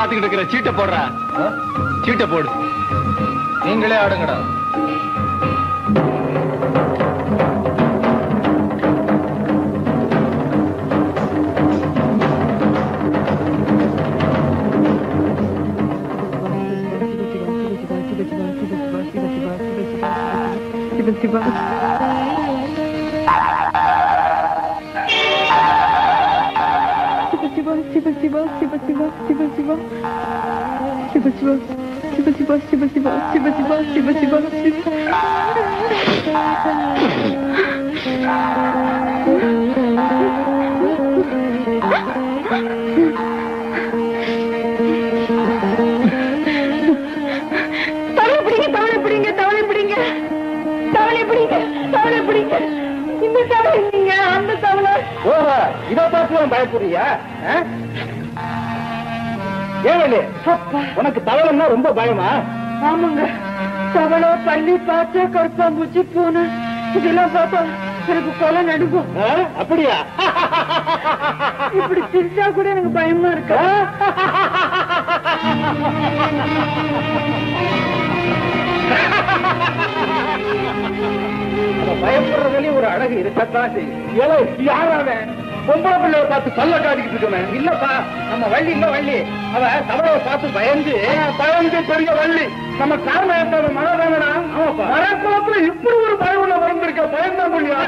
பாத்துக்கிட்டு இருக்கிற சீட்டை போடுறா சீட்டை போடு நீங்களே ஆடுங்கடா தவளை பிடிங்க தவளை பிடிங்க தவளை பிடிங்க தவளை பிடிங்க தவளை பிடிங்க இந்த தவளை நீங்க அந்த தவளை ஓஹோ இதை பார்த்து பயப்படுறியா ஆ? ஏன் வேலு? உனக்கு தவளைன்னா ரொம்ப பயமா ஆமாங்க தவளை பள்ளி பாச்சா கருப்பாம்பூச்சி பூனை இதெல்லாம் பார்த்தா எனக்கு கொலை நடுக்கும் ஆ? அப்படியா இப்படி சிரிச்சா கூட எனக்கு பயமா இருக்கு நம்ம பயப்படுறதுலயும் ஒரு அழகு இருக்கத்தான் செய்யும் ஏழை யாராவே பொம்பளை பிள்ளைய பார்த்து சொல்ல காட்டிக்கிட்டு இருக்கவன் இல்லப்பா நம்ம வள்ளி இல்ல வள்ளி அவ தவளைய பார்த்து பயந்து பயந்து பெரிய வள்ளி நம்ம காரணம் என்ன மனதானடா மரக்குளத்துல இப்படி ஒரு பயம் உள்ள வந்திருக்க பயந்தா முடியும்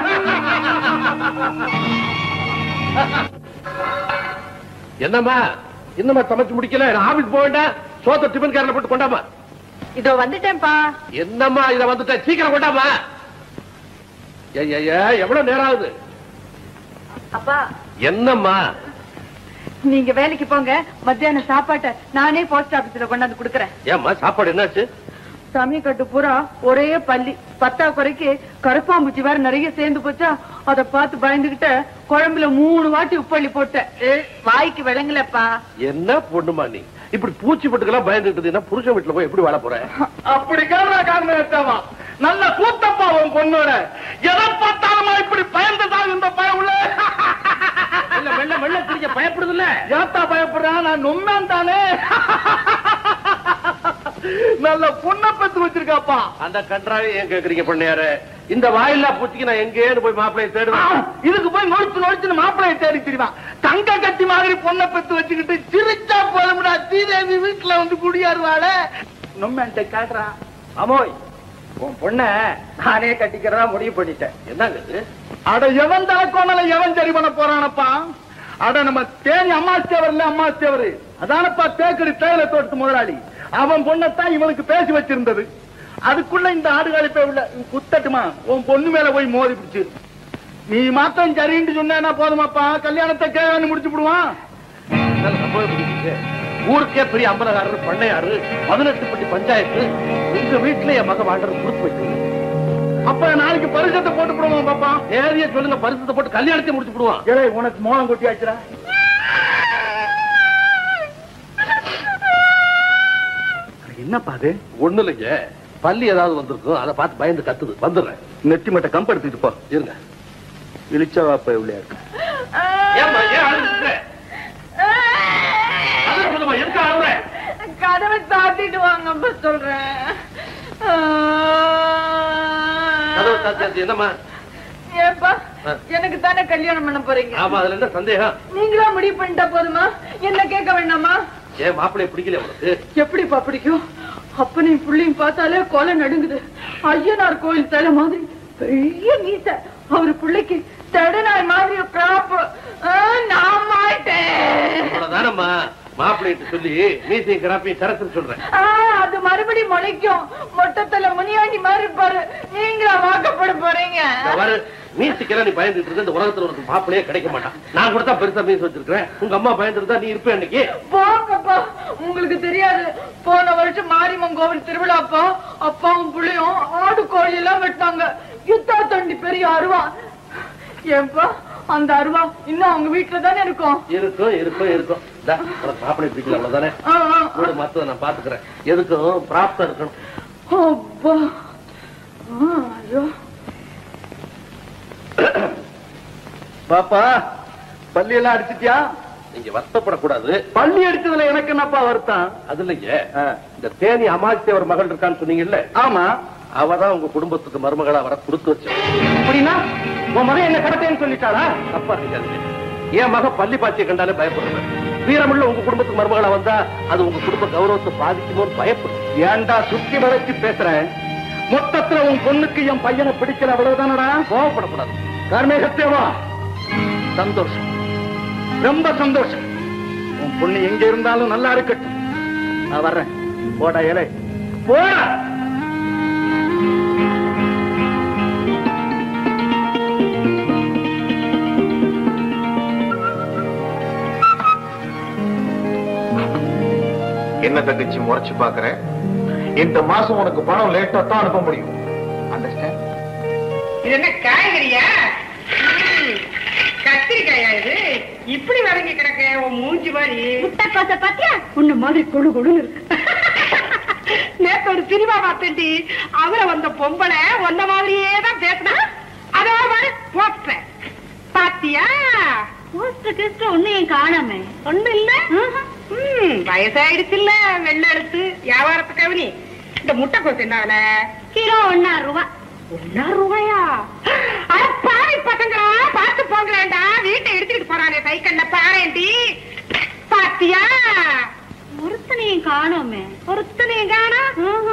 என்னம்மா இன்னுமா சமைச்சு முடிக்கல நான் ஆபீஸ் போக வேண்டாம் சோத்த டிஃபன் காரில் போட்டு கொண்டாமா இதோ வந்துட்டேன்ப்பா என்னம்மா இத வந்துட்ட சீக்கிரம் கொண்டாமா ஏய், ஏய், ஏய், எவ்வளவு நேரம் ஆகுது அப்பா என்னம்மா நீங்க வேலைக்கு போங்க மத்தியான சாப்பாட்டை நானே போஸ்ட் ஆபீஸ்ல கொண்டாந்து கொடுக்கறேன் ஏம்மா சாப்பாடு என்னாச்சு சமயக்கட்டு பூரா ஒரே பள்ளி பத்தா குறைக்கு கருப்பாம்பூச்சி வேற நிறைய சேர்ந்து போச்சா அத பார்த்து பயந்துகிட்ட குழம்புல மூணு வாட்டி உப்பள்ளி போட்டேன் ஏ, வாய்க்கு விளங்கலப்பா என்ன பொண்ணுமா நீ இப்படி பூச்சி பட்டுக்கெல்லாம் பயந்துட்டு இருந்தீங்கன்னா புருஷன் வீட்டுல போய் எப்படி வாழ போற அப்படி காரணம் காரணம் எடுத்தாவா நல்ல கூத்தப்பா உன் பொண்ணோட எதை பார்த்தாலுமா இப்படி பயந்துதான் இந்த பயம் உள்ள வெள்ள வெள்ள பிடிக்க பயப்படுது இல்ல ஏத்தா பயப்படுறான் நான் நொம்மான் தானே நல்ல பொண்ணை பெத்து வச்சிருக்காப்பா அந்த கன்றாவே ஏன் கேக்குறீங்க பண்ணையாரு இந்த வாயில்லா பூச்சிக்கு நான் எங்கேன்னு போய் மாப்பிளைய ஆ, தேடுவேன் இதுக்கு போய் நொழிச்சு நொழிச்சு மாப்பிளைய தேடி தெரியுமா தங்க கட்டி மாதிரி பொண்ணை பெத்து வச்சுக்கிட்டு சிரிச்சா போதும்டா ஸ்ரீதேவி வீட்டுல வந்து குடியாருவாள நொம்மன்ட்ட காட்டுறான் அமோய் உன் பொண்ண நானே கட்டிக்கிறதா முடிவு பண்ணிட்டேன் என்னங்க இது அட எவன் தலைக்கோணல எவன் சரி பண்ண போறானப்பா அட நம்ம தேனி அம்மாஸ்தேவர்ல அம்மாஸ்தேவர் அதானப்பா தேக்கடி தேயிலை தோட்டத்து முதலாளி அவன் பொண்ணத்தான் இவனுக்கு பேசி வச்சிருந்தது அதுக்குள்ள இந்த ஆடுகாலி போய் உள்ள குத்தட்டுமா உன் பொண்ணு மேல போய் மோதி பிடிச்சு நீ மாத்திரம் சரின்னு சொன்னா போதுமாப்பா கல்யாணத்தை கேள்வி முடிச்சு விடுவான் என்னால நம்பவே முடியல ஊருக்கே பெரிய அம்பலகாரர் பண்ணையாரு பதினெட்டு பட்டி பஞ்சாயத்து உங்க வீட்டுல என் மக வாழ்றது கொடுத்து வச்சிருக்கு அப்ப நாளைக்கு பரிசத்தை போட்டு விடுவான் பாப்பா தேதிய சொல்லுங்க பரிசத்தை போட்டு கல்யாணத்தை முடிச்சு விடுவான் ஏழை உனக்கு மோளம் கொட்டி ஆச்சுடா என்னப்பா அது ஒண்ணு இல்லைங்க பள்ளி ஏதாவது வந்திருக்கும் அதை பார்த்து பயந்து கத்துது வந்துடுறேன் நெட்டி மட்ட கம்ப எடுத்துட்டு போ இருங்க இழிச்சவா போய் உள்ளே இருக்கு ஏம்மா, ஏன் அழுதுட்டு இருக்க? அழுற சொல்லும்மா, எதுக்கு அழுற? கதவை சாத்திட்டு வாங்கப்பா சொல்றேன் கதவை சாத்தியாச்சு, என்னம்மா ஏப்பா ஆ. எனக்கு தானே கல்யாணம் பண்ண போறீங்க ஆமா அதுல என்ன சந்தேகம் நீங்களா முடிவு பண்ணிட்டா போதுமா என்ன கேட்க வேண்டாமா ஏன் மாப்பிள்ளைய பிடிக்கல உனக்கு எப்படிப்பா பிடிக்கும் அப்பனையும் புள்ளையும் பார்த்தாலே கொலை நடுங்குது ஐயனார் கோயில் தலை மாதிரி பெரிய மீச அவரு பிள்ளைக்கு தடநாய் மாதிரி கிராப் நான் மாட்டேன் அவ்வளவுதானம்மா மாப்பிள்ளைகிட்ட சொல்லி மீசையும் கிராப்பையும் கரத்துன்னு சொல்றேன் ஆ, அது மறுபடி முளைக்கும் மொட்டத்துல முனியாண்டி மாதிரி இருப்பாரு நீங்களா வாக்கப்பட போறீங்க இந்த பாரு, மீசைக்கெல்லாம் நீ பயந்துட்டு இருக்க இந்த உலகத்துல உனக்கு மாப்பிள்ளையே கிடைக்க மாட்டான் நான் கூட தான் பெருசா மீசை வச்சிருக்கிறேன் உங்க அம்மா பயந்துட்டு தான் நீ இருப்ப அன்னைக்கு போங்கப்பா உங்களுக்கு தெரியாது போன வருஷம் மாரியம்மன் கோவில் திருவிழாப்பா அப்பாவும் புள்ளையும் ஆடு கோழி எல்லாம் வெட்டாங்க யுத்தா தண்டி பெரிய அருவா ஏன்பா அந்த அருவா இன்னும் அவங்க வீட்டுல தானே இருக்கும் இருக்கும் இருக்கும் இருக்கும் இந்தா, உனக்கு மாப்பிள்ளை பிடிக்கல அவ்வளவுதானே ஆ, ஆ, வீடு மத்தத நான் பாத்துக்கிறேன் எதுக்கும் பிராப்தம் இருக்கணும் அப்பா ஆ, ஐயோ பாப்பா பள்ளி எல்லாம் அடிச்சிட்டியா நீங்க வருத்தப்படக்கூடாது பள்ளி அடிச்சதுல எனக்கு என்னப்பா வருத்தம் அது இல்லைங்க இந்த தேனி அமாசியவர் மகள் இருக்கான்னு சொன்னீங்கல்ல ஆமா அவதான் உங்க குடும்பத்துக்கு மருமகளா வர கொடுத்து வச்சா அப்படின்னா உன் மகன் என்ன கடத்தேன்னு சொல்லிட்டாளா தப்பா இருக்காது என் மக பள்ளி பாச்சியை கண்டாலே பயப்படுறேன் வீரமுள்ள உங்க குடும்பத்துக்கு மருமகளா வந்தா அது உங்க குடும்ப கௌரவத்தை பாதிக்குமோன்னு பயப்படும் ஏன்டா சுத்தி வளைச்சு பேசுறேன் மொத்தத்துல உன் பொண்ணுக்கு என் பையனை பிடிக்கல அவ்வளவுதானடா கோவப்படக்கூடாது கார்மேகத்தேவா சந்தோஷம் ரொம்ப சந்தோஷம் உன் பொண்ணு எங்க இருந்தாலும் நல்லா இருக்கட்டும் நான் வர்றேன் போடா இலை போடா என்ன தங்கச்சி முறைச்சு பாக்குற இந்த மாசம் உனக்கு பணம் லேட்டா தான் அனுப்ப முடியும் அண்டர்ஸ்டாண்ட் இது என்ன காய்கறியா ம், கத்திரிக்காயா இது இப்படி வதங்கி கிடக்க உன் மூஞ்சி மாதிரி முட்டைக்கோச பாத்தியா உன்ன மாதிரி குழு குழுன்னு இருக்கு நேத்து ஒரு சினிமா பார்த்தேன்டி அவரை வந்த பொம்பளை ஒன்ன மாதிரியே தான் பேசினா அதோ மாதிரி போஸ்டர் பாத்தியா போஸ்டர் கிஸ்டர் ஒன்னையும் காணாமே ஒண்ணு இல்ல ம், வயசாயிடுச்சு இல்ல வெள்ள எடுத்து வியாபாரத்துக்கு அவனி இந்த முட்டை கோசு என்ன விலை? கிலோ ஒன்னா ரூபா ஒன்னா ரூபாயா அட பாவி பசங்களா பார்த்து போங்களேன்டா வீட்டை எடுத்துக்கிட்டு போறானே சைக்கிள்ல பாரேண்டி பாத்தியா ஒருத்தனையும் காணோமே ஒருத்தனையும் காணா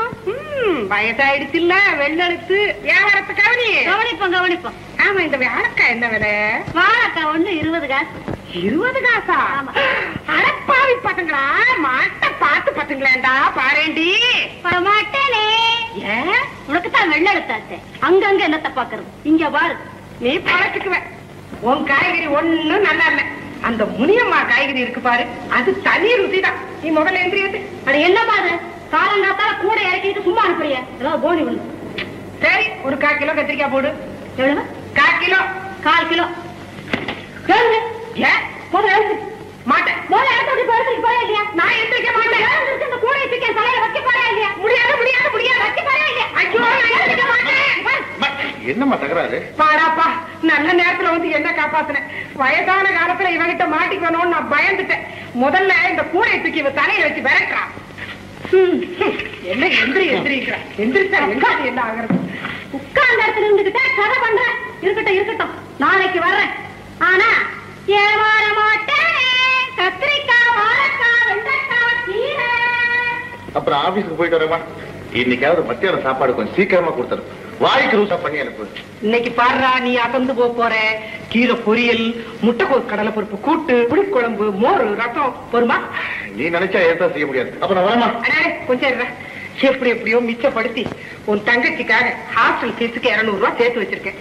ம், வயசாயிடுச்சு இல்ல வெள்ளெடுத்து வியாபாரத்துக்கு அவனி கவனிப்போம் கவனிப்போம் ஆமா இந்த வாழைக்காய் என்ன விலை வாழைக்காய் ஒண்ணு இருபது காசு இருபது காசா ஆமா. அடப்பாவி பசங்களா மாட்ட பார்த்து பசங்களேண்டா பாரேண்டி மாட்டேனே ஏன் உனக்கு தான் வெள்ள எடுத்தாச்சே அங்கங்க என்னத்த பாக்குறது இங்க பாரு நீ பழச்சுக்குவ உன் காய்கறி ஒண்ணும் நல்லா இல்ல அந்த முனியம்மா காய்கறி இருக்கு பாரு அது தனி ருசிதான் நீ முதல்ல எந்திரியாது அட என்ன பாரு காலங்காத்தால கூட இறக்கிட்டு சும்மா அனுப்புறிய ஏதாவது போனி ஒண்ணு சரி ஒரு கால் கிலோ கத்திரிக்காய் போடு எவ்வளவு கால் கிலோ கால் கிலோ ஏழுங்க. ஏன் முதல்ல எழுந்து மாட்டேன் முதல்ல இடத்த விட்டு எடுத்துட்டு போயா இல்லையா நான் எந்திரிக்க மாட்டேன் எழுந்திருச்சு இந்த கூடையை தூக்கி என் தலையில வைக்க போறியா இல்லையா முடியாது முடியாது முடியாது வைக்க போறியா இல்லையா ஐயோ நான் எந்திரிக்க மாட்டேன் என்னம்மா தகராறு பாடாப்பா நல்ல நேரத்துல வந்து என்ன காப்பாத்துனேன் வயசான காலத்துல இவகிட்ட மாட்டிக்கணும்னு நான் பயந்துட்டேன் முதல்ல இந்த கூடையை தூக்கி இவ தலையில வச்சு விரட்டுறான் ஹம், ஹம். என்ன எந்திரி எந்திரிக்கிறான் எந்திரிச்சா எங்க என்ன ஆகுறது உட்கார்ந்த இடத்துல இருந்துகிட்டே கதை பண்றேன் இருக்கட்டும் இருக்கட்டும் நாளைக்கு வர்றேன் ஆனா ஏமாற மாட்டேன் கத்திரிக்காய் வாழைக்காய் வெண்டைக்காய் கீரை அப்புறம் ஆபீஸ்க்கு போயிட்டு வரேம்மா இன்னைக்காவது மத்தியானம் சாப்பாடு கொஞ்சம் சீக்கிரமா கொடுத்துரு வாய்க்கு ரூசா பண்ணி அனுப்பு இன்னைக்கு பாடுறா நீ அசந்து போக போற கீரை பொரியல் முட்டைக்கோஸ் கடலை பருப்பு கூட்டு புளிக்குழம்பு மோர் ரசம் பொறுமா நீ நினைச்சா ஏதா செய்ய முடியாது அப்ப நான் வரேம்மா அடே, கொஞ்சம் இருடா. எப்படி எப்படியோ மிச்சப்படுத்தி உன் தங்கச்சிக்காக ஹாஸ்டல் ஃபீஸுக்கு இருநூறு ரூபாய் சேர்த்து வச்சிருக்கேன்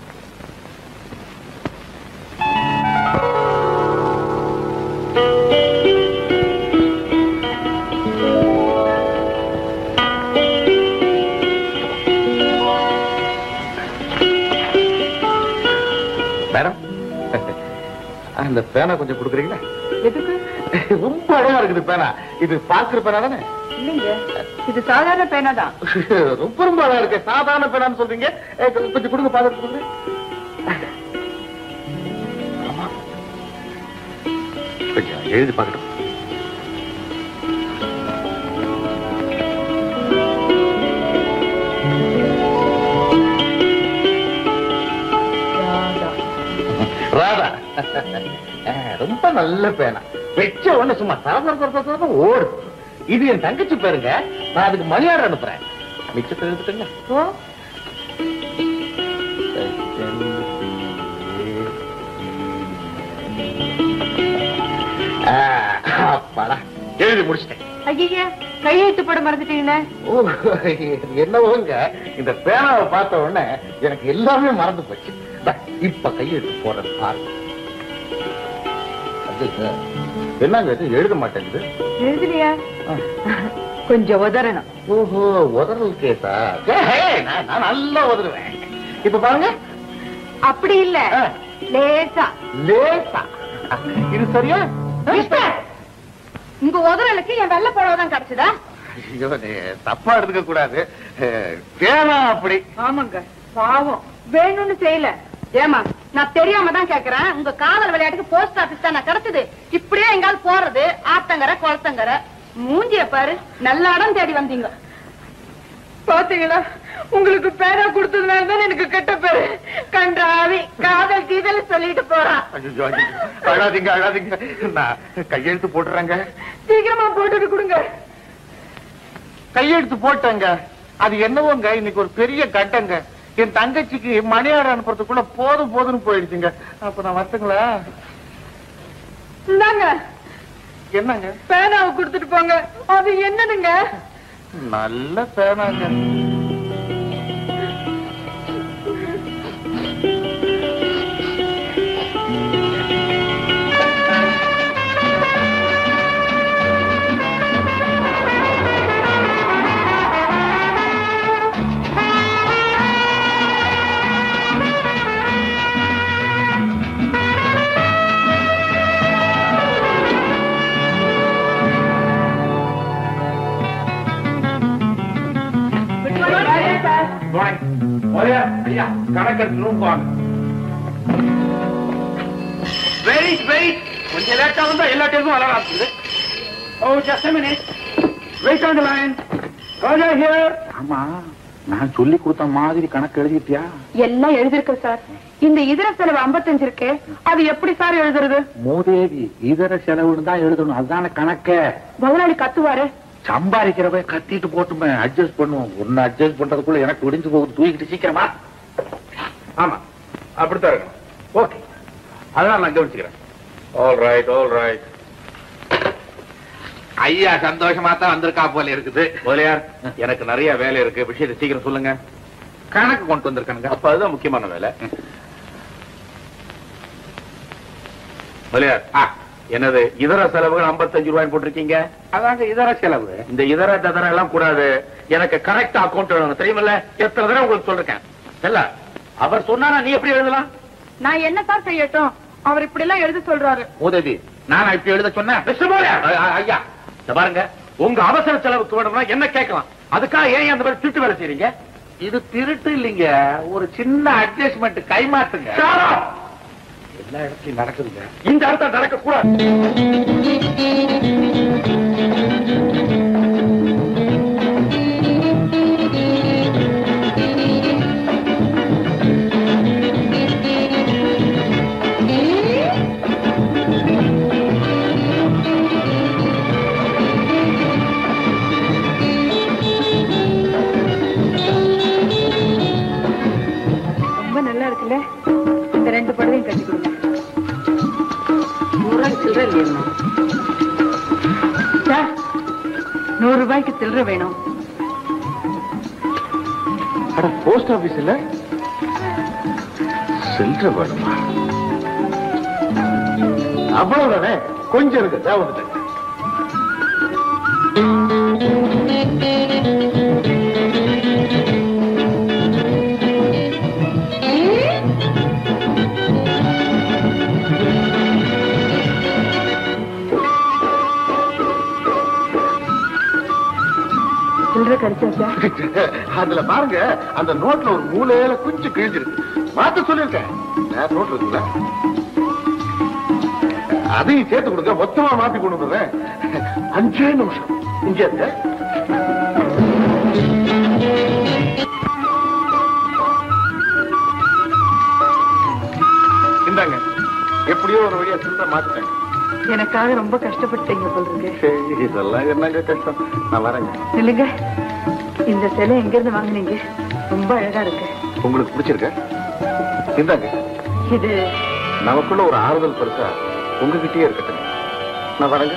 மேடம் அந்த பேனா கொஞ்சம் கொடுக்குறீங்களா எதுக்கு ரொம்ப அழகா இருக்குது பேனா இது பாக்குற பேனா தானே இல்லைங்க இது சாதாரண பேனா தான் ரொம்ப ரொம்ப அழகா இருக்கு சாதாரண பேனான்னு சொல்றீங்க ஏ, கொஞ்சம் கொடுங்க பாத்துட்டு கொடுங்க ஆமா. கொஞ்சம் எழுதி பார்க்கட்டும் ராதா அஹ், ரொம்ப நல்ல பேனா வெச்ச உடனே சும்மா சரசர சரசர சரசர ஓடு இது என் தங்கச்சி பேருங்க நான் அதுக்கு மணி ஆர்டர் அனுப்புறேன் மிச்சத்தை எடுத்துட்டுங்க அப்பாடா எழுதி முடிச்சிட்டேன் ஐயா கையெழுத்து போட மறந்துட்டீங்களே ஓ, என்னவோங்க இந்த பேனாவை பார்த்த உடனே எனக்கு எல்லாமே மறந்து போச்சு இந்தா, இப்ப கையெழுத்து போடுறது பாருங்க அது, என்னங்க இது எழுத மாட்டேங்குது எழுதலையா ஆ. கொஞ்சம் உதறணும் ஓஹோ உதறல் கேசா ஏ, நான் நான் நல்லா உதறுவேன் இப்ப பாருங்க அப்படி இல்ல ஆ, லேசா லேசா இது சரியா மிஸ்டர், உங்க உதறலுக்கு என் வெள்ளை புடவை தான் கிடைச்சதா ஐயோ நீ தப்பா எடுத்துக்க கூடாது அஹ், பேனா அப்படி ஆமாங்க பாவம் வேணும்னு செய்யல ஏமா நான் தெரியாம தான் கேக்குறேன் உங்க காதல் விளையாட்டுக்கு போஸ்ட் ஆபீஸ் தான் கிடைச்சது இப்படியே எங்காவது போறது ஆத்தங்கரை குளத்தங்கரை மூஞ்சிய பாரு நல்ல இடம் தேடி வந்தீங்க பாத்தீங்களா உங்களுக்கு பேரா கொடுத்ததுனால தான் எனக்கு கெட்ட பேரு கன்றாவி காதல் கீதல் சொல்லிட்டு போறான் ஐயோ, ஐயோ, அழாதீங்க அழாதீங்க நான் கையெழுத்து போட்டுறேங்க சீக்கிரமா போட்டுட்டு கொடுங்க கையெழுத்து போட்டேங்க அது என்னவோங்க இன்னைக்கு ஒரு பெரிய கட்டங்க என் தங்கச்சிக்கு மணியாடு அனுப்புறதுக்குள்ள போதும் போதும்னு போயிடுச்சுங்க அப்ப நான் வரட்டுங்களா இந்தாங்க என்னங்க பேனாவை கொடுத்துட்டு போங்க அது என்னதுங்க நல்ல பேனாங்க கணக்கெடுத்து வாங்க வெயிட் வெயிட் கொஞ்சம் லேட்டா வந்தா எல்லா டேஸும் வளர ஆரம்பிக்குது oh just minute wait on the line Roja here ஆமா நான் சொல்லி கொடுத்த மாதிரி கணக்கு எழுதிட்டியா எல்லாம் எழுதிருக்கு சார் இந்த இதர செலவு 55 இருக்கு அது எப்படி சார் எழுதுறது மூதேவி இதர செலவுன்னு தான் எழுதணும் அதுதானே கணக்க முதலாளி கத்துவாரு சம்பாதிக்கிறவ கத்திட்டு போட்டுமே அட்ஜஸ்ட் பண்ணுவோம் ஒன்னு அட்ஜஸ்ட் பண்றதுக்குள்ள எனக்கு விடிஞ்சு போகுது தூக்கிட்டு சீக்கிரமா ஆமா அப்படித்தான் இருக்கணும் ஓகே அதெல்லாம் நான் கவனிச்சுக்கிறேன் ஆல் ரைட் ஆல் ரைட் ஐயா சந்தோஷமா தான் வந்திருக்கா போல இருக்குது முதலியார் எனக்கு நிறைய வேலை இருக்கு விஷயத்தை சீக்கிரம் சொல்லுங்க கணக்கு கொண்டு வந்திருக்கானுங்க அப்ப அதுதான் முக்கியமான வேலை முதலியார் ஆ, என்னது இதர செலவுகள் 55 ரூபாய் போட்டிருக்கீங்க அதாங்க இதர செலவு இந்த இதர ததர எல்லாம் கூடாது எனக்கு கரெக்ட் அக்கௌண்ட் வேணும் தெரியுமில்ல எத்தனை தடவை உங்களுக்கு சொல்லிருக்கேன் இல்ல அவர் சொன்னா நீ எப்படி எழுதலாம் நான் என்ன சார் செய்யட்டும் அவர் இப்படி எல்லாம் எழுத சொல்றாரு உதவி நான் இப்படி எழுத சொன்னேன் மிஸ்டர் மோலியார், ஐ- ஐ- ஐயா இத பாருங்க உங்க அவசர செலவுக்கு வேணும்னா என்ன கேட்கலாம் அதுக்காக ஏன் அந்த மாதிரி திட்டு வேலை செய்றீங்க இது திருட்டு இல்லைங்க ஒரு சின்ன அட்ஜஸ்ட்மெண்ட் கைமாத்துங்க Shut up! எல்லா இடத்துலயும் நடக்குதுங்க இந்த அர்த்தம் நடக்க கூடாது ரொம்ப நல்லா இருக்குல்ல இந்த ரெண்டு படவையும் கட்டி கொடுங்க நூறு ரூபாய்க்கு சில்லறை இல்லையா சார் நூறு ரூபாய்க்கு சில்லறை வேணும் அட போஸ்ட் ஆபீஸ்ல சில்லற வேணுமா அவ்வளவுதானே கொஞ்சம் இருக்கு தேவை வந்துட்டேன் சில்லறை கிடைச்சாச்சா அதுல பாருங்க அந்த நோட்ல ஒரு மூலையில கொஞ்சம் கிழிஞ்சிருக்கு மாத்த சொல்லிருக்கேன் வேற நோட் இருக்குல்ல அதையும் சேர்த்து கொடுங்க மொத்தமா மாத்தி கொண்டு வந்துடுறேன் அஞ்சே நிமிஷம் இங்கே இருங்க இந்தாங்க எப்படியோ ஒரு வழியா சில்லற மாத்திட்டேன் எனக்காக ரொம்ப கஷ்டப்பட்டீங்க சொல்றீங்க இதெல்லாம் என்னங்க கஷ்டம் நான் வரேங்க இல்லைங்க இந்த சிலை எங்க இருந்து வாங்குனீங்க ரொம்ப அழகா இருக்கு உங்களுக்கு பிடிச்சிருக்க இந்தாங்க இது நமக்குள்ள ஒரு ஆறுதல் பெருசா உங்ககிட்டயே இருக்கட்டும் நான் வரேங்க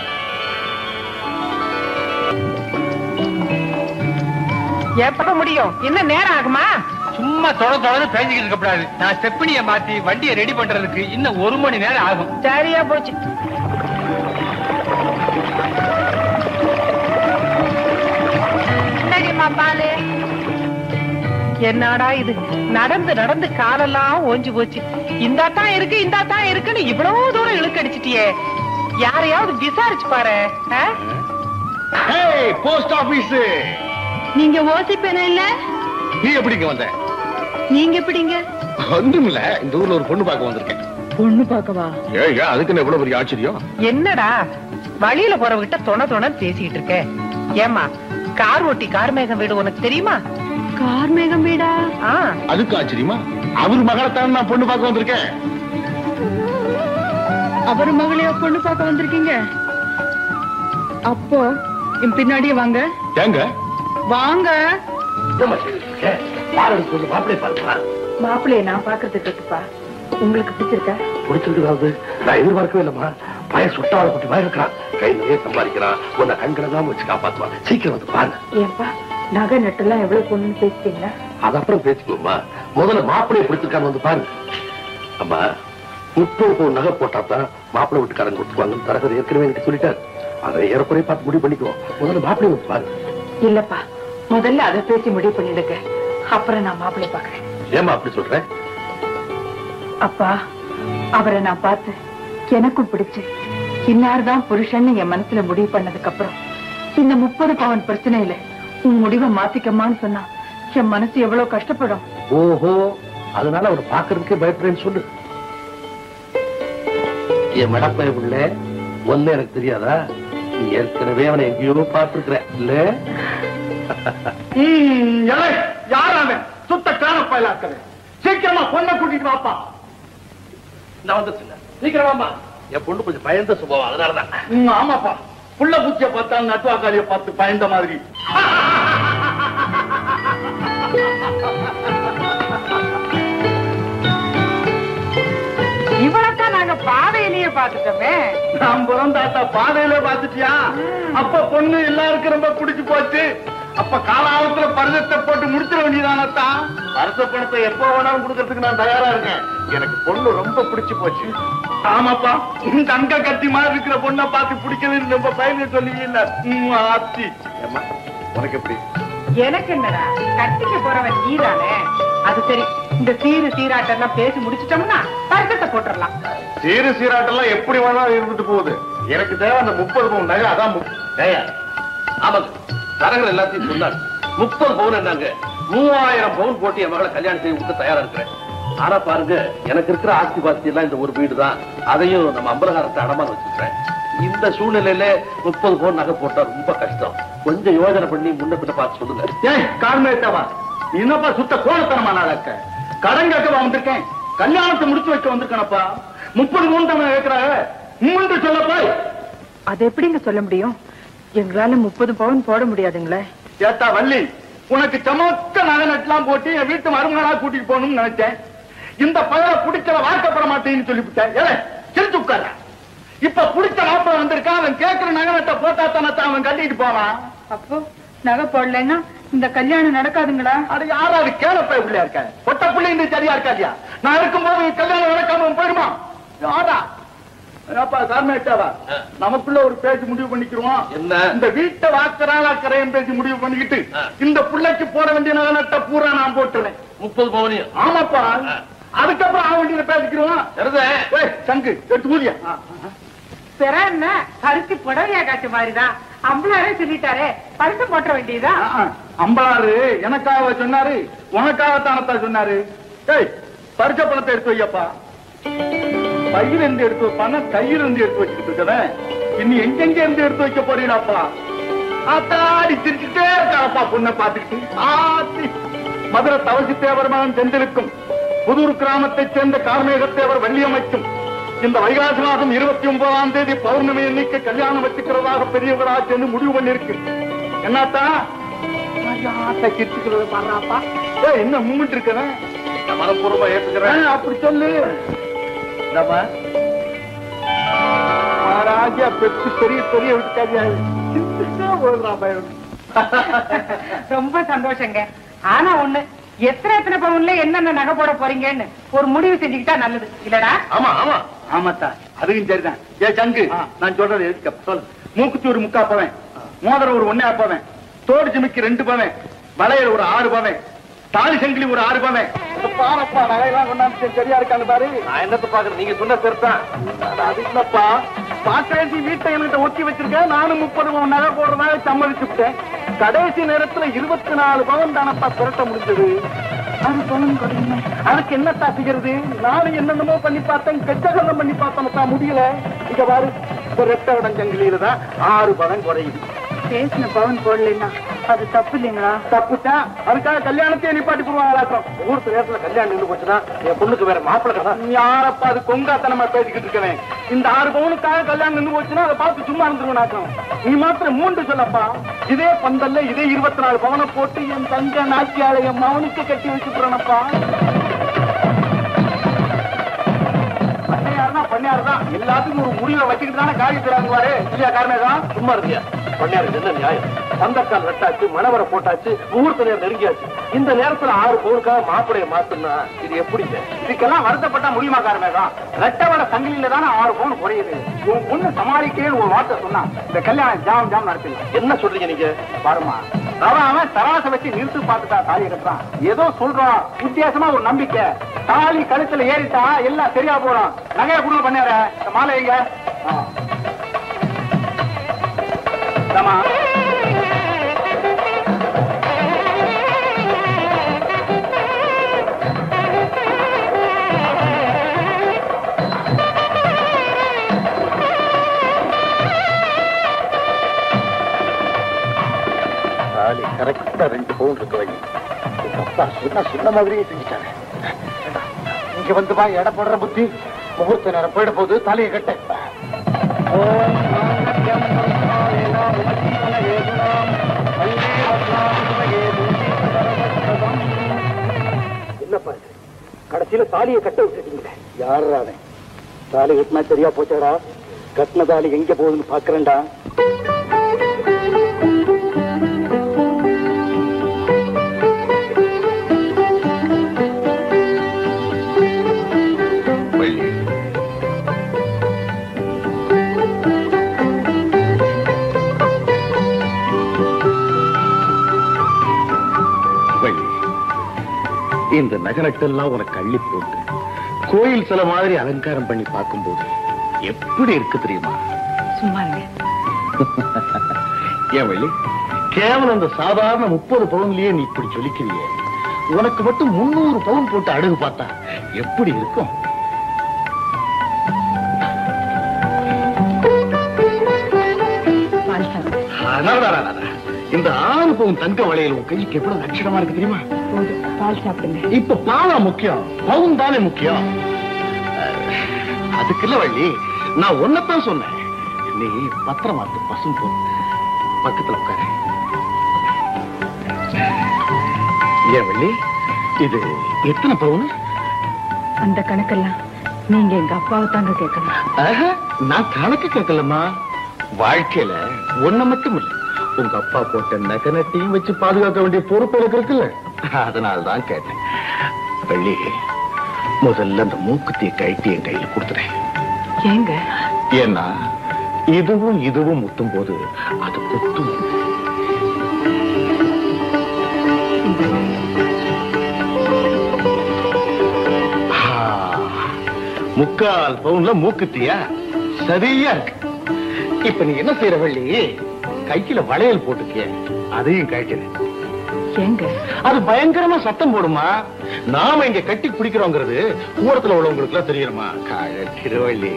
எப்ப முடியும் இன்னும் நேரம் ஆகுமா சும்மா தொட தொடர்ந்து பேசிக்கிட்டு இருக்கக்கூடாது நான் ஸ்டெப்பனிய மாத்தி வண்டியை ரெடி பண்றதுக்கு இன்னும் ஒரு மணி நேரம் ஆகும் சரியா போச்சு என்னடிம்மா பாலு என்னடா இது நடந்து நடந்து காலெல்லாம் ஓஞ்சு போச்சு இந்தா தான் இருக்கு இந்தா தான் இருக்குன்னு இவ்வளவு தூரம் இழுக்கடிச்சிட்டியே யாரையாவது விசாரிச்சு பாரு ஆ? போஸ்ட் ஆபீஸ் நீங்க ஓசி பேன இல்ல நீ எப்படிங்க வந்த நீங்க எப்படிங்க ஒன்றும் இல்ல இந்த ஊர்ல ஒரு பொண்ணு பார்க்க வந்திருக்கேன் பொண்ணு பாக்கவா ஏன் ஏன் அதுக்கு எவ்வளவு பெரிய ஆச்சரியம் என்னடா வழியில போறவகிட்ட தொண தொணன்னு பேசிட்டு இருக்க ஏமா கார் ஓட்டி கார்மேகம் வீடு உனக்கு தெரியுமா கார்மேகம் வீடா ஆ அதுக்கு ஆச்சரியமா அவர் மகளைத்தான் நான் பொண்ணு பார்க்க வந்திருக்கேன் அவர் மகளையா பொண்ணு பார்க்க வந்திருக்கீங்க அப்போ என் பின்னாடியே வாங்க ஏங்க வாங்க பாரு கொஞ்சம் மாப்பிளை பாருப்பா மாப்பிள்ளைய நான் பாக்குறதுக்கு இருக்குப்பா உங்களுக்கு பிடிச்சிருக்கா பிடிச்சிருக்கிறாது நான் எதிர்பார்க்கவே இல்லம்மா பையன் சுட்டாள குட்டி மாதிரி இருக்கிறான் கை நிறைய சம்பாதிக்கிறான் உன்னை கண்கலங்காம வச்சு காப்பாத்துவான் சீக்கிரம் வந்து பாருங்க ஏன்பா நகை நட்டெல்லாம் எவ்வளவு பொண்ணு பேசிட்டீங்களா அது அப்புறம் பேசிக்குவோம்மா முதல்ல மாப்பிளைய பிடிச்சிருக்கான்னு வந்து பாருங்க அம்மா முப்பது பவுன் நகை போட்டா தான் மாப்பிள்ளை வீட்டுக்காரங்க கொடுத்துக்குவாங்கன்னு தரகர் ஏற்கனவே என்கிட்ட சொல்லிட்டாரு அதை ஏறக்குறைய பார்த்து முடிவு பண்ணிக்குவோம் முதல்ல மாப்பிள்ளை வந்து பாருங்க இல்லப்பா முதல்ல அதை பேசி முடிவு பண்ணிடுங்க அப்புறம் நான் மாப்பிள்ளை பாக்குறேன் ஏமா அப்படி சொல்றேன் அப்பா அவரை நான் பார்த்து எனக்கும் பிடிச்சு இன்னார்தான் புருஷன்னு என் மனசுல முடிவு பண்ணதுக்கு அப்புறம் இந்த முப்பது பவன் பிரச்சனையில உன் முடிவை மாத்திக்கமான்னு சொன்னா என் மனசு எவ்வளவு கஷ்டப்படும் ஓஹோ அதனால அவர் பாக்குறதுக்கே பயப்படுறேன்னு சொல்லு என் மடப்பைய புள்ள ஒன்னு எனக்கு தெரியாதா நீ ஏற்கனவே அவனை எங்கேயோ பார்த்திருக்கிற இல்ல யார் அவன் சுத்த காண பயலாக்கவே சீக்கிரமா பொண்ணை கூட்டிட்டு வாப்பா நான் வந்துச்சுங்க சீக்கிரமாமா என் பொண்ணு கொஞ்சம் பயந்த சுபாவம் அதனாலதான் ம், ஆமாப்பா புள்ள பூச்சிய பார்த்தா நட்டுவாக்காளிய பார்த்து பயந்த மாதிரி இவளைத்தான் நாங்க பாதையிலேயே பாத்துட்டோமே நான் பிறந்தாத்தா பாதையில பாத்துட்டியா அப்ப பொண்ணு எல்லாருக்கும் ரொம்ப பிடிச்சு போச்சு அப்ப காலாவத்துல பரிசத்தை போட்டு முடிச்சிட வேண்டியதானத்தா அரச பணத்தை எப்போ வேணாலும் கொடுக்கறதுக்கு நான் தயாரா இருக்கேன் எனக்கு பொண்ணு ரொம்ப பிடிச்சு போச்சு ஆமாப்பா இந்த அங்க கட்டி மாதிரி இருக்கிற பொண்ணை பார்த்து பிடிக்கலன்னு ரொம்ப பயந்து சொல்லுவீங்க ம், ஆத்தி ஏம்மா உனக்கு எப்படி எனக்கு என்னடா கட்டிக்க போறவன் நீதானே அது சரி இந்த சீரு சீராட்டெல்லாம் பேசி முடிச்சிட்டோம்னா பரிசத்தை போட்டுடலாம் சீரு சீராட்டெல்லாம் எப்படி வேணாலும் இருந்துட்டு போகுது எனக்கு தேவை அந்த முப்பது பவுன் நகை அதான் மு- ஏய்யா, ஆமாங்க தரகர் எல்லாத்தையும் சொன்னாங்க முப்பது பவுன் என்னங்க மூவாயிரம் பவுன் போட்டு என் மகளை கல்யாணம் செய்து கொடுக்க தயாரா இருக்கிறேன் ஆனா பாருங்க எனக்கு இருக்கிற ஆஸ்தி பாஸ்தி எல்லாம் இந்த ஒரு வீடு தான் அதையும் நம்ம அம்பலகாரத்தை அடமான வச்சிருக்கேன் இந்த சூழ்நிலையில முப்பது பவுன் நகை போட்டா ரொம்ப கஷ்டம் கொஞ்சம் யோசனை பண்ணி முன்ன பின்ன பார்த்து சொல்லுங்க ஏய் கார்மேட்டவா நீ என்னப்பா சுத்த கோணத்தனமா நாளாக்க கடன் கேட்க வந்திருக்கேன் கல்யாணத்தை முடிச்சு வைக்க வந்திருக்கேனப்பா முப்பது மூணு தானே கேட்கிறாங்க மூன்று சொல்லப்பா அது எப்படிங்க சொல்ல முடியும் எங்களால முப்பது பவுன் போட முடியாதுங்களே ஏத்தா வள்ளி உனக்கு சமத்த நகை நட்டுலாம் போட்டு என் வீட்டு மருமகளா கூட்டிட்டு போகணும்னு நினைச்சேன் இந்த பையனை பிடிச்சல வாக்கப்பட மாட்டேன்னு சொல்லிவிட்டேன் ஏ சிரிச்சு உட்கார இப்ப பிடிச்ச மாப்பிள்ள வந்திருக்கான் அவன் கேட்கிற நகை நட்டை போட்டா தானே அவன் கட்டிட்டு போவான் அப்போ நகை போடலைன்னா இந்த கல்யாணம் நடக்காதுங்களா அது யாராவது கேளப்பை பிள்ளையா இருக்க பொட்ட பிள்ளை இந்த சரியா இருக்காதியா நான் இருக்கும்போது கல்யாணம் நடக்காம போயிடுமா யாரா அப்பா கார்மேட்டாவா நமக்குள்ள ஒரு பேச்சு முடிவு பண்ணிக்கிறோம் என்ன? இந்த வீட்டை வாக்குறாள் அக்கறையும் பேசி முடிவு பண்ணிக்கிட்டு ஆ. இந்த பிள்ளைக்கு போட வேண்டிய நகனத்தை பூரா நான் போட்டுறேன் முப்பது பவுனையும் ஆமாப்பா ஆ. அதுக்கப்புறம் ஆக வேண்டியதை பேசிக்கிறோம் சரிதே ஏய், சங்கு எடுத்து ஊதியா பிற என்ன பருத்தி புடவையா காட்டு மாதிரிதான் அம்பளாரே சொல்லிட்டாரே பரிசு போட்ட வேண்டியதா அம்பளாரு எனக்காக சொன்னாரு உனக்காகத்தானத்தா சொன்னாரு ஏய் பரிச பணத்தை எடுத்து வையப்பா பையில இருந்து எடுத்து வைப்பான கையில இருந்து எடுத்து வச்சுக்கிட்டு இருக்கவன் இன்னும் எங்கெங்க இருந்து எடுத்து வைக்க போறீடாப்பா ஆத்தாடி சிரிச்சுட்டே இருக்காப்பா பொண்ணை பார்த்துக்கிட்டு ஆத்தி மதுரை தவசி தேவர் மகன் செந்திலுக்கும் புதூர் கிராமத்தைச் சேர்ந்த கார்மேகத்தேவர் வள்ளியமைக்கும் இந்த வைகாசி மாதம் இருபத்தி ஒன்பதாம் தேதி பௌர்ணமி எண்ணிக்கை கல்யாணம் வச்சுக்கிறதாக பெரியவரா சேர்ந்து முடிவு பண்ணிருக்கு என்னத்தா ஆசை கிச்சுக்கிறது பாடுறாப்பா ஏய், என்ன மும்மிட்டு இருக்கிறேன் நான் மனப்பூர்வமா ஏத்துக்கிறேன் அப்படி சொல்லு இந்தாப்பா. மகாராஜா பெற்று பெரிய பெரிய விட்டுக்காதியா சிந்திச்சே போடுறான் பையன் ரொம்ப சந்தோஷங்க ஆனா ஒண்ணு எத்தனை எத்தனை பவுன்ல என்னென்ன நகை போட போறீங்கன்னு ஒரு முடிவு செஞ்சுக்கிட்டா நல்லது இல்லடா ஆமா ஆமா ஆமாத்தா அதுவும் சரிதான் ஏ சங்கு நான் சொல்றது எதுக்கு சொல்லு மூக்குத்தி ஒரு முக்கா பவன் மோதிரம் ஒரு ஒன்னே பவன் தோடு ஜிமிக்கு ரெண்டு பவன் வளையல் ஒரு ஆறு பவன் தாலி சங்கிலி ஒரு ஆறு பவன் பாருப்பா நகையெல்லாம் கொண்டாந்து சரியா இருக்கான்னு பாரு நான் என்னத்த பாக்குறேன் நீங்க சொன்ன பெருத்தான் அது இல்லப்பா பாக்க வேண்டி வீட்டை என்கிட்ட ஒட்டி வச்சிருக்கேன் நானும் முப்பது பவுன் நகை போடுறதாக சம்மதிச்சு விட்டேன் கடைசி நேரத்துல இருபத்தி நாலு பவன் தானப்பா திரட்ட முடிஞ்சது அது பணம் கொடுங்க அதுக்கு என்னத்தா செய்யறது நானும் என்னென்னமோ பண்ணி பார்த்தேன் கெச்சகலம் பண்ணி பார்த்தோம்ப்பா முடியல இங்க பாரு இந்த ரெட்ட உடஞ்சங்கிலியில தான் ஆறு பவன் குறையுது பேசின பவன் போடலைன்னா அது தப்பு இல்லைங்களா தப்புட்டா அதுக்காக கல்யாணத்தையே நிப்பாட்டி போடுவாங்களாக்கும் ஊருக்கு நேரத்துல கல்யாணம் நின்று போச்சுன்னா என் பொண்ணுக்கு வேற மாப்பிள்ளை கடா யாரப்பா அது கொங்காத்தனமா பேசிக்கிட்டு இருக்கவேன் இந்த ஆறு பவுனுக்காக கல்யாணம் நின்று போச்சுன்னா அதை பார்த்து சும்மா இருந்துருவனாக்கும் நீ மாத்திரம் மூன்று சொல்லப்பா இதே பந்தல்ல இதே இருபத்தி நாலு பவனை போட்டு என் தங்க நாச்சியாளை என் மவனுக்கு கட்டி வச்சுக்கிறேனப்பா பண்ணையாருனா பண்ணையாரு தான் எல்லாத்துக்கும் ஒரு முடிவை வச்சுக்கிட்டு தானே காரியத்தை இறங்குவாரு இல்லையா காரணம் சும்மா இருக்கியா பண்ணையாருக்கு என்ன நியாயம் சந்தக்கால் வெட்டாச்சு மணவரை போட்டாச்சு முகூர்த்த நேரம் நெருங்கியாச்சு இந்த நேரத்துல ஆறு பவுனுக்காக மாப்பிளைய மாத்தணும்னா இது எப்படிங்க இதுக்கெல்லாம் வருத்தப்பட்டா முடியுமா காரணம் ரெட்டவட சங்கிலியில தானே ஆறு பவுன் குறையுது உன் பொண்ணு சமாளிக்கேன்னு ஒரு வார்த்தை சொன்னா இந்த கல்யாணம் ஜாம் ஜாம் நடத்திடலாம் என்ன சொல்றீங்க நீங்க பாருமா அவன் அவன் தராசை வச்சு நிறுத்து பார்த்துட்டா தாலி கட்டுறான் ஏதோ சொல்றான் வித்தியாசமா ஒரு நம்பிக்கை தாலி கழுத்துல ஏறிட்டா எல்லாம் சரியா போறோம் நகைய குடும்ப பண்ணார மாலை எங்க ஆ. இந்தாம்மா. தாலி கரெக்டா ரெண்டு பவுன் இருக்க வழி எங்க அப்பா சொன்ன சொன்ன மாதிரியே செஞ்சுட்டாங்க இங்க வந்து பா எடை போடுற புத்தி முகூர்த்த நேரம் போயிட போகுது தலையை கட்ட ஓம் நாங்கத்யம் பரமாவேனா உபஜீவன ஏதுனாம் வந்தே வத்னாதிபதே பூஜிதரவத்ரதம். என்னப்பா இது? கடைசியில தாலியை கட்ட விட்டுட்டீங்களே யார் அவன் தாலி கட்டினா சரியா போச்சாடா கட்டின தாலி எங்க போகுதுன்னு பாக்குறேன்டா வள்ளி இந்த நகரட்டெல்லாம் உனக்கு அள்ளி போட்டு கோயில் சில மாதிரி அலங்காரம் பண்ணி பார்க்கும்போது எப்படி இருக்கு தெரியுமா சும்மா இருங்க ஏன் வள்ளி கேவலம் அந்த சாதாரண முப்பது பவுன்லயே நீ இப்படி சொல்லிக்கிறியே உனக்கு மட்டும் முன்னூறு பவுன் போட்டு அழகு பார்த்தா எப்படி இருக்கும் பால் சாப்பிடு. அடடடடட. இந்த ஆறு பவுன் தங்க வளையல் உன் கைக்கு எவ்வளவு லட்சணமா இருக்கு தெரியுமா போதும் பால் சாப்பிடுங்க இப்ப பாவா முக்கியம் பவுன் தானே முக்கியம் அஹ், அதுக்கு இல்ல வள்ளி நான் ஒன்னதான் சொன்னேன் நீ பத்திரமாத்து பசும் போ பக்கத்துல உட்கார ஏன் வள்ளி இது எத்தனை பவுன் அந்த கணக்கெல்லாம் நீங்க எங்க அப்பாவை தாங்க கேட்கணும் ஆஹா, நான் கணக்கு கேட்கலம்மா வாழ்க்கையில ஒண்ணு மட்டும் இல்ல உங்க அப்பா போட்ட நகை நட்டையும் வச்சு பாதுகாக்க வேண்டிய பொறுப்பு எனக்கு இருக்குல்ல அதனால தான் கேட்டேன் வள்ளி முதல்ல அந்த மூக்குத்திய கழட்டி என் கையில கொடுத்துறேன் ஏங்க ஏன்னா இதுவும் இதுவும் முட்டும் போது அது குத்தும் ஆ, முக்கால் பவுன்ல மூக்குத்தியா சரியா இருக்கு இப்ப நீ என்ன செய்யற வள்ளி கையில வளையல் போட்டுக்கிய அதையும் கழிக்கிறேன் ஏங்க அது பயங்கரமா சத்தம் போடுமா நாம இங்க கட்டி பிடிக்கிறோங்கிறது தூரத்துல உள்ளவங்களுக்கு எல்லாம் தெரியணுமா திருவள்ளி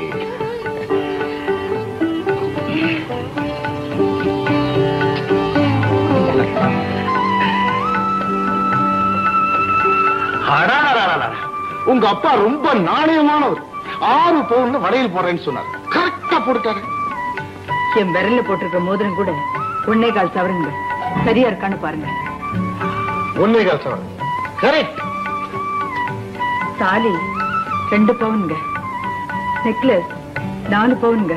அடாடாடாடா. உங்க அப்பா ரொம்ப நாணயமானவர் ஆறு பவுன்ல வளையல் போடுறேன்னு சொன்னார் கரெக்டா போட்டுட்டாரு என் விரல்ல போட்டிருக்க மோதிரம் கூட ஒன்னே கால் சவருங்க சரியா இருக்கான்னு பாருங்க ஒன்னே கால் சவரன் கரெக்ட் தாலி ரெண்டு பவுனுங்க நெக்லஸ் நாலு பவுனுங்க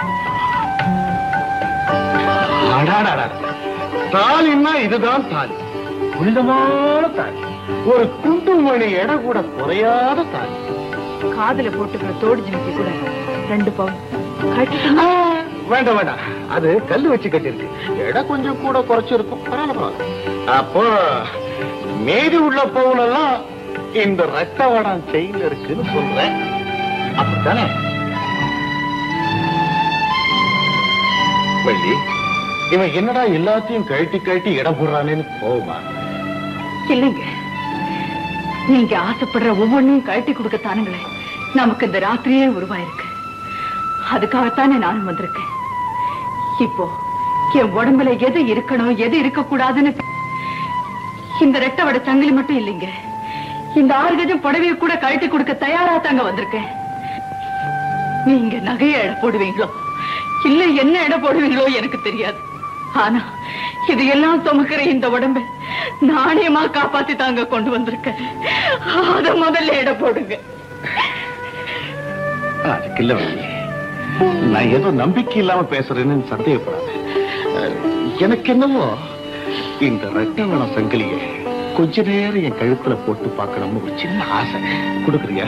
அடாடாடா. தாலின்னா இதுதான் தாலி புனிதமான தாலி ஒரு குண்டு மணி எடை கூட குறையாத தாலி காதுல போட்டுக்கிற தோடு ஜிமிக்கி கூட ரெண்டு பவுன் கட்டிட்டு ஆ, வேண்டாம் வேண்டாம் அது கல்லு வச்சு கட்டிருக்கு எடை கொஞ்சம் கூட குறைச்சிருக்கும் பரவாயில்ல பரவாயில்ல. அப்போ மீதி உள்ள பவுனெல்லாம் இந்த ரத்தவடம் செயின் இருக்குன்னு சொல்றேன் அப்படித்தானே வள்ளி இவன் என்னடா எல்லாத்தையும் கழட்டி கழட்டி இடம் போடுறானேன்னு போமா இல்லைங்க நீங்க ஆசைப்படுற ஒவ்வொன்றையும் கழட்டி கொடுக்கத்தானுங்களே நமக்கு இந்த ராத்திரியே உருவாயிருக்கு அதுக்காகத்தானே நானும் வந்திருக்கேன் இப்போ என் உடம்புல எது இருக்கணும் எது இருக்கக்கூடாதுன்னு இந்த ரெட்டை வட சங்கிலி மட்டும் இல்லைங்க இந்த ஆறு கஜம் புடவைய கூட கழட்டி கொடுக்க தயாரா தாங்க வந்திருக்கேன் நீங்க நகைய எடை போடுவீங்களோ இல்ல என்ன எடை போடுவீங்களோ எனக்கு தெரியாது ஆனா இதையெல்லாம் சுமக்கிற இந்த உடம்ப நாணயமா காப்பாத்தி தாங்க கொண்டு வந்திருக்கேன் அத முதல்ல எடை போடுங்க அதுக்கு இல்ல வள்ளி நான் ஏதோ நம்பிக்கை இல்லாம பேசுறேன்னு சந்தேகப்படாத அஹ், எனக்கு என்னவோ இந்த ரெட்டவள சங்கிலிய கொஞ்ச நேரம் என் கழுத்துல போட்டு பார்க்கணும்னு ஒரு சின்ன ஆசை கொடுக்குறியா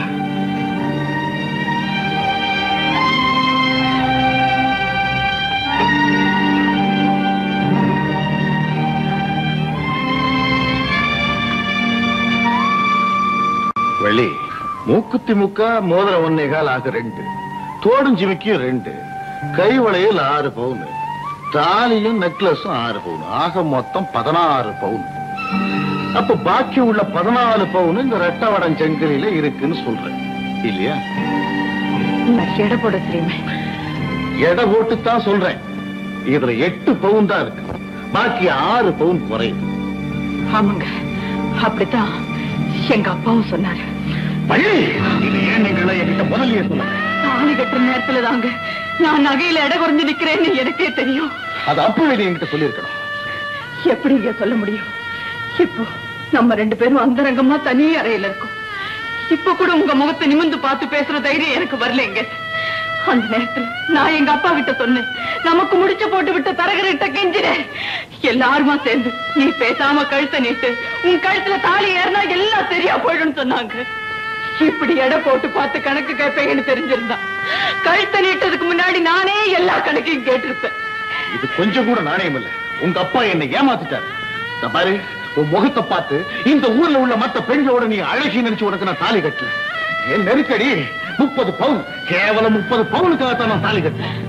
வெள்ளி மூக்குத்தி முக்கா மோதிர ஒன்னேகால் ஆக ரெண்டு தோடும் ஜிமிக்கியும் ரெண்டு கை வளையல் ஆறு பவுன் தாலியும் நெக்லஸும் ஆறு பவுன் ஆக மொத்தம் பதினாறு பவுன் அப்ப பாக்கி உள்ள பதினாலு பவுன் இந்த ரெட்டவடம் செங்கலில இருக்குன்னு சொல்றேன் இல்லையா நான் எடை போட தெரியுமே எடை போட்டுத்தான் சொல்றேன் இதுல எட்டு பவுன் தான் இருக்கு பாக்கி ஆறு பவுன் குறையுது ஆமாங்க அப்படித்தான் எங்க அப்பாவும் சொன்னாரு பள்ளி இது ஏன் நீங்கள என்கிட்ட முதல்லயே சொல்லுங்க தாலி கட்டுற நேரத்துல தாங்க நான் நகையில எடை குறைஞ்சு நிக்கிறேன்னு எனக்கே தெரியும் அது அப்பவே நீ என்கிட்ட சொல்லியிருக்கணும் எப்படிங்க சொல்ல முடியும் இப்போ நம்ம ரெண்டு பேரும் அந்தரங்கமா தனி அறையில இருக்கோம் இப்ப கூட உங்க முகத்தை நிமிர்ந்து பார்த்து பேசுற தைரியம் எனக்கு வரலைங்க அந்த நேரத்துல நான் எங்க அப்பா கிட்ட சொன்னேன் நமக்கு முடிச்சு போட்டு விட்ட தரகர்கிட்ட கெஞ்சினேன் எல்லாருமா சேர்ந்து நீ பேசாம கழுத்தை நீட்டு உன் கழுத்துல தாலி ஏறினா எல்லாம் சரியா போயிடும்னு சொன்னாங்க இப்படி எடை போட்டு பார்த்து கணக்கு கேட்பேங்கன்னு தெரிஞ்சிருந்தா கழுத்தை நீட்டதுக்கு முன்னாடி நானே எல்லா கணக்கையும் கேட்டிருப்பேன் இது கொஞ்சம் கூட நாணயம் இல்ல உங்க அப்பா என்னை ஏமாத்திட்டாரு இந்த பாரு உன் முகத்தை பார்த்து இந்த ஊர்ல உள்ள மத்த பெண்களோட நீ அழகி நினைச்சு உனக்கு நான் தாலி கட்டல என் நெருக்கடி முப்பது பவுன் கேவலம் முப்பது பவுனுக்காகத்தான் நான் தாலி கட்டேன்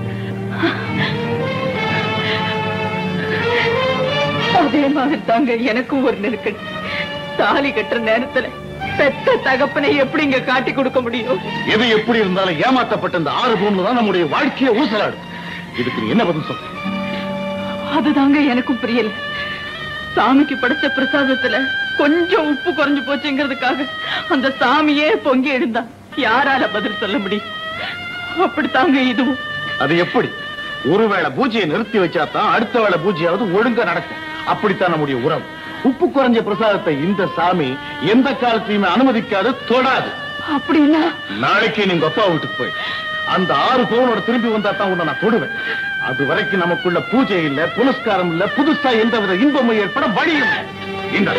அதே மாதிரி தாங்க எனக்கும் ஒரு நெருக்கடி தாலி கட்டுற நேரத்துல பெத்த தகப்பனை எப்படிங்க காட்டி கொடுக்க முடியும் எது எப்படி இருந்தாலும் ஏமாத்தப்பட்ட இந்த ஆறு பவுன்ல தான் நம்முடைய வாழ்க்கையை ஊசலாடு இதுக்கு நீ என்ன பதில் சொல்ற அதுதாங்க எனக்கும் புரியல சாமிக்கு படைச்ச பிரசாதத்துல கொஞ்சம் உப்பு குறைஞ்சு போச்சுங்கிறதுக்காக அந்த சாமியே பொங்கி எழுந்தா யாரால பதில் சொல்ல முடியும் அப்படித்தாங்க இதுவும் அது எப்படி ஒருவேளை பூஜையை நிறுத்தி வச்சா தான் அடுத்த வேளை பூஜையாவது ஒழுங்கா நடக்கும் அப்படித்தான் நம்முடைய உறவு உப்பு குறைஞ்ச பிரசாதத்தை இந்த சாமி எந்த காலத்தையுமே அனுமதிக்காது தொடாது அப்படின்னா நாளைக்கே நீங்க அப்பா வீட்டுக்கு போய் அந்த ஆறு பவுனோட திரும்பி வந்தா தான் உன்னை நான் தொடுவேன் அது வரைக்கும் நமக்குள்ள பூஜை இல்ல புனஸ்காரம் இல்ல புதுசா எந்தவித இன்பமும் ஏற்பட வழியும் இல்லை. இந்த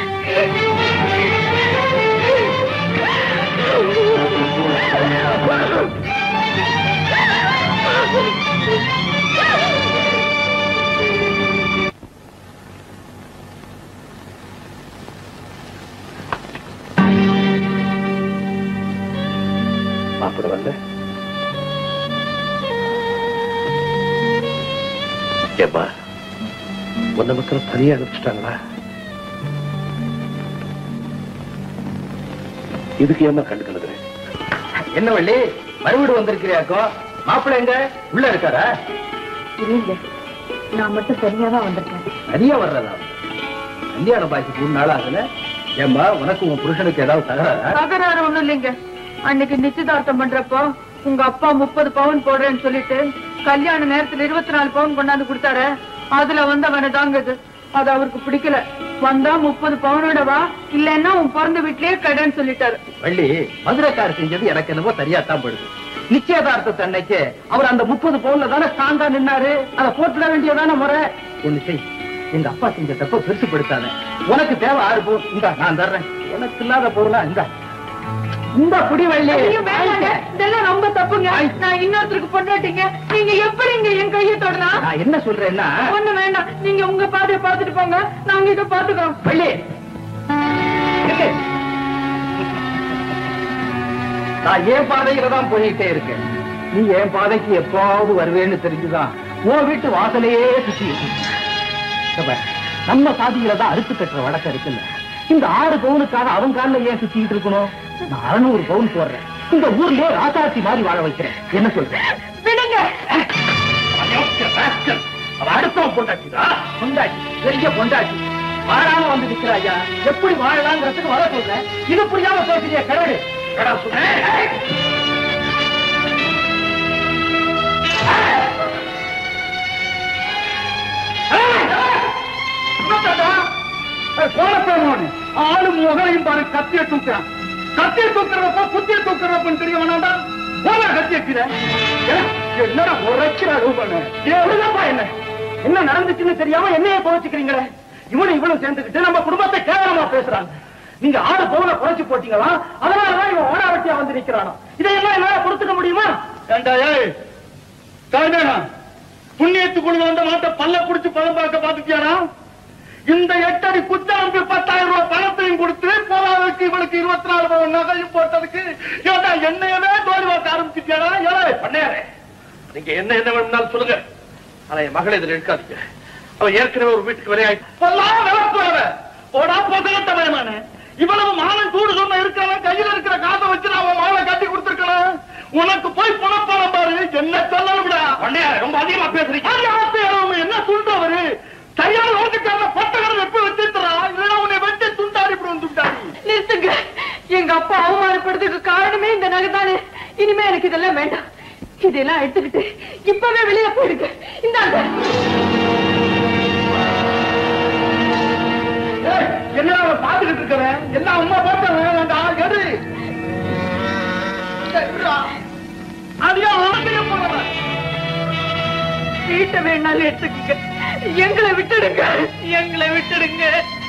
மாப்பிட வந்த ஏப்பா உன்ன மக்கள் தனியா அனுப்பிச்சிட்டாங்களா இதுக்கு என்ன கண்டு கலக்குறேன் என்ன வள்ளி மறுவீடு வந்திருக்கிறியாக்கோ மாப்பிள்ளை எங்க உள்ள இருக்காரா இல்லைங்க நான் மட்டும் சரியா தான் வந்திருக்கேன் நிறைய வர்றதா கல்யாண பாக்கி மூணு நாள் ஆகல ஏம்பா உனக்கு உன் புருஷனுக்கு ஏதாவது தகராறா தகராறு ஒண்ணும் இல்லைங்க அன்னைக்கு நிச்சயதார்த்தம் பண்றப்போ உங்க அப்பா முப்பது பவுன் போடுறேன்னு சொல்லிட்டு கல்யாண நேரத்துல இருபத்தி நாலு பவுன் கொண்டாந்து கொடுத்தாரு அதுல வந்து அவனை தாங்குது அது அவருக்கு பிடிக்கல வந்தா முப்பது பவுனோட வா இல்லைன்னா உன் பிறந்த வீட்லயே கடன் சொல்லிட்டாரு வள்ளி மதுரைக்கார் செஞ்சது எனக்கு என்னவோ சரியா தான் படுது நிச்சயதார்த்தத்து அன்னைக்கு அவர் அந்த முப்பது பவுன்ல தானே ஸ்ட்ராங்கா நின்னாரு அதை போட்டுட வேண்டியதான முறை ஒண்ணு செய் எங்க அப்பா செஞ்ச தப்ப பெருசுப்படுத்தாத உனக்கு தேவை ஆறு பவுன் இந்த நான் தர்றேன் எனக்கு இல்லாத பொருளா இந்த இந்த குடி வள்ளி ஐயோ, வேணாங்க. இதெல்லாம் ரொம்ப தப்புங்க நான் இன்னொருத்தருக்கு பொண்டாட்டிங்க நீங்க எப்படிங்க என் கையை தொடலாம் நான் என்ன சொல்றேன்னா ஒண்ணு வேண்டாம் நீங்க உங்க பாதையை பார்த்துட்டு போங்க நாங்க இதை பாத்துக்கிறோம் வள்ளி நில்லு. நான் என் பாதையில தான் போயிட்டே இருக்கேன் நீ என் பாதைக்கு எப்பாவது வருவேன்னு தெரிஞ்சுதான் உன் வீட்டு வாசலையே சுத்தி இருக்கு. நம்ம சாதியில தான் அறுத்து கட்டுற வழக்கம் இருக்குல்ல இந்த ஆறு பவுனுக்காக அவன் காலில் ஏன் சுத்திட்டு இருக்கணும் நான் அறுநூறு பவுன் போடுறேன் இந்த ஊர்லயே ராசாத்தி மாதிரி வாழ வைக்கிறேன் என்ன சொல்றேன் விடுங்க அவ அடுத்தவன் பொண்டாட்டிதா பொண்டாட்டி பெரிய பொண்டாட்டி வாழாம வந்து நிக்கிறாயா எப்படி வாழலாங்கிறதுக்கு வர சொல்றேன் இது புரியாம பேசுறிய கடவுள் கடா கோலப்பேமோனு ஆளு முகரையும் பாரு கத்திய தூக்குறான் கத்திய தூக்குறப்ப குத்திய தூக்குறப்பன்னு தெரிய வேணாண்டா போல கத்தி வைக்கிற என்னடா உரைக்கிற ரூபனு எவ்வளவுதான்ப்பா என்ன என்ன நடந்துச்சுன்னு தெரியாம என்னைய குறைச்சிக்கிறீங்களே இவனு இவனும் சேர்ந்துக்கிட்டு நம்ம குடும்பத்தை கேவலமா பேசுறாங்க நீங்க ஆறு பவுன குறைச்சு போட்டீங்களா அதனாலதான் இவன் ஓடாவட்டியா வந்து நிக்கிறானோ இதையெல்லாம் என்னால கொடுத்துக்க முடியுமா ஏண்டா ஏய் தாய்மேனா புண்ணியத்துக்குள்ள வந்த மாட்டை பல்ல குடிச்சு பழம் பார்க்க பாத்துட்டியாரா இந்த எட்டடி குச்சாம்பு பத்தாயிரம் ரூபாய் பணத்தையும் கொடுத்து போதாததுக்கு இவளுக்கு இருபத்தி நாலு பவுன் நகையும் போட்டதுக்கு ஏண்டா என்னையவே தோல்வி பார்க்க ஆரம்பிச்சிட்டியாரா ஏழை பண்ணையாரே நீங்க என்ன என்ன வேணும்னாலும் சொல்லுங்க ஆனா என் மகளை இதுல இருக்காதீங்க அவன் ஏற்கனவே ஒரு வீட்டுக்கு விளையாட்டு பொல்லாம் விளக்குறவ போடா பொசகட்ட பயமான இவ்வளவு மானம் சூடு சொன்ன இருக்கிறவன் கையில இருக்கிற காசை வச்சு நான் அவன் மகளை கட்டி கொடுத்துருக்கணும் உனக்கு போய் புணப்பணம் பாரு என்ன சொல்லணும்டா பண்ணையாரே ரொம்ப அதிகமா பேசுறீங்க அது ஆசை அளவு என்ன சொல்றவரு சரியான ரோட்டுக்காரன பட்டகரம் எப்ப வச்சிருக்கிறா இல்லைன்னா உன்னை வெட்டி துண்டாடி இப்படி வந்து துண்டாடி நிறுத்துங்க எங்க அப்பா அவமானப்படுறதுக்கு காரணமே இந்த நகை தானே இனிமே எனக்கு இதெல்லாம் வேண்டாம் இதெல்லாம் எடுத்துக்கிட்டு இப்பவே வெளியில போயிடுங்க இந்தாங்க ஏய், என்ன அவன் பாத்துக்கிட்டு இருக்கவன் எல்லாம் அம்மா போட்டவன் அந்த ஆள் எடு அதையா ஆணையம் போறவன் வீட்டை வேணாலும் எடுத்துக்கங்க எங்களை விட்டுடுங்க எங்களை விட்டுடுங்க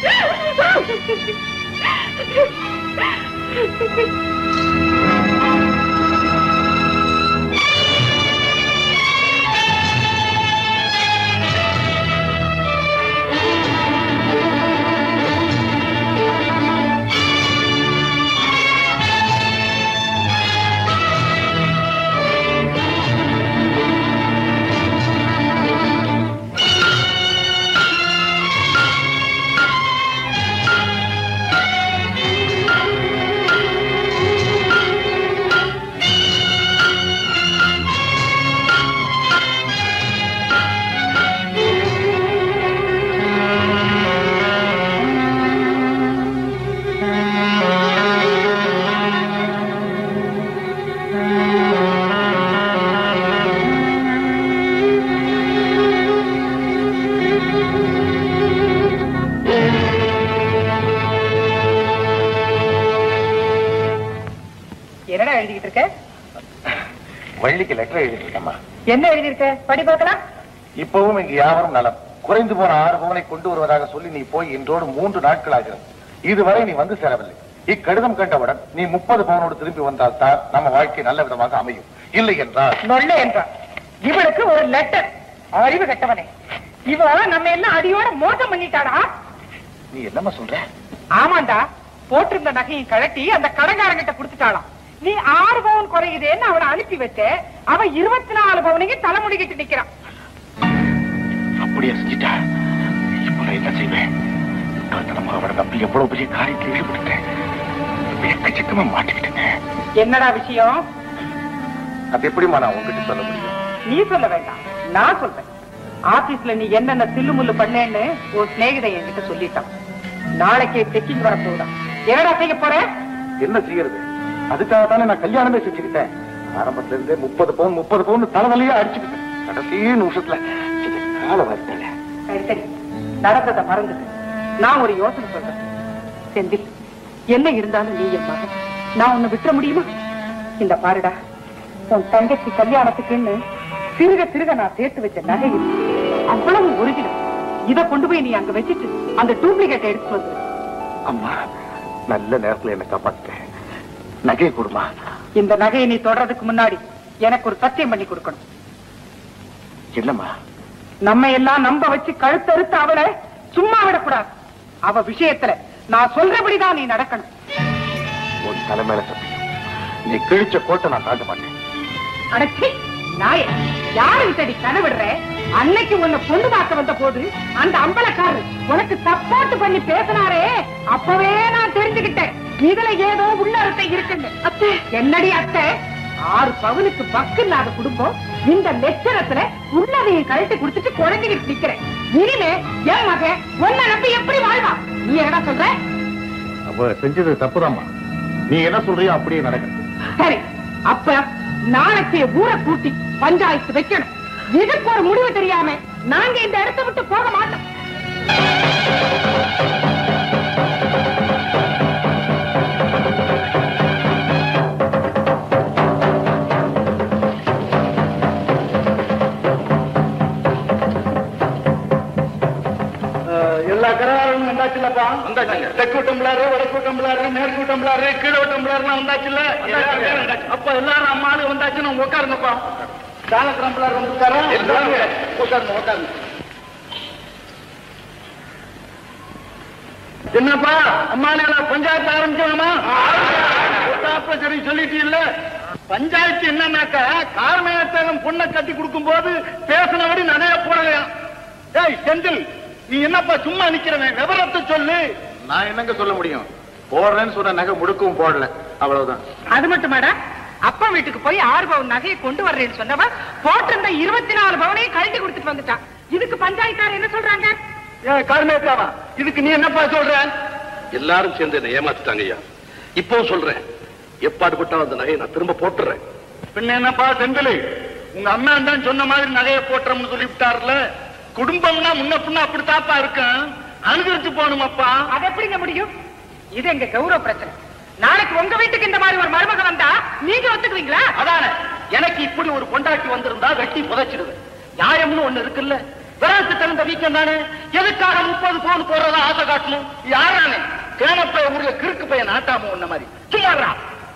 என்னடா எழுதிக்கிட்டு இருக்க வள்ளிக்கு லெட்டர் எழுதிட்டு இருக்கேம்மா என்ன எழுதியிருக்க படி பார்க்கலாம் இப்பவும் இங்கு யாவரும் நலம் குறைந்து போன ஆறு பவனை கொண்டு வருவதாக சொல்லி நீ போய் இன்றோடு மூன்று நாட்கள் ஆகிறது இதுவரை நீ வந்து சேரவில்லை இக்கடிதம் கண்டவுடன் நீ முப்பது பவனோடு திரும்பி வந்தால் தான் நம்ம வாழ்க்கை நல்ல விதமாக அமையும் இல்லை என்றால் நொல்ல என்றான் இவளுக்கு ஒரு லெட்டர் அறிவு கட்டவனே இவ நம்ம எல்லாம் அடியோட மோசம் பண்ணிட்டாடா நீ என்னம்மா சொல்ற ஆமாண்டா போட்டிருந்த நகையை கழட்டி அந்த கடங்காரங்கிட்ட கொடுத்துட்டாளாம் நீ ஆறு பவுன் குறையுதேன்னு அவளை அனுப்பி வச்ச அவ இருபத்தி நாலு பவுனுக்கு தலைமுடிக்கிட்டு நிக்கிறான் அப்படியே செஞ்சிட்டா இப்ப நான் என்ன செய்வேன் நம்ம அவரை நம்பி எவ்வளவு பெரிய காரியத்தில் ஈடுபட்டேன் இப்ப எக்கச்சக்கமா மாட்டிக்கிட்டேங்க என்னடா விஷயம் அது எப்படிமா நான் உங்ககிட்ட சொல்ல முடியும் நீ சொல்ல வேண்டாம் நான் சொல்றேன் ஆபீஸ்ல நீ என்னென்ன தில்லுமுல்லு பண்ணேன்னு உன் சிநேகிதை என்கிட்ட சொல்லிட்டான் நாளைக்கே செக்கிங் வர போகுதான் என்னடா செய்ய போற என்ன செய்யறது அதுக்காக தானே நான் கல்யாணமே செஞ்சுக்கிட்டேன் ஆரம்பத்துல இருந்தே முப்பது பவுன் முப்பது பவுன் தலைவலியே அடிச்சுக்கிட்டேன் கடைசி நிமிஷத்துல இது கால வருத்தல சரி சரி நடந்ததை மறந்துட்டு நான் ஒரு யோசனை சொல்றேன் செந்தில் என்ன இருந்தாலும் நீ என் மகன் நான் உன்னை விட்டுற முடியுமா இந்த பாருடா உன் தங்கச்சி கல்யாணத்துக்குன்னு சிறுக சிறுக நான் சேர்த்து வச்ச நகை இது. அவ்வளவு ஒரிஜினல் இத கொண்டு போய் நீ அங்க வச்சுட்டு அந்த டூப்ளிகேட் எடுத்து வந்து அம்மா நல்ல நேரத்துல என்ன காப்பாத்திட்டேன் நகையை கொடுமா இந்த நகையை நீ தொடறதுக்கு முன்னாடி எனக்கு ஒரு சத்தியம் பண்ணி கொடுக்கணும் என்னம்மா நம்ம எல்லாம் நம்ப வச்சு கழுத்தறுத்து அவளை சும்மா விடக்கூடாது அவ விஷயத்துல நான் சொல்றபடிதான் நீ நடக்கணும் உன் தலைமையில சத்தியம் நீ கிழிச்ச கோட்டை நான் தாண்ட மாட்டேன் அடச்சி நாய யாரு விட்டடி கனவிடுற அன்னைக்கு உன்னை பொண்ணு பார்க்க வந்த போது அந்த அம்பலக்காரர் உனக்கு சப்போர்ட் பண்ணி பேசினாரே அப்பவே நான் தெரிஞ்சுக்கிட்டேன் இதுல ஏதோ உள்ள அர்த்தம் இருக்குன்னு அத்தை என்னடி அத்தை ஆறு பவுனுக்கு பக்கு இல்லாத குடும்பம் இந்த லட்சணத்துல உள்ளதையும் கழட்டி கொடுத்துட்டு குழந்தைகிட்டு நிக்கிறேன் இனிமே என் மகன் உன்னை நம்பி எப்படி வாழ்வா நீ என்ன சொல்ற அவ செஞ்சது தப்புதாம்மா நீ என்ன சொல்றியோ அப்படியே நடக்கும் சரி அப்ப நாளைக்கு ஊரை கூட்டி பஞ்சாயத்து வைக்கணும் இதுக்கு ஒரு முடிவு தெரியாம நாங்க இந்த இடத்தை விட்டு போக மாட்டோம் எல்லா கரகாரங்களும் வந்தாச்சுல்லப்பா வந்தாச்சுங்க. தெற்கு டம்ளாரு வடக்கு டம்ளாரு மேற்கு டம்ளாரு கீழே டம்ளாருலாம் வந்தாச்சுல்ல அப்ப எல்லாரும் அம்மாளு வந்தாச்சுன்னு உட்காருங்கப்பா தான டம்ளார் வந்துட்டாரா எல்லாரும் உட்காருங்க உட்காருங்க என்னப்பா அம்மாளு பஞ்சாயத்து ஆரம்பிக்கலாமா ஒத்தாப்ப சரி சொல்லிட்டீல்ல பஞ்சாயத்து என்னன்னாக்கா கார்மேயத்தகம் பொண்ணை கட்டி கொடுக்கும் போது பேசினபடி நிறைய போடலையா ஏய் செந்தில் நீ என்னப்பா சும்மா நிக்கிறவன் விவரத்தை சொல்லு நான் என்னங்க சொல்ல முடியும் போடுறேன்னு சொன்ன நகை முடுக்கவும் போடல அவ்வளவுதான் அது மட்டுமாடா அப்பா வீட்டுக்கு போய் ஆறு பவுன் நகையை கொண்டு வர்றேன்னு சொன்னவ போட்டிருந்த இருபத்தி நாலு பவுனையும் கழட்டி கொடுத்துட்டு வந்துட்டான் இதுக்கு பஞ்சாயத்தார் என்ன சொல்றாங்க ஏன் கார்மேயத்தாவா இதுக்கு நீ என்னப்பா சொல்ற எல்லாரும் சேர்ந்து என்னை ஏமாத்திட்டாங்க ஐயா இப்பவும் சொல்றேன் எப்பாடுபட்டா அந்த நகையை நான் திரும்ப போட்டுறேன் பின்ன என்னப்பா செந்தில் உங்க அம்மா தான் சொன்ன மாதிரி நகையை போட்டுறோம்னு சொல்லிவிட்டார்ல குடும்பம்னா முன்ன பின்ன அப்படித்தாப்பா இருக்கும் அனுசரிச்சு போகணுமாப்பா அது எப்படிங்க முடியும் இது எங்க கௌரவ பிரச்சனை நாளைக்கு உங்க வீட்டுக்கு இந்த மாதிரி ஒரு மருமக வந்தா நீங்க ஒத்துக்குவீங்களா அதானே எனக்கு இப்படி ஒரு கொண்டாட்டி வந்திருந்தா வெட்டி புதைச்சிடுவேன் நியாயம்னு ஒண்ணு இருக்குல்ல விரத்து தெரிந்த வீக்கம் தானே எதுக்காக முப்பது பவுன் போடுறதா ஆசை காட்டணும் யாரானே கேனப்ப ஊர்ல கிறுக்கு பையன் நாட்டாம உன்ன மாதிரி சும்மாடா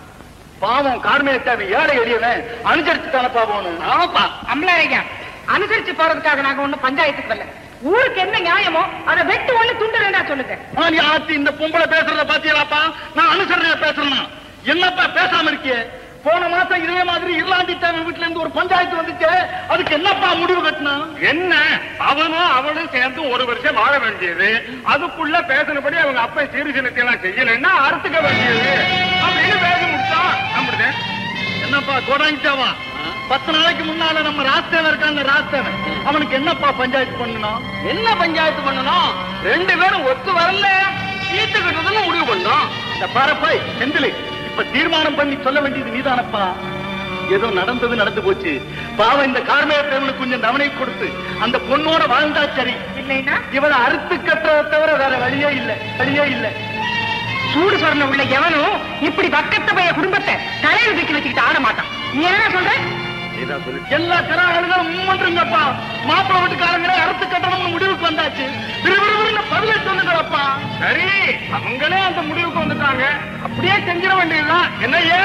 பாவம் கார்மேயத்தாவை ஏழை எளியவன் அனுசரிச்சு தானப்பா போகணும் ஆமாப்பா அம்பலாரையா அனுசரிச்சு போறதுக்காக நாங்க ஒண்ணும் பஞ்சாயத்துக்கு வரல ஊருக்கு என்ன நியாயமோ அதை வெட்டு ஒண்ணு துண்டு வேண்டா சொல்லுங்க ஆ, நீ ஆத்தி இந்த பொம்பளை பேசுறத பாத்தியலாப்பா நான் அனுசரணையா பேசுறேன்னா என்னப்பா பேசாம இருக்கியே போன மாசம் இதே மாதிரி இருளாண்டி தேவை வீட்டுல இருந்து ஒரு பஞ்சாயத்து வந்துச்சு அதுக்கு என்னப்பா முடிவு கட்டினா என்ன அவனும் அவளும் சேர்ந்து ஒரு வருஷம் வாழ வேண்டியது அதுக்குள்ள பேசினபடி அவங்க அப்பா சீர்திருத்தம் எல்லாம் செய்யலைன்னா அறுத்துக்க வேண்டியது அப்படின்னு பேசி முடிச்சான் அப்படிதான் என்னப்பா கோடாங்கிட்டாவா பத்து நாளைக்கு முன்னால நம்ம ராஸ்தேவன் இருக்காங்க ராஸ்தேவன் அவனுக்கு என்னப்பா பஞ்சாயத்து பண்ணணும் என்ன பஞ்சாயத்து பண்ணணும் ரெண்டு பேரும் ஒத்து வரல சீட்டு கட்டுறதுன்னு முடிவு பண்ணோம் இந்த பாரப்பாய் செந்திலு இப்ப தீர்மானம் பண்ணி சொல்ல வேண்டியது நீதானப்பா ஏதோ நடந்தது நடந்து போச்சு பாவம் இந்த கார்மேய பெருமனுக்கு கொஞ்சம் தவணை கொடுத்து அந்த பொண்ணோட வாழ்ந்தா சரி இல்லைன்னா இவளை அறுத்து கட்டுறதை தவிர வேற வழியே இல்ல வழியே இல்ல சூடு சொரண உள்ள எவனும் இப்படி பக்கத்து பைய குடும்பத்தை தலையில தூக்கி வச்சுக்கிட்டு ஆட மாட்டான் நீ என்ன சொல்ற எல்லா கராகளும் மும்மன்றங்கப்பா மாப்பிள்ளை வீட்டுக்காரங்களே அறுத்து கட்டணும்னு முடிவுக்கு வந்தாச்சு விறுவிறுன்னு பதிலை சொல்லுங்களப்பா சரி அவங்களே அந்த முடிவுக்கு வந்துட்டாங்க அப்படியே செஞ்சிட வேண்டியதுதான் என்னையா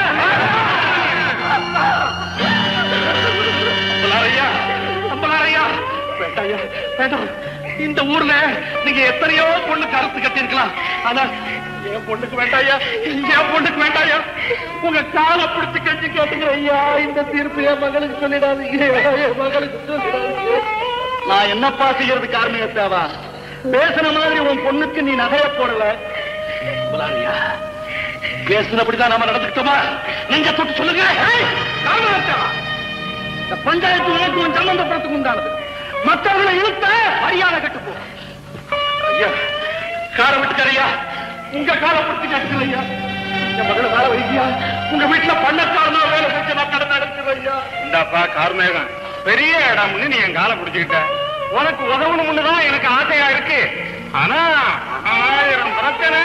ஐயா ஐயா வேண்டாயா வேண்டாம் இந்த ஊர்ல நீங்க எத்தனையோ பொண்ணு கருத்து கட்டிருக்கலாம் ஆனா என் பொண்ணுக்கு வேண்டாயா என் பொண்ணுக்கு வேண்டாயா உங்க காலை பிடிச்சு கட்டி கேட்டுக்கிற ஐயா இந்த தீர்ப்பு என் மகளுக்கு சொல்லிடாதீங்க என் மகளுக்கு சொல்லிடாதீங்க நான் என்னப்பா செய்யறது காரணம் தேவா பேசுன மாதிரி உன் பொண்ணுக்கு நீ நகைய போடல புலானியா பேசுனபடிதான் நாம நடந்துக்கிட்டோமா நெஞ்ச தொட்டு சொல்லுங்க ஏய், காரணம் தேவா இந்த பஞ்சாயத்து உனக்கு உன் சம்பந்தப்படுறதுக்கு உண்டானது மற்றவர்களை இழுத்த மரியாதை கட்டு போ ஐயா காரை விட்டுக்கறையா உங்க காலை பிடிச்சி கேட்குது ஐயா என் மகளை கால வைக்கியா உங்க வீட்டுல பண்ணக்காரனா வேலை செஞ்சு நான் கடமை எடுத்துரு ஐயா இந்தாப்பா கார்மேகம் பெரிய இடம்னு நீ என் காலை பிடிச்சுக்கிட்ட உனக்கு உதவணும்னு தான் எனக்கு ஆசையா இருக்கு ஆனா ஆயிரம் பிரச்சனை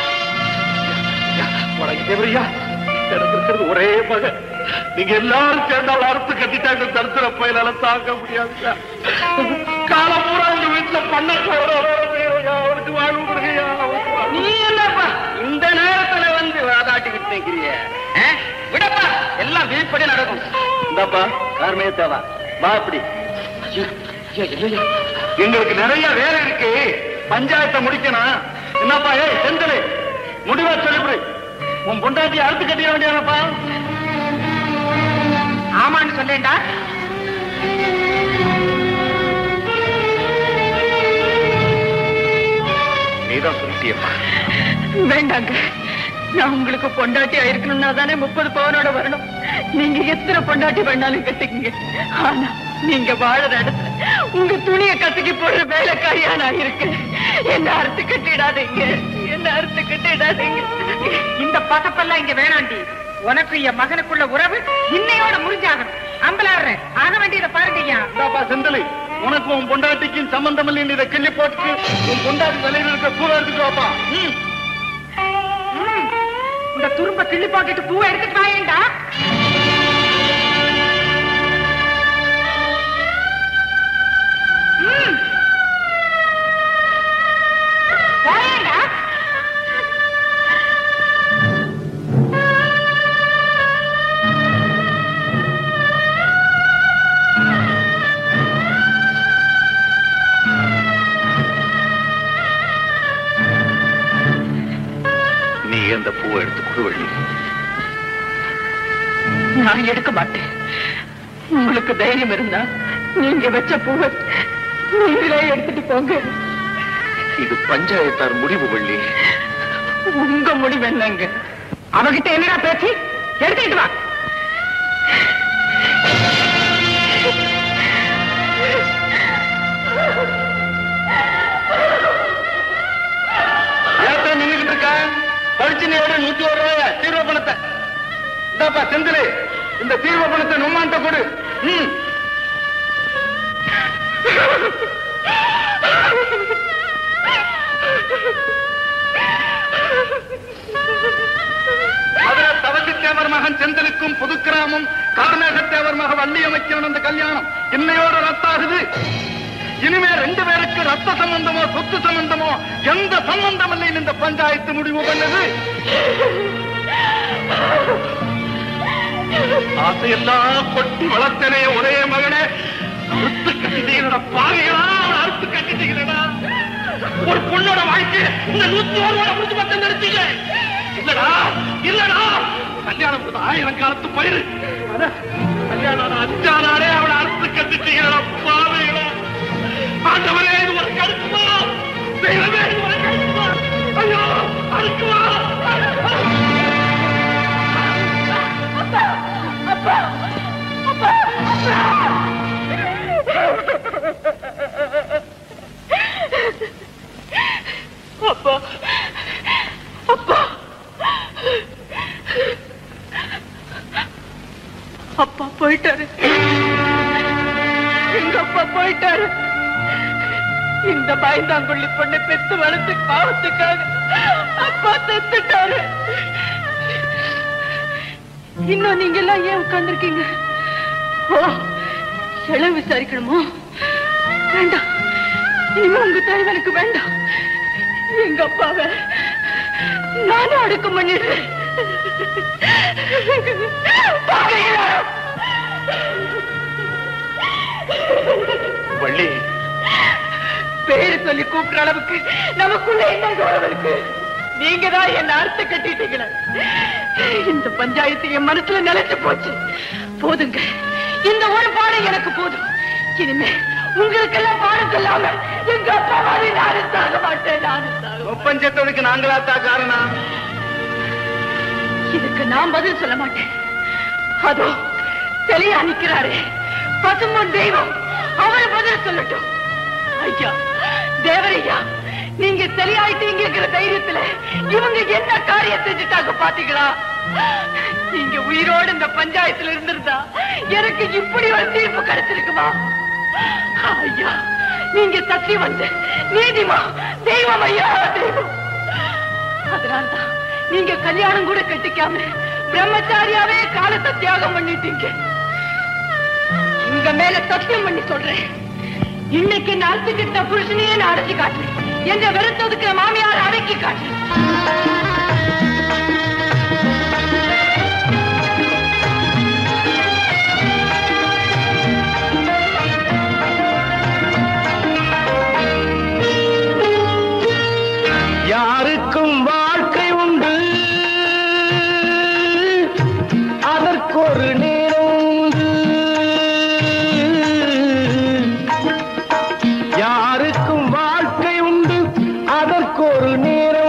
வணங்கியவரையா எனக்கு இருக்கிறது ஒரே மகன் நீங்க எல்லாரும் சேர்ந்து அவளை அறுத்து கட்டிட்டாங்க தருத்திர பயிலால தாங்க முடியாது காலம் பூரா எங்க வீட்டுல பண்ணக்காரனா அவனுக்கு வாழ்வு கொடுங்கய்யா அவனுக்கு வாழ்வு நீ என்னப்பா இந்த நேரத்துல வந்து வாதாட்டிக்கிட்டு நிக்கிறிய விடப்பா எல்லாம் வீழ்படி நடக்கும் இந்தாப்பா கார்மே தேவா வா அப்படி எங்களுக்கு நிறைய வேலை இருக்கு பஞ்சாயத்தை முடிக்கணும் என்னப்பா ஏய் செந்தலே முடிவா சொல்லிவிடு உன் பொண்டாட்டி அறுத்து கட்டிட வேண்டியதானப்பா ஆமான்னு சொல்லேன்டா சத்தியமா வேண்டாங்க நான் உங்களுக்கு பொண்டாட்டி ஆயிருக்கணும்னா தானே முப்பது பவனோட வரணும் நீங்க எத்தனை பொண்டாட்டி வேணாலும் கட்டிக்கங்க ஆனா நீங்க வாழற இடத்துல உங்க துணிய கசக்கி போடுற வேலைக்காரியா நான் இருக்கேன் என்ன அறுத்து கட்டிடாதீங்க என்ன அறுத்து கட்டிடாதீங்க இந்த பசப்பெல்லாம் இங்க வேணாண்டி உனக்கு என் மகனுக்குள்ள உறவு இன்னையோட முடிஞ்சாகணும் அம்பலாடுற ஆக வேண்டியதை பாருங்க ஐயா இந்தாப்பா செந்தலி உனக்கு உன் பொண்டாட்டிக்கும் சம்பந்தம் இல்லைன்னு இதை கிள்ளி போட்டு உன் பொண்டாட்டி தலையில இருக்க பூவை எடுத்துட்டு வாப்பா ம். ம். இந்த துரும்ப கிள்ளி பாக்கிட்டு பூவை எடுத்துட்டு வாயேண்டா ம். வாயேண்டா. நீ அந்த பூவை எடுத்து கொடுவள்ளி நான் எடுக்க மாட்டேன் உங்களுக்கு தைரியம் இருந்தா நீங்க வச்ச பூவை நீங்களே எடுத்துட்டு போங்க இது பஞ்சாயத்தார் முடிவு வள்ளி உங்க முடிவு என்னங்க அவகிட்ட என்னடா பேச்சு எடுத்துக்கிட்டு வா ஏத்த நின்னுகிட்டு இருக்க பழிச்சு நீ எடு நூத்தி ஒரு ரூபாய தீர்வ பணத்தை இந்தாப்பா செந்திலு இந்த தீர்வ பணத்தை நும்மான்ட்ட கொடு ம் மதுரை தவசித்தேவர் மகன் செந்திலுக்கும் புதுக்கிராமம் கார்மேகத்தேவர் மக வள்ளியமைச்சவன் அந்த கல்யாணம் இன்னையோட ரத்தாகுது இனிமே ரெண்டு பேருக்கு ரத்த சம்பந்தமோ சொத்து சம்பந்தமோ எந்த சம்பந்தம் இல்லைன்னு இந்த பஞ்சாயத்து முடிவு பண்ணது ஆசையெல்லாம் கொட்டி வளர்த்தனே ஒரே மகனே அறுத்து கட்டிட்டீங்களா பாகையா அறுத்து கட்டிட்டீங்களா ஒரு பொண்ணோட வாழ்க்கை இந்த நூத்தி ஒரு ரூபாய் முடிச்சு பத்தம் நிறுத்தீங்க இல்லடா இல்லடா கல்யாணம் புது ஆயிரம் காலத்து பயிர் அட, கல்யாணம் ஆன அஞ்சா நாளே அவளை அறுத்து கட்டிட்டீங்களா பாவைகளா ஆண்டவரே இது ஒரு கருத்துமா தெய்வமே இது ஒரு கருத்துமா ஐயோ அறுக்குமா அப்பா அப்பா அப்பா போயிட்டாரு எங்க அப்பா போயிட்டாரு இந்த பயந்தாங்குள்ளி பொண்ணை பெத்து வளர்த்து பாவத்துக்காக அப்பா செத்துட்டாரு இன்னும் நீங்க எல்லாம் ஏன் உட்கார்ந்துருக்கீங்க ஓ செலவு விசாரிக்கணுமோ வேண்டாம் இனிமே உங்க தாய் எனக்கு வேண்டாம் எங்க அப்பாவை நானும் அடக்கம் பண்ணிடுறேன் பாக்கையா? வள்ளி பேரு சொல்லி கூப்பிடுற அளவுக்கு நமக்குள்ள என்ன கௌரவம் இருக்கு நீங்க தான் என்ன அறுத்து கட்டிட்டீங்களே இந்த பஞ்சாயத்து என் மனசுல நிலைச்சு போச்சு போதுங்க இந்த ஒரு பாடம் எனக்கு போதும் இனிமே உங்களுக்கெல்லாம் பாடம் சொல்லாம எங்க அப்பா மாதிரி நானும் சாக மாட்டேன் நானும் சாக மாட்டேன். ஒப்பஞ்சத்தோடுக்கு நாங்களாத்தா காரணம் இதுக்கு நான் பதில் சொல்ல மாட்டேன் அதோ தெளியா நிக்கிறாரே பசும்பொன் தெய்வம் அவர் பதில் சொல்லட்டும் ஐயா தேவரையா நீங்க தெளியாயிட்டீங்கிற தைரியத்துல இவங்க என்ன காரியம் செஞ்சுட்டாங்க பாத்தீங்களா நீங்க உயிரோடு இந்த பஞ்சாயத்துல இருந்திருந்தா எனக்கு இப்படி ஒரு தீர்ப்பு கிடைச்சிருக்குமா ஐயா நீங்க சத்தியம் வந்து நீதிமா தெய்வம் ஐயா தெய்வம் அதனால்தான் நீங்க கல்யாணம் கூட கட்டிக்காம பிரம்மச்சாரியாவே காலத்தை தியாகம் பண்ணிட்டீங்க உங்க மேல சத்தியம் பண்ணி சொல்றேன் இன்னைக்கு நாத்துக்கிட்ட புருஷனையே நான் அடைச்சு காட்டுறேன் என்ற வெறுத்ததுக்கு மாமியார் அடக்கி காட்டுறேன் யாருக்கும் வாழ்க்கை உண்டு அதற்கொரு நேரம் உண்டு யாருக்கும் வாழ்க்கை உண்டு அதற்கொரு நேரம்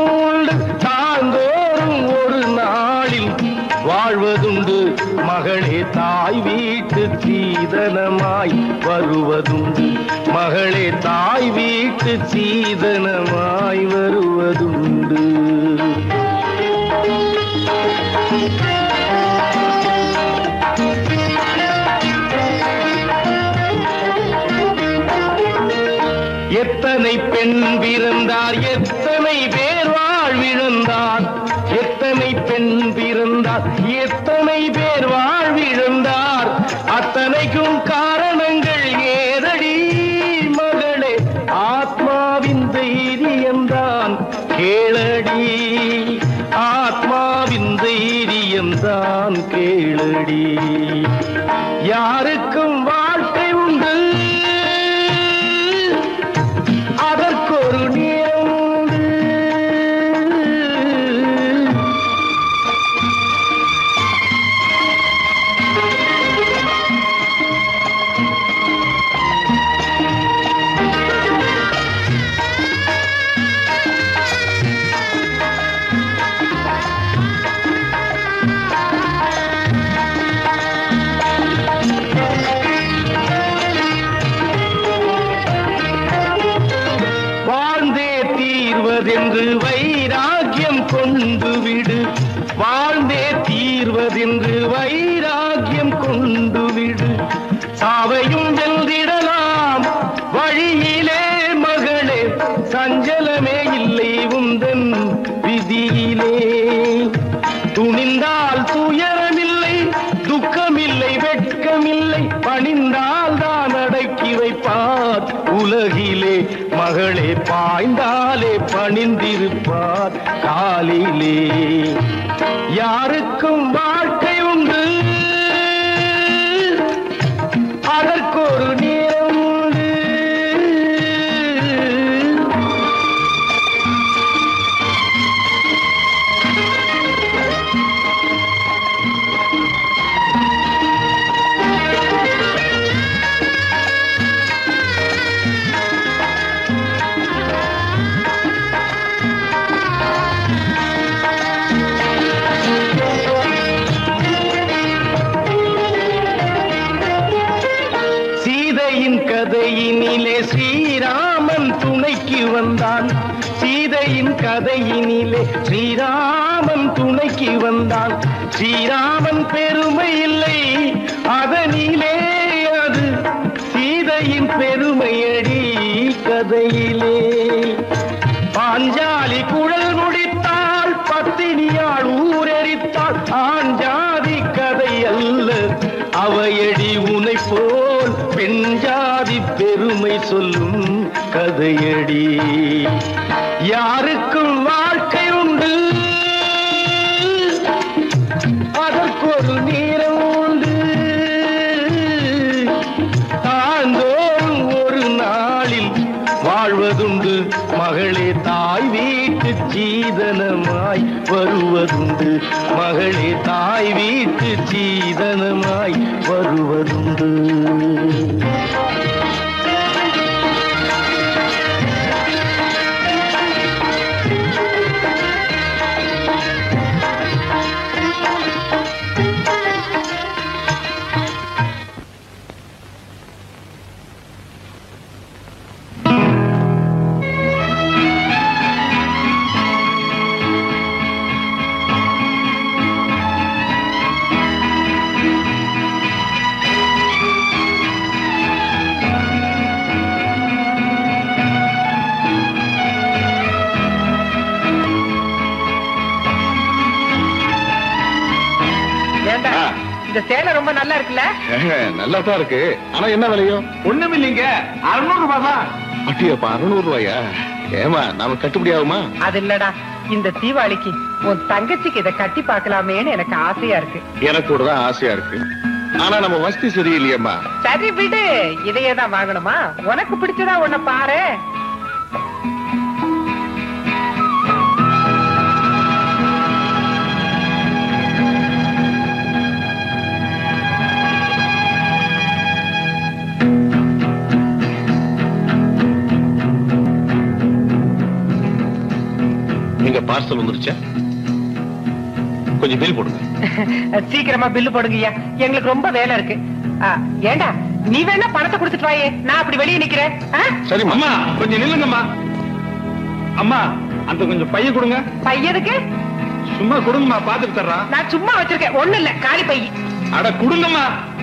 சீதனமாய் வருவதுண்டு மகளே தாய் வீட்டு சீதனமாய் வருவதுண்டு எத்தனை பெண் பிறந்தார் எத்தனை பேர் வாழ்விழந்தார் எத்தனை பெண் பிறந்தார் எத்தனை பேர் வாழ்விழந்தார் அத்தனைக்கும் காரணங்கள் ஏதடி மகளே ஆத்மாவின் தைரியம்தான் கேளடி ஆத்மாவின் தைரியம்தான் கேளடி யாருக்கும் வாழ்க்கை உண்டு அதற்கொரு நேரம் உண்டு வாழ்ந்தே தீர்வதென்று வைராக்கியம் கொண்டு விடு வாழ்ந்தே தீர்வதென்று வைராக்கியம் கொண்டு விடு சாவையும் வென்றிடலாம் வழியிலே மகளே சஞ்சலமே இல்லை உந்தன் விதியிலே துணிந்தால் துயரமில்லை துக்கமில்லை வெட்கமில்லை பணிந்தால் தான் அடக்கி வைப்பார் உலகிலே மகளே பாய்ந்தாலே பணிந்திருப்பார் காலிலே யாருக்கும் வாழ்க்கை உண்டு அதற்கொரு நேரம் உண்டு சீதையின் கதையினிலே ஸ்ரீராமன் துணைக்கு வந்தான் சீதையின் கதையினிலே ஸ்ரீராமன் துணைக்கு வந்தான் ஸ்ரீராமன் பெருமை இல்லை அதனிலே அது சீதையின் பெருமையடி கதையிலே பாஞ்சாலி குழல் முடித்தாள் பத்தினியாள் ஊரெரித்தாள் ஆஞ்சாதி கதை அல்ல அவையடி உனை போல் பெண் ஜாதி பெருமை சொல்லும் கதையடி யாருக்கும் வாழ்க்கை உண்டு அதற்கொரு நேரம் உண்டு தாழ்ந்தோறும் ஒரு நாளில் வாழ்வதுண்டு மகளே தாய் வீட்டு சீதனமாய் வருவதுண்டு மகளே தாய் வீட்டு சீதனமாய் வருவதுண்டு ஏண்டா இந்த சேலை ரொம்ப நல்லா இருக்குல்ல நல்லா தான் இருக்கு ஆனா என்ன விலையும் ஒண்ணும் இல்லைங்க அறுநூறு ரூபாய் தான் அட்டியப்பா அறுநூறு ரூபாயா ஏமா நாம கட்டுப்படி ஆகுமா அது இல்லடா இந்த தீபாவளிக்கு உன் தங்கச்சிக்கு இதை கட்டி பார்க்கலாமேன்னு எனக்கு ஆசையா இருக்கு எனக்கு கூட தான் ஆசையா இருக்கு ஆனா நம்ம வசதி சரியில்லையம்மா சரி விடு இதையே தான் வாங்கணுமா உனக்கு பிடிச்சதா உன்னை பாரு எங்க பார்சல் வந்துருச்சா கொஞ்சம் பில் போடுங்க சீக்கிரமா பில்லு போடுங்கய்யா எங்களுக்கு ரொம்ப வேலை இருக்கு ஆ, ஏண்டா நீ வேணா பணத்தை கொடுத்துட்டு வாயே நான் அப்படி வெளியே நிக்கிறேன் ஆ? சரி அம்மா கொஞ்சம் நில்லுங்கம்மா அம்மா அந்த கொஞ்சம் பைய கொடுங்க பையனுக்கு சும்மா கொடுங்கம்மா பாத்துட்டு தர்றான் நான் சும்மா வச்சிருக்கேன் ஒண்ணு இல்ல காலி பை அட கொடுங்கம்மா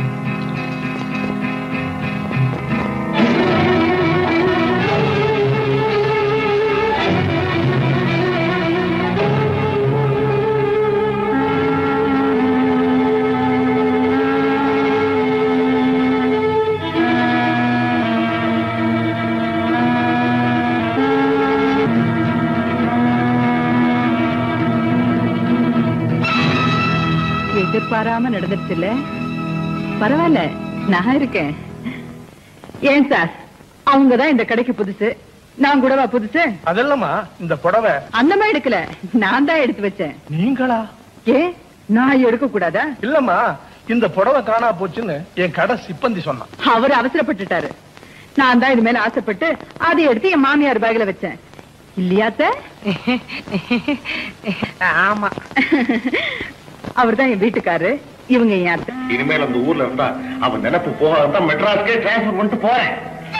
எதிர்பாராம நடந்துருச்சுல்ல பரவாயில்ல நான் இருக்கேன் ஏன் சார் அவங்க தான் இந்த கடைக்கு புதுசு நான் கூடவா புதுசு அதெல்லாமா இந்த புடவை அந்த மாதிரி எடுக்கல நான் தான் எடுத்து வச்சேன் நீங்களா ஏ நான் எடுக்க கூடாதா இல்லம்மா இந்த புடவை காணா போச்சுன்னு என் கடை சிப்பந்தி சொன்னான் அவர் அவசரப்பட்டுட்டாரு நான் தான் இது மேல ஆசைப்பட்டு அதை எடுத்து என் மாமியார் பேக்ல வச்சேன் இல்லையா சார் ஆமா அவர் தான் என் வீட்டுக்காரு இவங்க என் அத்தை இனிமேல் அந்த ஊர்ல இருந்தா அவன் நினைப்பு போக மெட்ராஸ்க்கே டிரான்ஸ்பர் பண்ணிட்டு போறேன்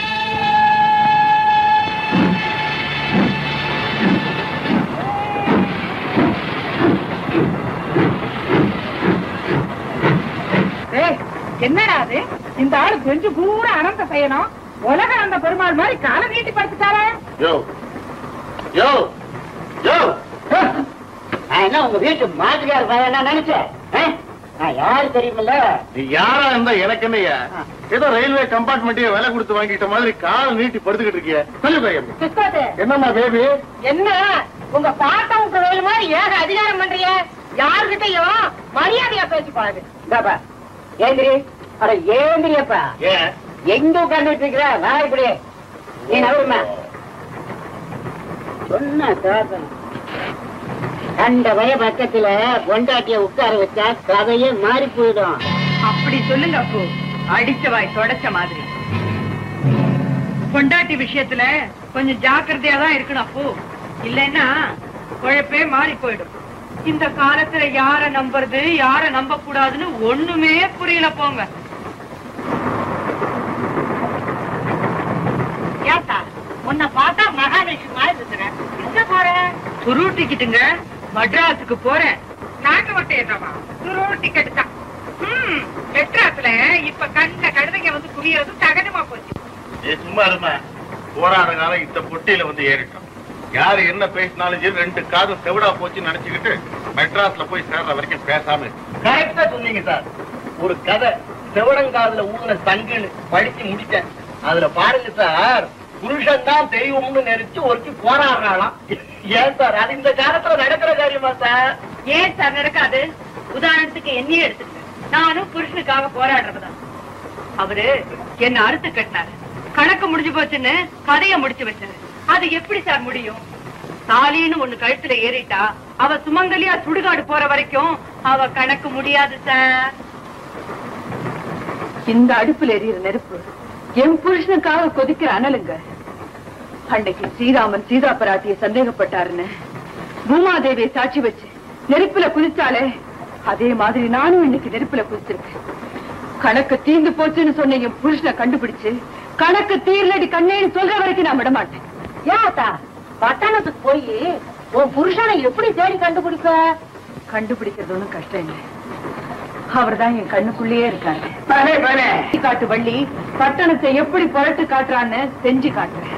ஏய், என்னடா அது இந்த ஆளு கொஞ்சம் பூரா அனந்த செய்யணும் உலக அந்த பெருமாள் மாதிரி காலை நீட்டி படுத்துட்டாரே யோ யோ யோ நான் என்ன உங்க வீட்டு மாட்டுக்கார் பையன் நான் நினைச்சேன் ஆ? நான் யாரு தெரியுமில்ல நீ யாரா இருந்தா எனக்கு என்னய்யா ஏதோ ரயில்வே கம்பார்ட்மெண்ட்டையே விலை கொடுத்து வாங்கிட்ட மாதிரி கால் நீட்டி படுத்துக்கிட்டு இருக்கிய சொல்லு பையன் கிறிஸ்தோத்து, என்னம்மா பேபி என்ன உங்க பாட்டா உங்க வேலு மாதிரி ஏக அதிகாரம் பண்றீங்க யாருகிட்டயும் மரியாதையா பேசி பாருங்க இந்தாப்பா ஏந்திரி அட ஏந்திரியப்பா ஏன் எங்க உட்கார்ந்துட்டு இருக்கிற நான் இப்படி நீ நவருமா சொன்ன கேட்கணும் கண்ட வய பக்கத்துல பொண்டாட்டிய உட்கார வச்சா கதையே மாறி போயிடும் அப்படி சொல்லுங்க அப்போ அடிச்ச வாய் தொடச்ச மாதிரி பொண்டாட்டி விஷயத்துல கொஞ்சம் ஜாக்கிரதையா தான் இருக்கணும் அப்போ இல்லைன்னா குழப்பே மாறி போயிடும் இந்த காலத்துல யார நம்புறது யார நம்ப கூடாதுன்னு ஒண்ணுமே புரியல போங்க ஏத்தா உன்னை பார்த்தா மகாலட்சுமி மாதிரி இருக்கிறேன் எங்க போற சுருட்டிக்கிட்டுங்க மட்ராஸுக்கு போறேன் நாட்டு வட்டை என்னவா சுருள் டிக்கெட் தான் ம், மெட்ராஸ்ல இப்ப கண்ட கழுதைங்க வந்து குவியறது சகஜமா போச்சு ஏ சும்மா இருமா போராட காலம் இந்த பொட்டியில வந்து ஏறிட்டோம் யாரு என்ன பேசினாலும் சரி ரெண்டு காதும் செவிடா போச்சுன்னு நினைச்சுக்கிட்டு மெட்ராஸ்ல போய் சேர்ற வரைக்கும் பேசாம இரு. கரெக்டா சொன்னீங்க சார் ஒரு கதை செவடங்காதுல ஊன சங்குன்னு படிச்சு முடிச்சேன் அதுல பாருங்க சார் புருஷன் தான் தெய்வம்னு நினைச்சு ஒருத்தி போராடுறாளாம் ஏன் சார் அது இந்த காலத்துல நடக்கிற காரியமா சார் ஏன் சார் நடக்காது உதாரணத்துக்கு என்னையே எடுத்துக்க நானும் புருஷனுக்காக போராடுறதுதான் அவரு என்ன அறுத்து கட்டினாரு கணக்கு முடிஞ்சு போச்சுன்னு கதைய முடிச்சு வச்சாரு அது எப்படி சார் முடியும் தாலின்னு ஒண்ணு கழுத்துல ஏறிட்டா அவ சுமங்கலியா சுடுகாடு போற வரைக்கும் அவ கணக்கு முடியாது சார் இந்த அடுப்புல எரியிற நெருப்பு என் புருஷனுக்காக கொதிக்கிற அனலுங்க அன்னைக்கு ஸ்ரீராமன் சீதா பிராட்டிய சந்தேகப்பட்டாருன்னு பூமாதேவியை சாட்சி வச்சு நெருப்புல குதிச்சாலே அதே மாதிரி நானும் இன்னைக்கு நெருப்புல குதிச்சிருக்கேன் கணக்கு தீர்ந்து போச்சுன்னு சொன்ன என் புருஷனை கண்டுபிடிச்சு கணக்கு தீர்லடி கண்ணேன்னு சொல்ற வரைக்கும் நான் விட மாட்டேன் ஏத்தா பட்டணத்துக்கு போய் உன் புருஷனை எப்படி தேடி கண்டுபிடிப்ப கண்டுபிடிக்கிறது ஒண்ணும் கஷ்டம் இல்லை அவர்தான் என் கண்ணுக்குள்ளேயே இருக்காரு பலே பலே காட்டு வள்ளி பட்டணத்தை எப்படி புரட்டு காட்டுறான்னு செஞ்சு காட்டுறேன்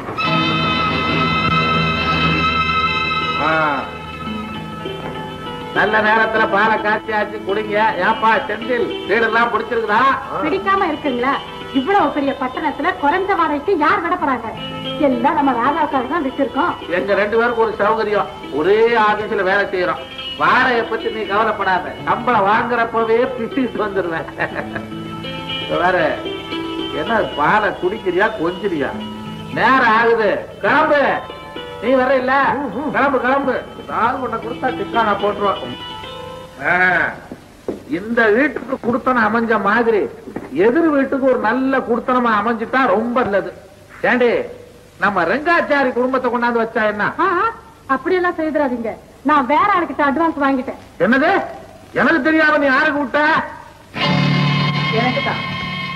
நல்ல நேரத்துல பாலை காய்ச்சியாச்சு குடிங்க ஏப்பா செந்தில் வீடெல்லாம் பிடிச்சிருக்குதா பிடிக்காம இருக்குங்களா இவ்வளவு பெரிய பட்டணத்துல குறைஞ்ச வாடகைக்கு யார் விட போறாங்க எல்லாம் நம்ம ராஜாக்காக தான் வச்சிருக்கோம் எங்க ரெண்டு பேருக்கு ஒரு சௌகரியம் ஒரே ஆபீஸ்ல வேலை செய்யறோம் வாடகை பத்தி நீ கவலைப்படாத சம்பளம் வாங்குறப்பவே பிசிட்டு வந்துருவேன் இப்ப வேற என்ன பாலை குடிக்கிறியா கொஞ்சிரியா நேரம் ஆகுது கிளம்பு நீ வர இல்ல கிளம்பு கிளம்பு நான் உன்னை கொடுத்தா டிக்கானா போட்டுருவோம் ஆ, இந்த வீட்டுக்கு குடுத்தனம் அமைஞ்ச மாதிரி எதிர் வீட்டுக்கு ஒரு நல்ல குடுத்தனமா அமைஞ்சிட்டா ரொம்ப நல்லது ஏண்டி நம்ம ரெங்காச்சாரி குடும்பத்தை கொண்டாந்து வச்சா என்ன அப்படி எல்லாம் செய்திடாதீங்க நான் வேற ஆளுக்கிட்ட அட்வான்ஸ் வாங்கிட்டேன் என்னது எனக்கு தெரியாம நீ யாருக்கு விட்ட எனக்குதான்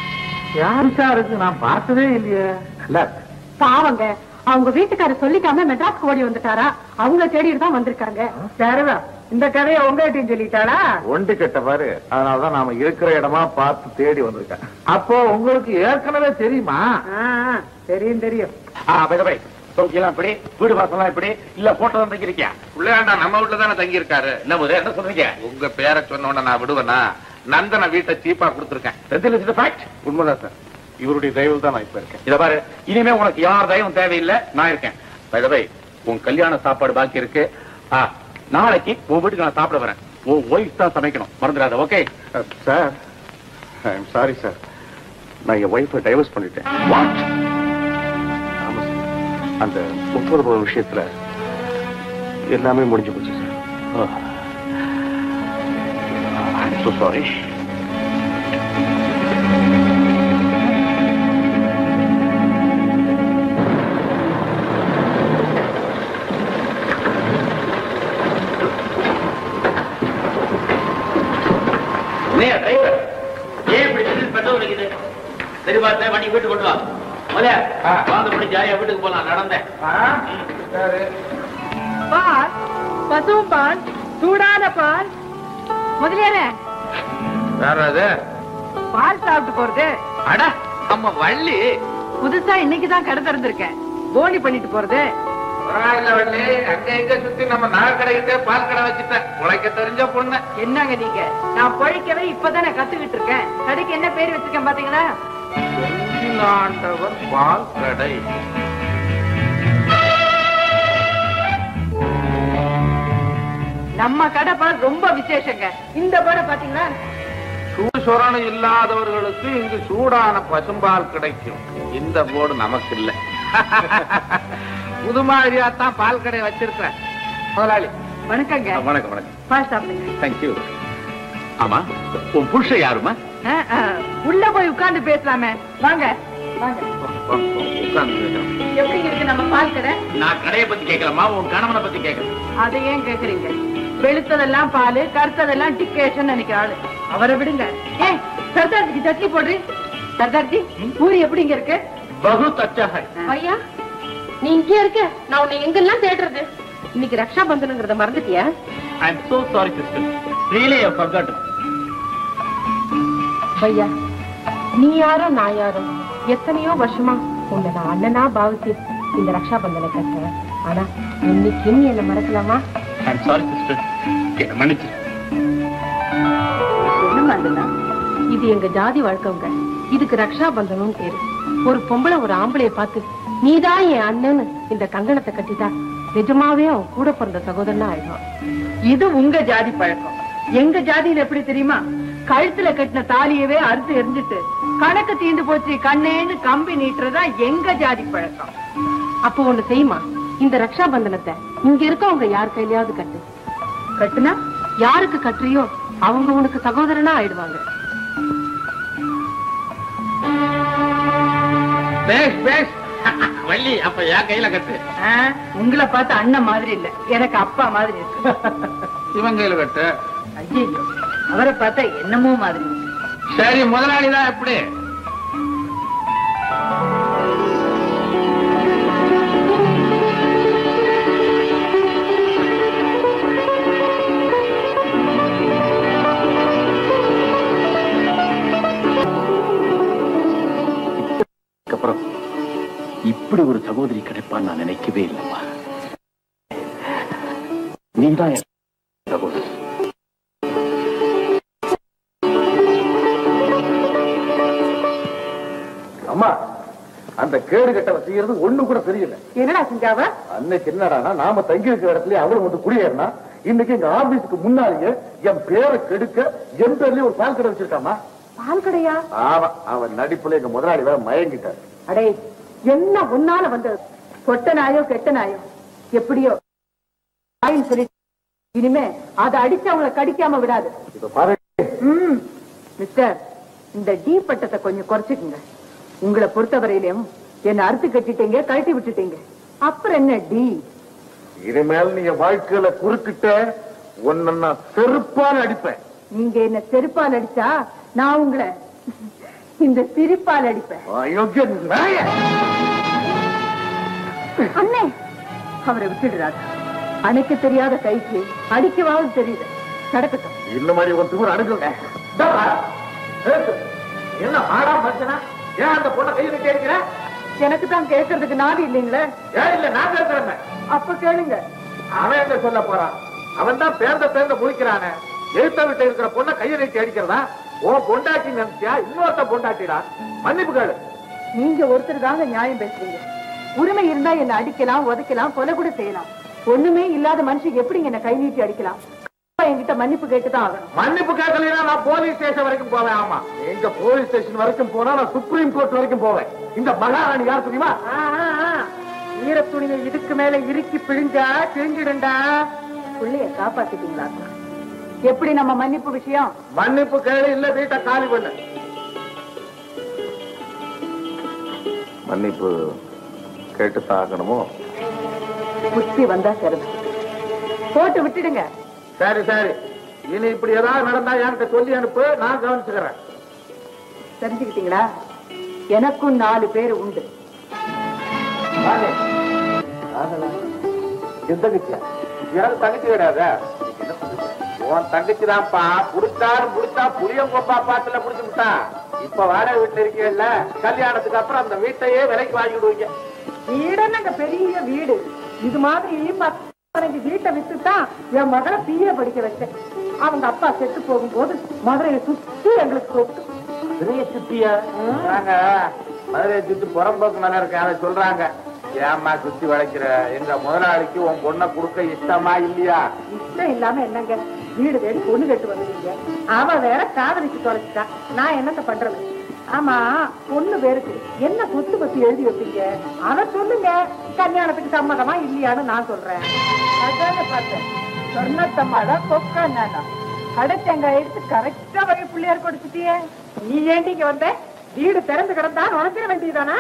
யாரு சார் இருக்கு நான் பார்த்ததே இல்லையே இல்ல பாவங்க அவங்க வீட்டுக்காரர் சொல்லிக்காம மெட்ராஸ்க்கு ஓடி வந்துட்டாரா அவங்க தேடிட்டு தான் வந்திருக்காங்க சாரதா இந்த கதையை உங்ககிட்டயும் சொல்லிட்டாளா ஒண்டி கெட்டவாரு அதனாலதான் நாம இருக்கிற இடமா பார்த்து தேடி வந்திருக்கேன் அப்போ உங்களுக்கு ஏற்கனவே தெரியுமா தெரியும் தெரியும் சௌக்கியெல்லாம் இப்படி வீடு வாசலாம் இப்படி இல்ல போட்டோ தான் தங்கிருக்கியா பிள்ளையாண்டா நம்ம வீட்டுல தானே தங்கி இருக்காரு என்ன முதல்ல என்ன சொல்றீங்க உங்க பேரை சொன்ன உடனே நான் விடுவேனா நந்தன வீட்டை சீப்பா கொடுத்துருக்கேன் ஃபேக்ட் உண்மைதான் சார் இவருடைய தயவில் தான் நான் இப்ப இருக்கேன் இத பாரு இனிமே உனக்கு யார் தயவும் தேவையில்லை நான் இருக்கேன் பை உன் கல்யாண சாப்பாடு பாக்கி இருக்கு ஆ, நாளைக்கு உன் வீட்டுக்கு நான் சாப்பிட வரேன் உன் ஒய்ஃப் தான் சமைக்கணும் மறந்துடாத okay sir I am sorry sir நான் என் ஒய்ஃபை டைவர்ஸ் பண்ணிட்டேன் வாட் ஆமா சார் அந்த முப்பது ரூபாய் விஷயத்துல எல்லாமே முடிஞ்சு போச்சு சார் ஸோ சாரி டிரைவர் ஏன் இப்படி திடீர்னு பெட்ரோல் இருக்குது சரி பார்த்தேன் வண்டி வீட்டுக்கு கொண்டு வா முதல்ல வாங்க பண்ணி ஜாலியா வீட்டுக்கு போலாம் நடந்தேன் பால் பசுவும் பால் சூடான பால் முதலியாரே வேற அது பால் சாப்பிட்டு போறது அட நம்ம வள்ளி புதுசா இன்னைக்குதான் கடை திறந்திருக்கேன் போனி பண்ணிட்டு போறது பரவாயில்ல வள்ளி அங்க இங்க சுத்தி நம்ம நகை கடைக்கிட்டே பால் கடை வச்சுட்டேன் உழைக்க தெரிஞ்ச பொண்ணு என்னங்க நீங்க நான் பொழைக்கவே இப்பதானே கத்துக்கிட்டு இருக்கேன் கடைக்கு என்ன பேர் வச்சிருக்கேன் பாத்தீங்களா ஆண்டவர் பால் கடை நம்ம கடை பால் ரொம்ப விசேஷங்க இந்த பாட பாத்தீங்களா சூடு சொரணம் இல்லாதவர்களுக்கு இங்கு சூடான பசும்பால் கிடைக்கும் இந்த போர்டு நமக்கு இல்ல புது மாதிரியா தான் பால் கடை வச்சிருக்கிறேன் முதலாளி வணக்கங்க வணக்கம் வணக்கம் பால் சாப்பிடுங்க தேங்க்யூ ஆமா உன் புருஷன் யாருமா ஆ, ஆ, உள்ள போய் உட்கார்ந்து பேசலாமே வாங்க வாங்க உட்கார்ந்து எப்படி இருக்கு நம்ம பால் கடை நான் கடையை பத்தி கேட்கலாமா உன் கணவனை பத்தி கேட்கலாம் அதை ஏன் கேக்குறீங்க வெளுத்ததெல்லாம் பால் கருத்ததெல்லாம் டிக்கேஷன் நினைக்கிற ஆளு அவரை விடுங்க ஏன் சர்தார்ஜிக்கு சட்னி போடுறி சர்தார்ஜி பூரி எப்படிங்க இருக்கு பகுத் அச்சா ஹை ஐயா நீ இங்கே இருக்க நான் உன்னை எங்கெல்லாம் தேடுறது இன்னைக்கு ரக்ஷா பந்தனுங்கிறத மறந்துட்டியா I am so sorry sister really I forgot பையா நீ யாரோ நான் யாரோ எத்தனையோ வருஷமா உன்னை நான் அண்ணனா பாவிச்சு இந்த ரக்ஷா பந்தனை கட்டேன் ஆனா இன்னைக்கு நீ என்ன மறக்கலாமா ஐ எம் சாரி சிஸ்டர் மன்னிச்சு என்ன மந்தனா இது எங்க ஜாதி வழக்கங்க இதுக்கு ரக்ஷா பந்தனும் பேரு ஒரு பொம்பளை ஒரு ஆம்பளைய பார்த்து நீதான் என் அண்ணன்னு இந்த கங்கணத்தை கட்டிட்டா நிஜமாவே அவன் கூட பிறந்த சகோதரனா ஆயிடுவான் இது உங்க ஜாதி பழக்கம் எங்க ஜாதியில எப்படி தெரியுமா கழுத்துல கட்டின தாலியவே அறுத்து எரிஞ்சிட்டு கணக்கு தீந்து போச்சு கண்ணேன்னு கம்பி நீட்டுறதா எங்க ஜாதி பழக்கம் அப்போ ஒண்ணு செய்யுமா இந்த ரக்ஷா பந்தனத்தை இங்க இருக்கவங்க யார் கையிலயாவது கட்டு கட்டுனா யாருக்கு கட்டுறியோ அவங்க உனக்கு சகோதரனா ஆயிடுவாங்க பேஸ் பேஸ் வள்ளி அப்ப என் கையில கட்டு ஆ, உங்களை பார்த்து அண்ணன் மாதிரி இல்ல எனக்கு அப்பா மாதிரி இருக்கு இவன் கையில கட்டு ஐயோ அவரை பார்த்தா என்னமோ மாதிரி இருக்கு. சரி முதலாளி தான் எப்படி அப்புறம் இப்படி ஒரு சகோதரி கிடைப்பான்னு நான் நினைக்கவே இல்லைம்மா நீதான் என் சகோதரி அம்மா அந்த கேடு கட்டவை செய்யறது ஒண்ணு கூட தெரியல என்னடா செஞ்சாவ அன்னைக்கு என்னடானா நாம தங்கி இருக்கிற இடத்துல அவளும் வந்து குடியேறினா இன்னைக்கு எங்க ஆபீஸ்க்கு முன்னாலேயே என் பேரை கெடுக்க என் பேர்லயே ஒரு பால் கடை வச்சிருக்காமா பால் கடையா ஆமா அவன் நடிப்புல எங்க முதலாளி வேற மயங்கிட்டார் அடே என்ன உன்னால வந்தது பொட்ட நாயோ கெட்ட நாயோ எப்படியோ நாயின்னு சொல்லி இனிமே அதை அடிச்சு அவங்கள கடிக்காம விடாது இப்ப பாரு ம் மிஸ்டர் இந்த டி பட்டத்தை கொஞ்சம் குறைச்சுக்குங்க உங்களை பொறுத்தவரையிலும் என்ன அறுத்து கட்டிட்டீங்க கழட்டி விட்டுட்டீங்க அப்புறம் என்ன டி இனிமேல் நீ என் வாழ்க்கையில குறுக்கிட்ட உன்னை நான் செருப்பால அடிப்பேன் நீங்க என்ன செருப்பால் அடிச்சா நான் உங்களை இந்த சிரிப்பால் அடிப்பேன் அயோக்கிய நாயே. அண்ணே அவரை விட்டுடுறாரு அணைக்க தெரியாத கைக்கு அடிக்கவாவது தெரியுது நடக்கட்டும் இந்த மாதிரி ஒரு திமிர் அணுகுங்க என்ன ஆடா மனுஷனா ஏன் அந்த பொண்ணை கையில் கட்டி அடிக்கிற எனக்கு தான் கேட்கறதுக்கு நாடு இல்லைங்களே ஏன் இல்ல நான் இருக்கிறேன் அப்ப கேளுங்க அவன் என்ன சொல்ல போறான் அவன் தான் பேர்ந்த பேர்ந்த முழிக்கிறானே எழுத்த விட்டு இருக்கிற பொண்ணை கையை நீட்டி அடிக்கிறதா ஓ பொண்டாட்டி நினைச்சியா இன்னொருத்த பொண்டாட்டிடா மன்னிப்பு கேளு நீங்க ஒருத்தர் தாங்க நியாயம் பேசுறீங்க உரிமை இருந்தா என்ன அடிக்கலாம் உதைக்கலாம் கொலை கூட செய்யலாம் ஒண்ணுமே இல்லாத மனுஷன் எப்படிங்க என்ன கை நீட்டி அடிக்கலாம் என்கிட்ட மன்னிப்பு கேட்டுதான் ஆகணும் மன்னிப்பு கேட்கலைன்னா நான் போலீஸ் ஸ்டேஷன் வரைக்கும் போவேன் ஆமா எங்க போலீஸ் ஸ்டேஷன் வரைக்கும் போனா நான் சுப்ரீம் கோர்ட் வரைக்கும் போவேன் இந்த மகாராணி யார் தெரியுமா ஈர துணியை இதுக்கு மேல இறுக்கி பிழிஞ்சா கிழிஞ்சிடுண்டா புள்ளைய காப்பாத்திட்டீங்களா எப்படி நம்ம மன்னிப்பு விஷயம் மன்னிப்பு கேளு இல்ல வீட்டை காலி பண்ணு மன்னிப்பு கேட்டு தாக்கணுமோ புத்தி வந்தா சரி போட்டு விட்டுடுங்க சரி சரி இனி இப்படி ஏதாவது நடந்தா என்கிட்ட சொல்லி அனுப்பு நான் கவனிச்சுக்கிறேன் தெரிஞ்சுக்கிட்டீங்களா எனக்கும் நாலு பேர் உண்டு வாங்க. ஆகலாம். என் தங்கச்சியா எனக்கு தங்கச்சி கிடையாத உன் தங்கச்சி தான்ப்பா புடிச்சாரும் புடிச்சா புளியங்கொப்பா பாத்துல புடிச்சு விட்டான் இப்ப வாடகை வீட்டுல இருக்கீங்கல்ல கல்யாணத்துக்கு அப்புறம் அந்த வீட்டையே விலைக்கு வாங்கிடுவீங்க வீடுன்னு பெரிய வீடு இது மாதிரி பத்து பதினஞ்சு வீட்டை வித்துதான் என் மகளை பிஏ படிக்க வச்சேன் அவங்க அப்பா செத்து போகும்போது மதுரையை சுத்தி எங்களுக்கு கூப்பிட்டு பெரிய சுத்தியா நாங்க மதுரையை சுத்தி புறம்போக்கு மேல இருக்க அதை சொல்றாங்க ஏம்மா சுத்தி வளைக்கிற எங்க முதலாளிக்கு உன் பொண்ணை கொடுக்க இஷ்டமா இல்லையா இஷ்டம் இல்லாம என்னங்க வீடு தேடி பொண்ணு கட்டு வந்துருக்கீங்க அவ வேற காதலிச்சு தொலைச்சிட்டா நான் என்னத்த பண்றது ஆமா பொண்ணு பேருக்கு என்ன சொத்து பத்தி எழுதி வைப்பீங்க அத சொல்லுங்க கல்யாணத்துக்கு சம்மதமா இல்லையான்னு நான் சொல்றேன் அதான பார்த்தேன் சொன்னத்தம்மாடா கொக்கா நானா கடைச்சங்காய் எடுத்து கரெக்டா வகை பிள்ளையார் கொடுத்துட்டியே நீ ஏண்டி இங்க வந்த வீடு திறந்து கிடந்தா நுழைச்சிட வேண்டியதானா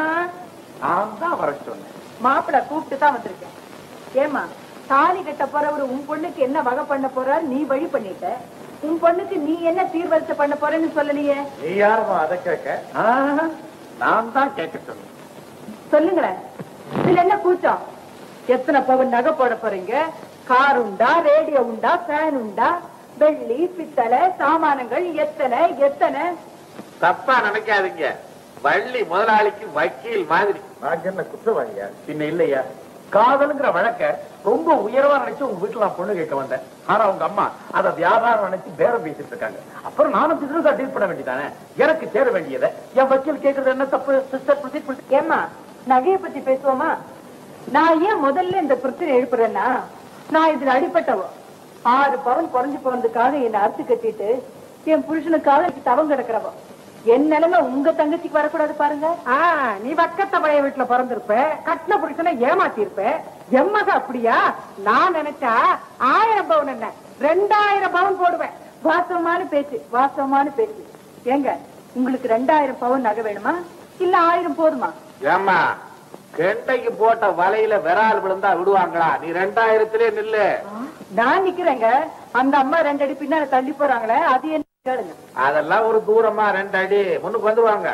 நான் தான் வர சொன்னேன் மாப்பிள கூப்பிட்டு தான் வந்திருக்கேன் ஏமா தாலி கட்ட போறவர் உன் பொண்ணுக்கு என்ன வகை பண்ண போறார் நீ வழி பண்ணிட்ட உன் பொண்ணுக்கு நீ என்ன சீர்வரிசை பண்ண போறேன்னு சொல்லலையே நீ யாருமா அதை கேட்க ஆஹா, நான் தான் கேட்க சொன்னேன் சொல்லுங்களேன் இதுல என்ன கூச்சம் எத்தனை பவன் நகை போட போறீங்க கார் உண்டா ரேடியோ உண்டா ஃபேன் உண்டா வெள்ளி பித்தளை சாமானங்கள் எத்தனை எத்தனை தப்பா நினைக்காதீங்க வள்ளி முதலாளிக்கு வக்கீல் மாதிரி நான் என்ன குற்றவாளியா பின்ன இல்லையா காதலுங்கிற வழக்க ரொம்ப உயர்வா நினைச்சு உங்க வீட்டுல நான் பொண்ணு கேட்க வந்தேன் ஆனா உங்க அம்மா அத வியாபாரம் நினைச்சு பேரம் பேசிட்டு இருக்காங்க அப்புறம் நானும் பிசினஸா டீல் பண்ண வேண்டியதானே எனக்கு சேர வேண்டியதை என் வக்கீல் கேக்குறது என்ன தப்பு சிஸ்டர் ப்ரொசீட் ஏம்மா நகைய பத்தி பேசுவோமா நான் ஏன் முதல்ல இந்த பிரச்சனை எழுப்புறேன்னா நான் இதுல அடிப்பட்டவ ஆறு பவன் குறைஞ்சு போனதுக்காக என்னை அறுத்து கட்டிட்டு என் புருஷனுக்காக எனக்கு தவம் கிடக்கிறவ என் நிலைமை உங்க தங்கச்சிக்கு வரக்கூடாது பாருங்க நீ வக்கத்த பழைய வீட்டுல பிறந்திருப்ப கட்டின புருஷனை ஏமாத்தி இருப்ப எம்மக அப்படியா நான் நினைச்சா ஆயிரம் பவுன் என்ன ரெண்டாயிரம் பவுன் போடுவேன் வாசவமான பேச்சு வாசவமான பேச்சு ஏங்க உங்களுக்கு ரெண்டாயிரம் பவுன் நகை வேணுமா இல்ல ஆயிரம் போதுமா ஏமா கெண்டைக்கு போட்ட வலையில விரால் விழுந்தா விடுவாங்களா நீ ரெண்டாயிரத்திலே நில்லு நான் நிக்கிறேங்க அந்த அம்மா ரெண்டு அடி பின்னால தள்ளி போறாங்களே அது என்ன கேளுங்க அதெல்லாம் ஒரு தூரமா ரெண்டு அடி முன்னுக்கு வந்துருவாங்க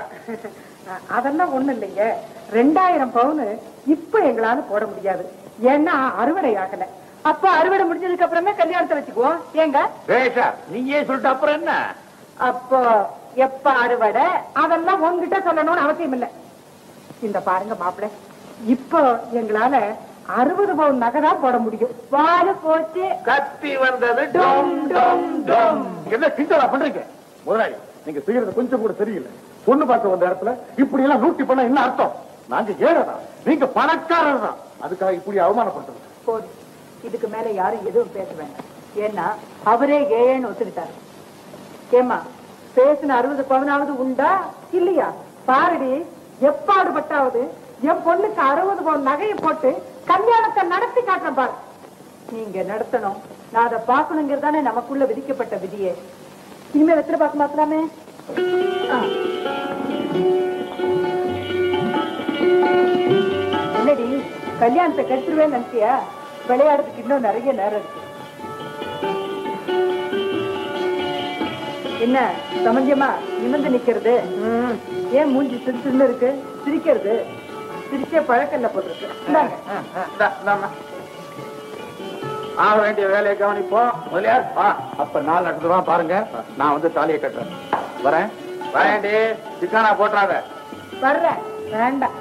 அதெல்லாம் ஒண்ணு இல்லைங்க ரெண்டாயிரம் பவுனு இப்ப எங்களால போட முடியாது ஏன்னா அறுவடை ஆகல அப்ப அறுவடை முடிஞ்சதுக்கு அப்புறமே கல்யாணத்தை வச்சுக்குவோம் ஏங்க பேஷா நீயே சொல்லிட்டு அப்புறம் என்ன அப்போ எப்ப அறுவடை அதெல்லாம் உங்ககிட்ட சொல்லணும்னு அவசியம் இல்ல இந்த பாருங்க மாப்பிள்ள இப்போ எங்களால அறுபது பவுன் நகை தான் போட முடியும் வாழ போச்சு கத்தி வந்தது டொம் டொம் டொம் என்ன கிண்டலா பண்றீங்க முதலாளி நீங்க செய்யறது கொஞ்சம் கூட சரியில்லை பொண்ணு பார்க்க வந்த இடத்துல இப்படி எல்லாம் லூட்டி பண்ண என்ன அர்த்தம் நாங்க ஏழதான் நீங்க பணக்காரர் தான் அதுக்காக இப்படி அவமானப்படுத்துறது போதும் இதுக்கு மேல யாரும் எதுவும் பேச வேண்டாம் ஏன்னா அவரே ஏன்னு ஒத்துக்கிட்டாரு ஏமா பேசின அறுபது பவுனாவது உண்டா இல்லையா பாருடி எப்பாடுபட்டாவது என் பொண்ணுக்கு அறுபது பவுன் நகையை போட்டு கல்யாணத்தை நடத்தி காட்டுறேன் பாரு நீங்க நடத்தணும் நான் அதை பார்க்கணுங்கிறது தானே நமக்குள்ள விதிக்கப்பட்ட விதியே இனிமே வெத்திர பார்க்க மாத்தலாமே ஆ. என்னடி கல்யாணத்தை கட்டுருவேன்னு நினைச்சியா விளையாடுறதுக்கு இன்னும் நிறைய நேரம் இருக்கு என்ன சமஞ்சமா நிமிர்ந்து நிக்கிறது ம். ஏன் மூஞ்சி சிறு சிறுன்னு இருக்கு சிரிக்கிறது சிரிச்சே பழக்கல்ல போட்டிருக்கு இந்தாங்க. ஆக வேண்டிய வேலையை கவனிப்போம் முதலியார் வா அப்ப நாள் நடந்துருவா பாருங்க நான் வந்து தாலியை கட்டுறேன் வரேன் வரேன்டி சிக்கானா போட்டுறாத வர்றேன் வேண்டாம்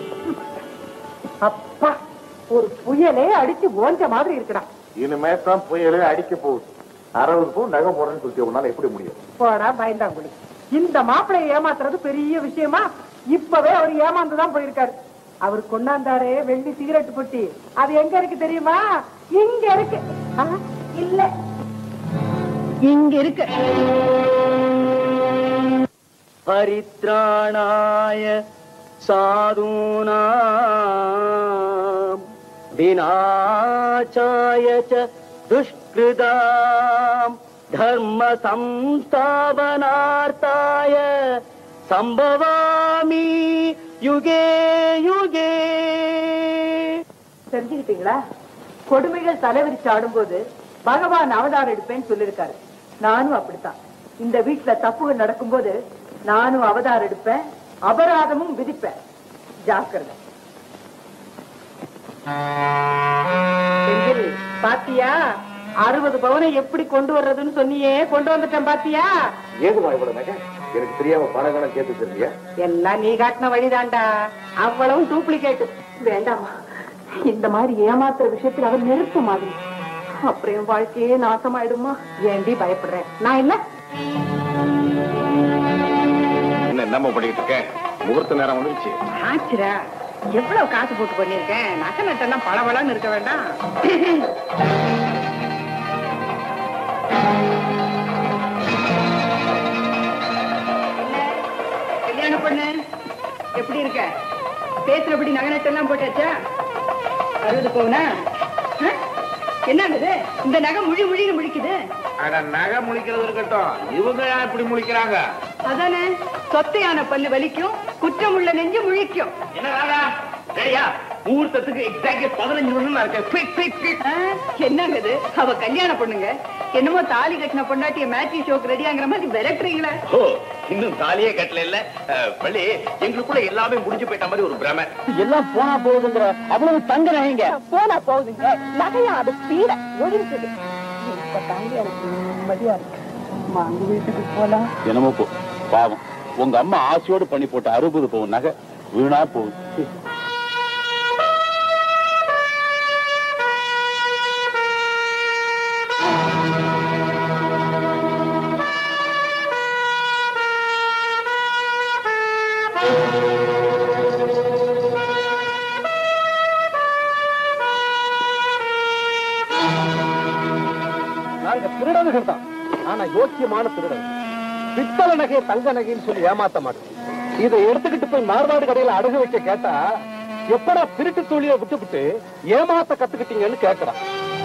அப்பா ஒரு புயலே அடிச்சு ஓஞ்ச மாதிரி இருக்குடா இனிமே தான் புயலே அடிக்க போகுது அறுபது பவுன் நகை போடுறேன்னு சொல்லிட்டு உன்னால எப்படி முடியும் போடா பயந்தாங்குடி இந்த மாப்பிளைய ஏமாத்துறது பெரிய விஷயமா இப்பவே அவர் ஏமாந்துதான் போயிருக்காரு அவர் கொண்டாந்தாரே வெள்ளி சிகரெட் பொட்டி அது எங்க இருக்கு தெரியுமா இங்க இருக்கு ஆ, இல்ல இங்க இருக்கு परित्राणाय साधूनाम् विनाशाय च दुष्कृताम् धर्म संस्थापनार्थाय सम्भवामि युगे युगे தெரிஞ்சுக்கிட்டீங்களா கொடுமைகள் தலைவிரிச்சு ஆடும்போது பகவான் அவதாரம் எடுப்பேன்னு சொல்லிருக்காரு நானும் அப்படித்தான் இந்த வீட்டுல தப்புகள் நடக்கும்போது நானும் அவதாரம் எடுப்பேன் அபராதமும் விதிப்பேன் ஜாக்கிரதை செந்தில், பாத்தியா அறுபது பவனை எப்படி கொண்டு வர்றதுன்னு சொன்னியே கொண்டு வந்துட்டேன் பாத்தியா ஏதுமா இவ்வளவு நகை எனக்கு தெரியாம பணங்களும் சேர்த்து தெரியா எல்லாம் நீ காட்டின வழிதான்டா அவ்வளவும் டூப்ளிகேட் வேண்டாமா இந்த மாதிரி ஏமாத்துற விஷயத்துல அவர் நெருப்பு மாதிரி அப்புறம் என் வாழ்க்கையே நாசமாயிடுமா ஏண்டி பயப்படுறேன் நான் இல்ல என்ன என்னம்மா பண்ணிட்டு இருக்கேன் முகூர்த்த நேரம் வந்துருச்சு ஆச்சுரா எவ்வளவு காசு போட்டு பண்ணிருக்கேன் நகை நட்டெல்லாம் பளபளன்னு இருக்க வேண்டாம் கல்யாணம் பண்ணு எப்படி இருக்க பேசுறபடி நகை நட்டெல்லாம் போட்டாச்சா அறுபது போகுனா என்னது இந்த நகை முழி முழின்னு முழிக்குது அட நகை முழிக்கிறது இருக்கட்டும் இவங்க ஏன் இப்படி முழிக்கிறாங்க அதானே சொத்தையான பல்லு வலிக்கும் குற்றம் உள்ள நெஞ்சு முழிக்கும் என்ன ராதா சரியா முகூர்த்தத்துக்கு எக்ஸாக்ட்லி பதினஞ்சு நிமிஷம் இருக்கு குயிக் குயிக் குயிக் ஆ, என்னங்க இது அவ கல்யாணம் பண்ணுங்க என்னமோ தாலி கட்டின பொண்டாட்டிய மேட்சி ஷோக்கு ரெடியாங்கிற மாதிரி விரட்டுறீங்களே ஓ இன்னும் தாலியே கட்டல இல்ல அஹ், பள்ளி எங்களுக்குள்ள எல்லாமே முடிஞ்சு போயிட்ட மாதிரி ஒரு பிரமை எல்லாம் போனா போகுதுங்கிற அவ்வளவு தங்க நகைங்க போனா போகுதுங்க நகையா அது பீட ஒழிஞ்சது இப்ப தாங்க எனக்கு நிம்மதியா இருக்கு வாங்க வீட்டுக்கு போலாம் என்னமோ போ பாவம் உங்க அம்மா ஆசையோடு பண்ணி போட்ட அறுபது பவுன் நகை வீணா போகுது நாங்க திருடர்கள் தான் ஆனா யோக்கியமான திருடர்கள் பித்தள நகை தங்க நகைன்னு சொல்லி ஏமாத்த மாட்டோம் இதை எடுத்துக்கிட்டு போய் மார்வாடு கடையில அடகு வைக்க கேட்டா எப்படா திருட்டு தொழிலை விட்டுவிட்டு ஏமாத்த கத்துக்கிட்டீங்கன்னு கேக்குறான்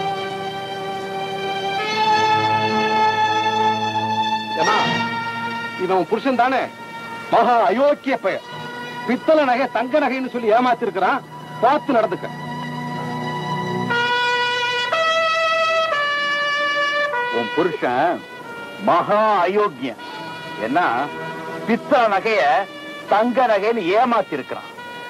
ஏன்னா இவன் உன் புருஷன் தானே மகா அயோக்கிய பெயர் பித்தள நகை தங்க நகைன்னு சொல்லி ஏமாத்திருக்கிறான் பார்த்து நடந்துக்க உன் புருஷன் மகா அயோக்கியன் என்ன பித்தள நகைய தங்க நகைன்னு ஏமாத்தி இருக்கிறான்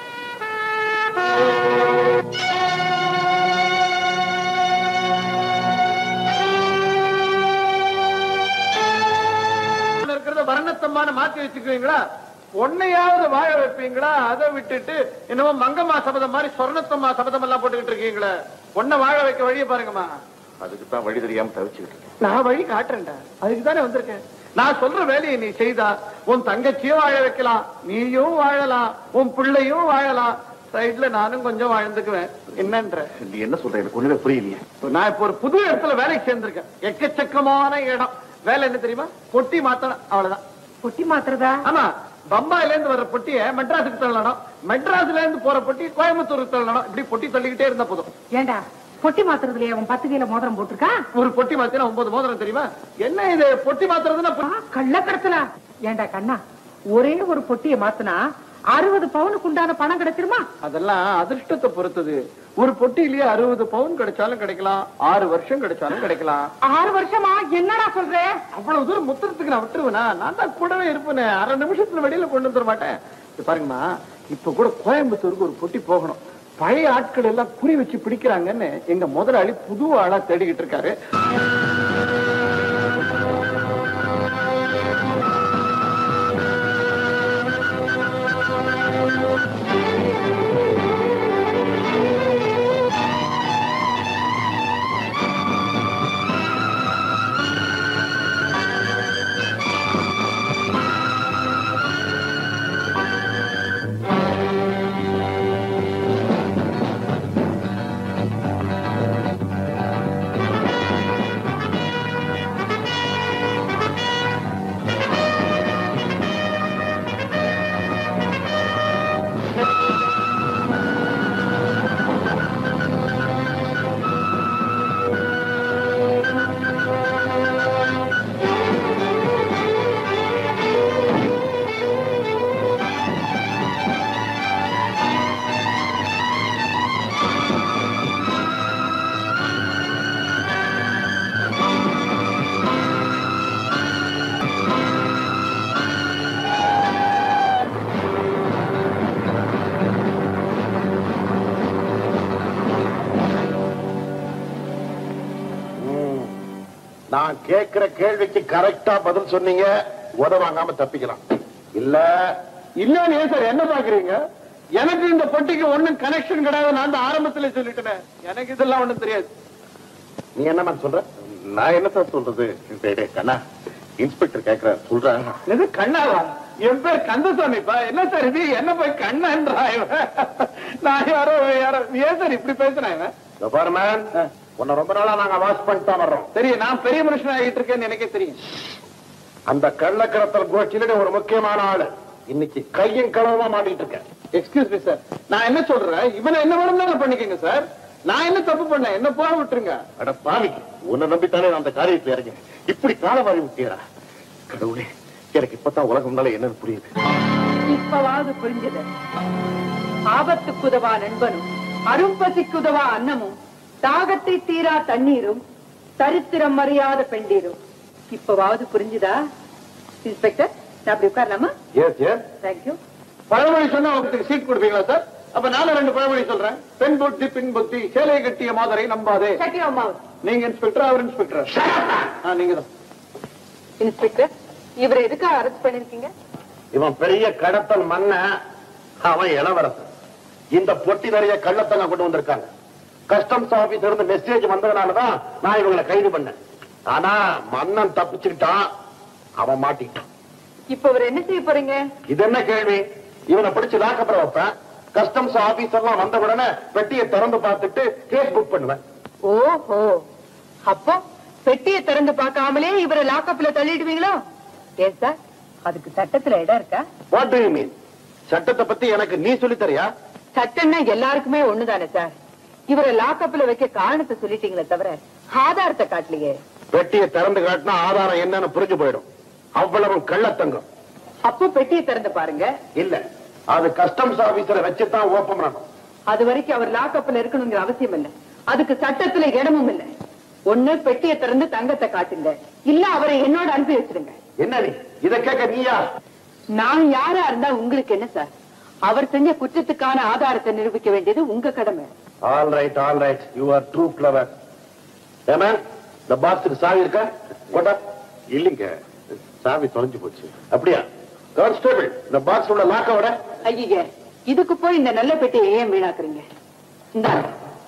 இருக்கிறத வர்ணத்தம்மான மாத்தி வச்சுக்குவீங்களா ஒன்னையாவது வாழ வைப்பீங்களா அதை விட்டுட்டு என்னமோ மங்கம்மா சபதம் மாதிரி சொர்ணத்தம்மா சபதம் எல்லாம் போட்டுக்கிட்டு இருக்கீங்களே ஒன்ன வாழ வைக்க வழியை பாருங்கம்மா அதுக்கு தான் வழி தெரியாம தவிச்சுக்கிட்டு இருக்கேன். நான் வழி காட்டுறேன்டா அதுக்கு தானே வந்திருக்கேன் நான் சொல்ற வேலையை நீ செய்தா உன் தங்கச்சியும் வாழ வைக்கலாம் நீயும் வாழலாம் உன் பிள்ளையும் வாழலாம் சைடுல நானும் கொஞ்சம் வாழ்ந்துக்குவேன் என்னன்ற நீ என்ன சொல்ற எனக்கு ஒண்ணுமே புரியலையே நான் இப்ப ஒரு புது இடத்துல வேலைக்கு சேர்ந்திருக்கேன் எக்கச்சக்கமான இடம் வேலை என்ன தெரியுமா பொட்டி மாத்தணும் அவ்வளவுதான் பொட்டி மாத்துறதா ஆமா பம்பாயில இருந்து வர்ற பொட்டிய மெட்ராஸுக்கு தள்ளணும் மெட்ராஸ்ல இருந்து போற பொட்டி கோயம்புத்தூருக்கு தள்ளணும் இப்படி பொட்டி தள்ளிக்கிட்டே இருந்தா போதும் ஏண்டா பொட்டி மாத்துறதுலயே அவன் பத்து கிலோ மோதிரம் போட்டிருக்கா ஒரு பொட்டி மாத்தினா ஒன்பது மோதிரம் தெரியுமா என்ன இது பொட்டி மாத்துறதுன்னா பொ- கள்ள கடத்தலா ஏண்டா கண்ணா ஒரே ஒரு பொட்டியை மாத்துனா அறுபது பவுனுக்கு உண்டான பணம் கிடைச்சிருமா அதெல்லாம் அதிர்ஷ்டத்தை பொறுத்தது ஒரு பொட்டியிலேயே அறுபது பவுன் கிடைச்சாலும் கிடைக்கலாம் ஆறு வருஷம் கிடைச்சாலும் கிடைக்கலாம் ஆறு வருஷமா என்னடா சொல்ற அவ்வளவு தூரம் முத்துறதுக்கு நான் விட்டுருவேனா நான் தான் கூடவே இருப்பேனே அரை நிமிஷத்துல வெளியில கொண்டு வந்துட மாட்டேன் இது பாருங்கம்மா இப்ப கூட கோயம்புத்தூருக்கு ஒரு பொட்டி போகணும் பழைய ஆட்கள் எல்லாம் குறி வச்சு பிடிக்கிறாங்கன்னு எங்க முதலாளி புது ஆளா தேடிக்கிட்டு இருக்காரு நான் கேட்கிற கேள்விக்கு கரெக்டா பதில் சொன்னீங்க உத வாங்காம தப்பிக்கலாம் இல்ல இல்லன்னு ஏன் சார் என்ன பாக்குறீங்க எனக்கு இந்த பொட்டிக்கு ஒண்ணும் கனெக்ஷன் கிடையாது நான் தான் ஆரம்பத்துல சொல்லிட்டேன் எனக்கு இதெல்லாம் ஒண்ணும் தெரியாது நீ என்ன சொல்ற நான் என்ன சார் சொல்றது டேய், டேய், கண்ணா இன்ஸ்பெக்டர் கேக்குறாரு சொல்றேன் இது கண்ணாவா என் பேர் கந்தசாமிப்பா என்ன சார் இது என்ன போய் கண்ணன்றா இவன்? நான் யாரோ யாரோ ஏன் சார் இப்படி பேசுறேன் இவன்? இதோ பாரு மேன் உன்னை ரொம்ப நாளா நாங்க வாஷ் பண்ணிட்டு தான் வர்றோம் தெரியும் நான் பெரிய மனுஷன் ஆகிட்டு இருக்கேன்னு எனக்கே தெரியும் அந்த கள்ளக்கடத்தல் கோஷ்டியில நீ ஒரு முக்கியமான ஆளு இன்னைக்கு கையும் களவுமா மாட்டிட்டு இருக்க எக்ஸ்கியூஸ் மீ சார் நான் என்ன சொல்றேன் இவனை என்ன வேணும்னாலும் பண்ணிக்கங்க சார் நான் என்ன தப்பு பண்ணேன் என்ன போக விட்டுருங்க அட பாவி உன்னை நம்பித்தானே நான் அந்த காரியத்துல இறங்கி இப்படி காலவாரி விட்டியடா கடவுளே எனக்கு இப்பதான் உலகம்னால என்னன்னு புரியுது இப்பவாவது புரிஞ்சது ஆபத்துக்குதவா நண்பனும் அரும்பசிக்குதவா அன்னமும் தாகத்தை தீரா தண்ணீரும் சரித்திரம் அறியாத பெண்டீரும் இப்பவாவது புரிஞ்சுதா இன்ஸ்பெக்டர் நான் அப்படி உட்காரலாமா ஏஸ் ஏஸ் தேங்க்யூ பழமொழி சொன்னா உங்களுக்கு சீட் கொடுப்பீங்களா சார் அப்ப நானும் ரெண்டு பழமொழி சொல்றேன் பெண் புத்தி பின் புத்தி சேலை கட்டிய மாதரை நம்பாதே நீங்க இன்ஸ்பெக்டர் அவர் இன்ஸ்பெக்டர் நீங்க தான் இன்ஸ்பெக்டர் இவரை எதுக்காக அரெஸ்ட் பண்ணிருக்கீங்க இவன் பெரிய கடத்தல் மன்ன அவன் இளவரசன் இந்த பொட்டி நிறைய கள்ளத்தங்க கொண்டு வந்திருக்காங்க கஸ்டம்ஸ் ஆபீஸ் இருந்து மெசேஜ் வந்ததுனாலதான் நான் இவங்களை கைது பண்ணேன் ஆனா மன்னன் தப்பிச்சுக்கிட்டான் அவன் மாட்டிக்கிட்டான் இப்ப இவர் என்ன செய்ய போறீங்க இது என்ன கேள்வி இவனை பிடிச்சு லாக்கப்புறம் வைப்பேன் கஸ்டம்ஸ் ஆபீசர் எல்லாம் வந்த உடனே பெட்டியை திறந்து பார்த்துட்டு கேஸ் புக் பண்ணுவேன் ஓஹோ அப்போ பெட்டியை திறந்து பார்க்காமலே இவரை லாக்கப்ல தள்ளிடுவீங்களோ ஏன் சார் அதுக்கு சட்டத்துல இடம் இருக்கா வாட் டு யூ மீன் சட்டத்தை பத்தி எனக்கு நீ சொல்லி தரியா சட்டம்னா எல்லாருக்குமே ஒண்ணுதானே சார் இவரை லாக்கப்ல வைக்க காரணத்தை சொல்லிட்டீங்களே தவிர ஆதாரத்தை காட்டலையே பெட்டியை திறந்து காட்டினா ஆதாரம் என்னன்னு புரிஞ்சு போயிடும் அவ்வளவு கள்ளத்தங்கம் அப்போ பெட்டியை திறந்து பாருங்க இல்ல அது கஸ்டம்ஸ் ஆபீசரை வச்சுதான் ஓப்பன் பண்ணணும் அது வரைக்கும் அவர் லாக்கப்ல இருக்கணுங்கிற அவசியம் இல்ல அதுக்கு சட்டத்துல இடமும் இல்ல ஒண்ணு பெட்டியை திறந்து தங்கத்தை காட்டுங்க இல்ல அவரை என்னோட அனுப்பி வச்சிருங்க என்ன நீ இத கேட்க நீயா நான் யாரா இருந்தா உங்களுக்கு என்ன சார் அவர் செஞ்ச குற்றத்துக்கான ஆதாரத்தை நிரூபிக்க வேண்டியது உங்க கடமை all right all right you are true clever ஏமா இந்த பாக்ஸுக்கு சாவி இருக்கா போட்டா இல்லைங்க சாவி தொலைஞ்சு போச்சு அப்படியா கான்ஸ்டபிள் இந்த பாக்ஸ் உள்ள லாக்க விட ஐய இதுக்கு போய் இந்த நல்ல பெட்டியை ஏன் வீணாக்குறீங்க இந்தாங்க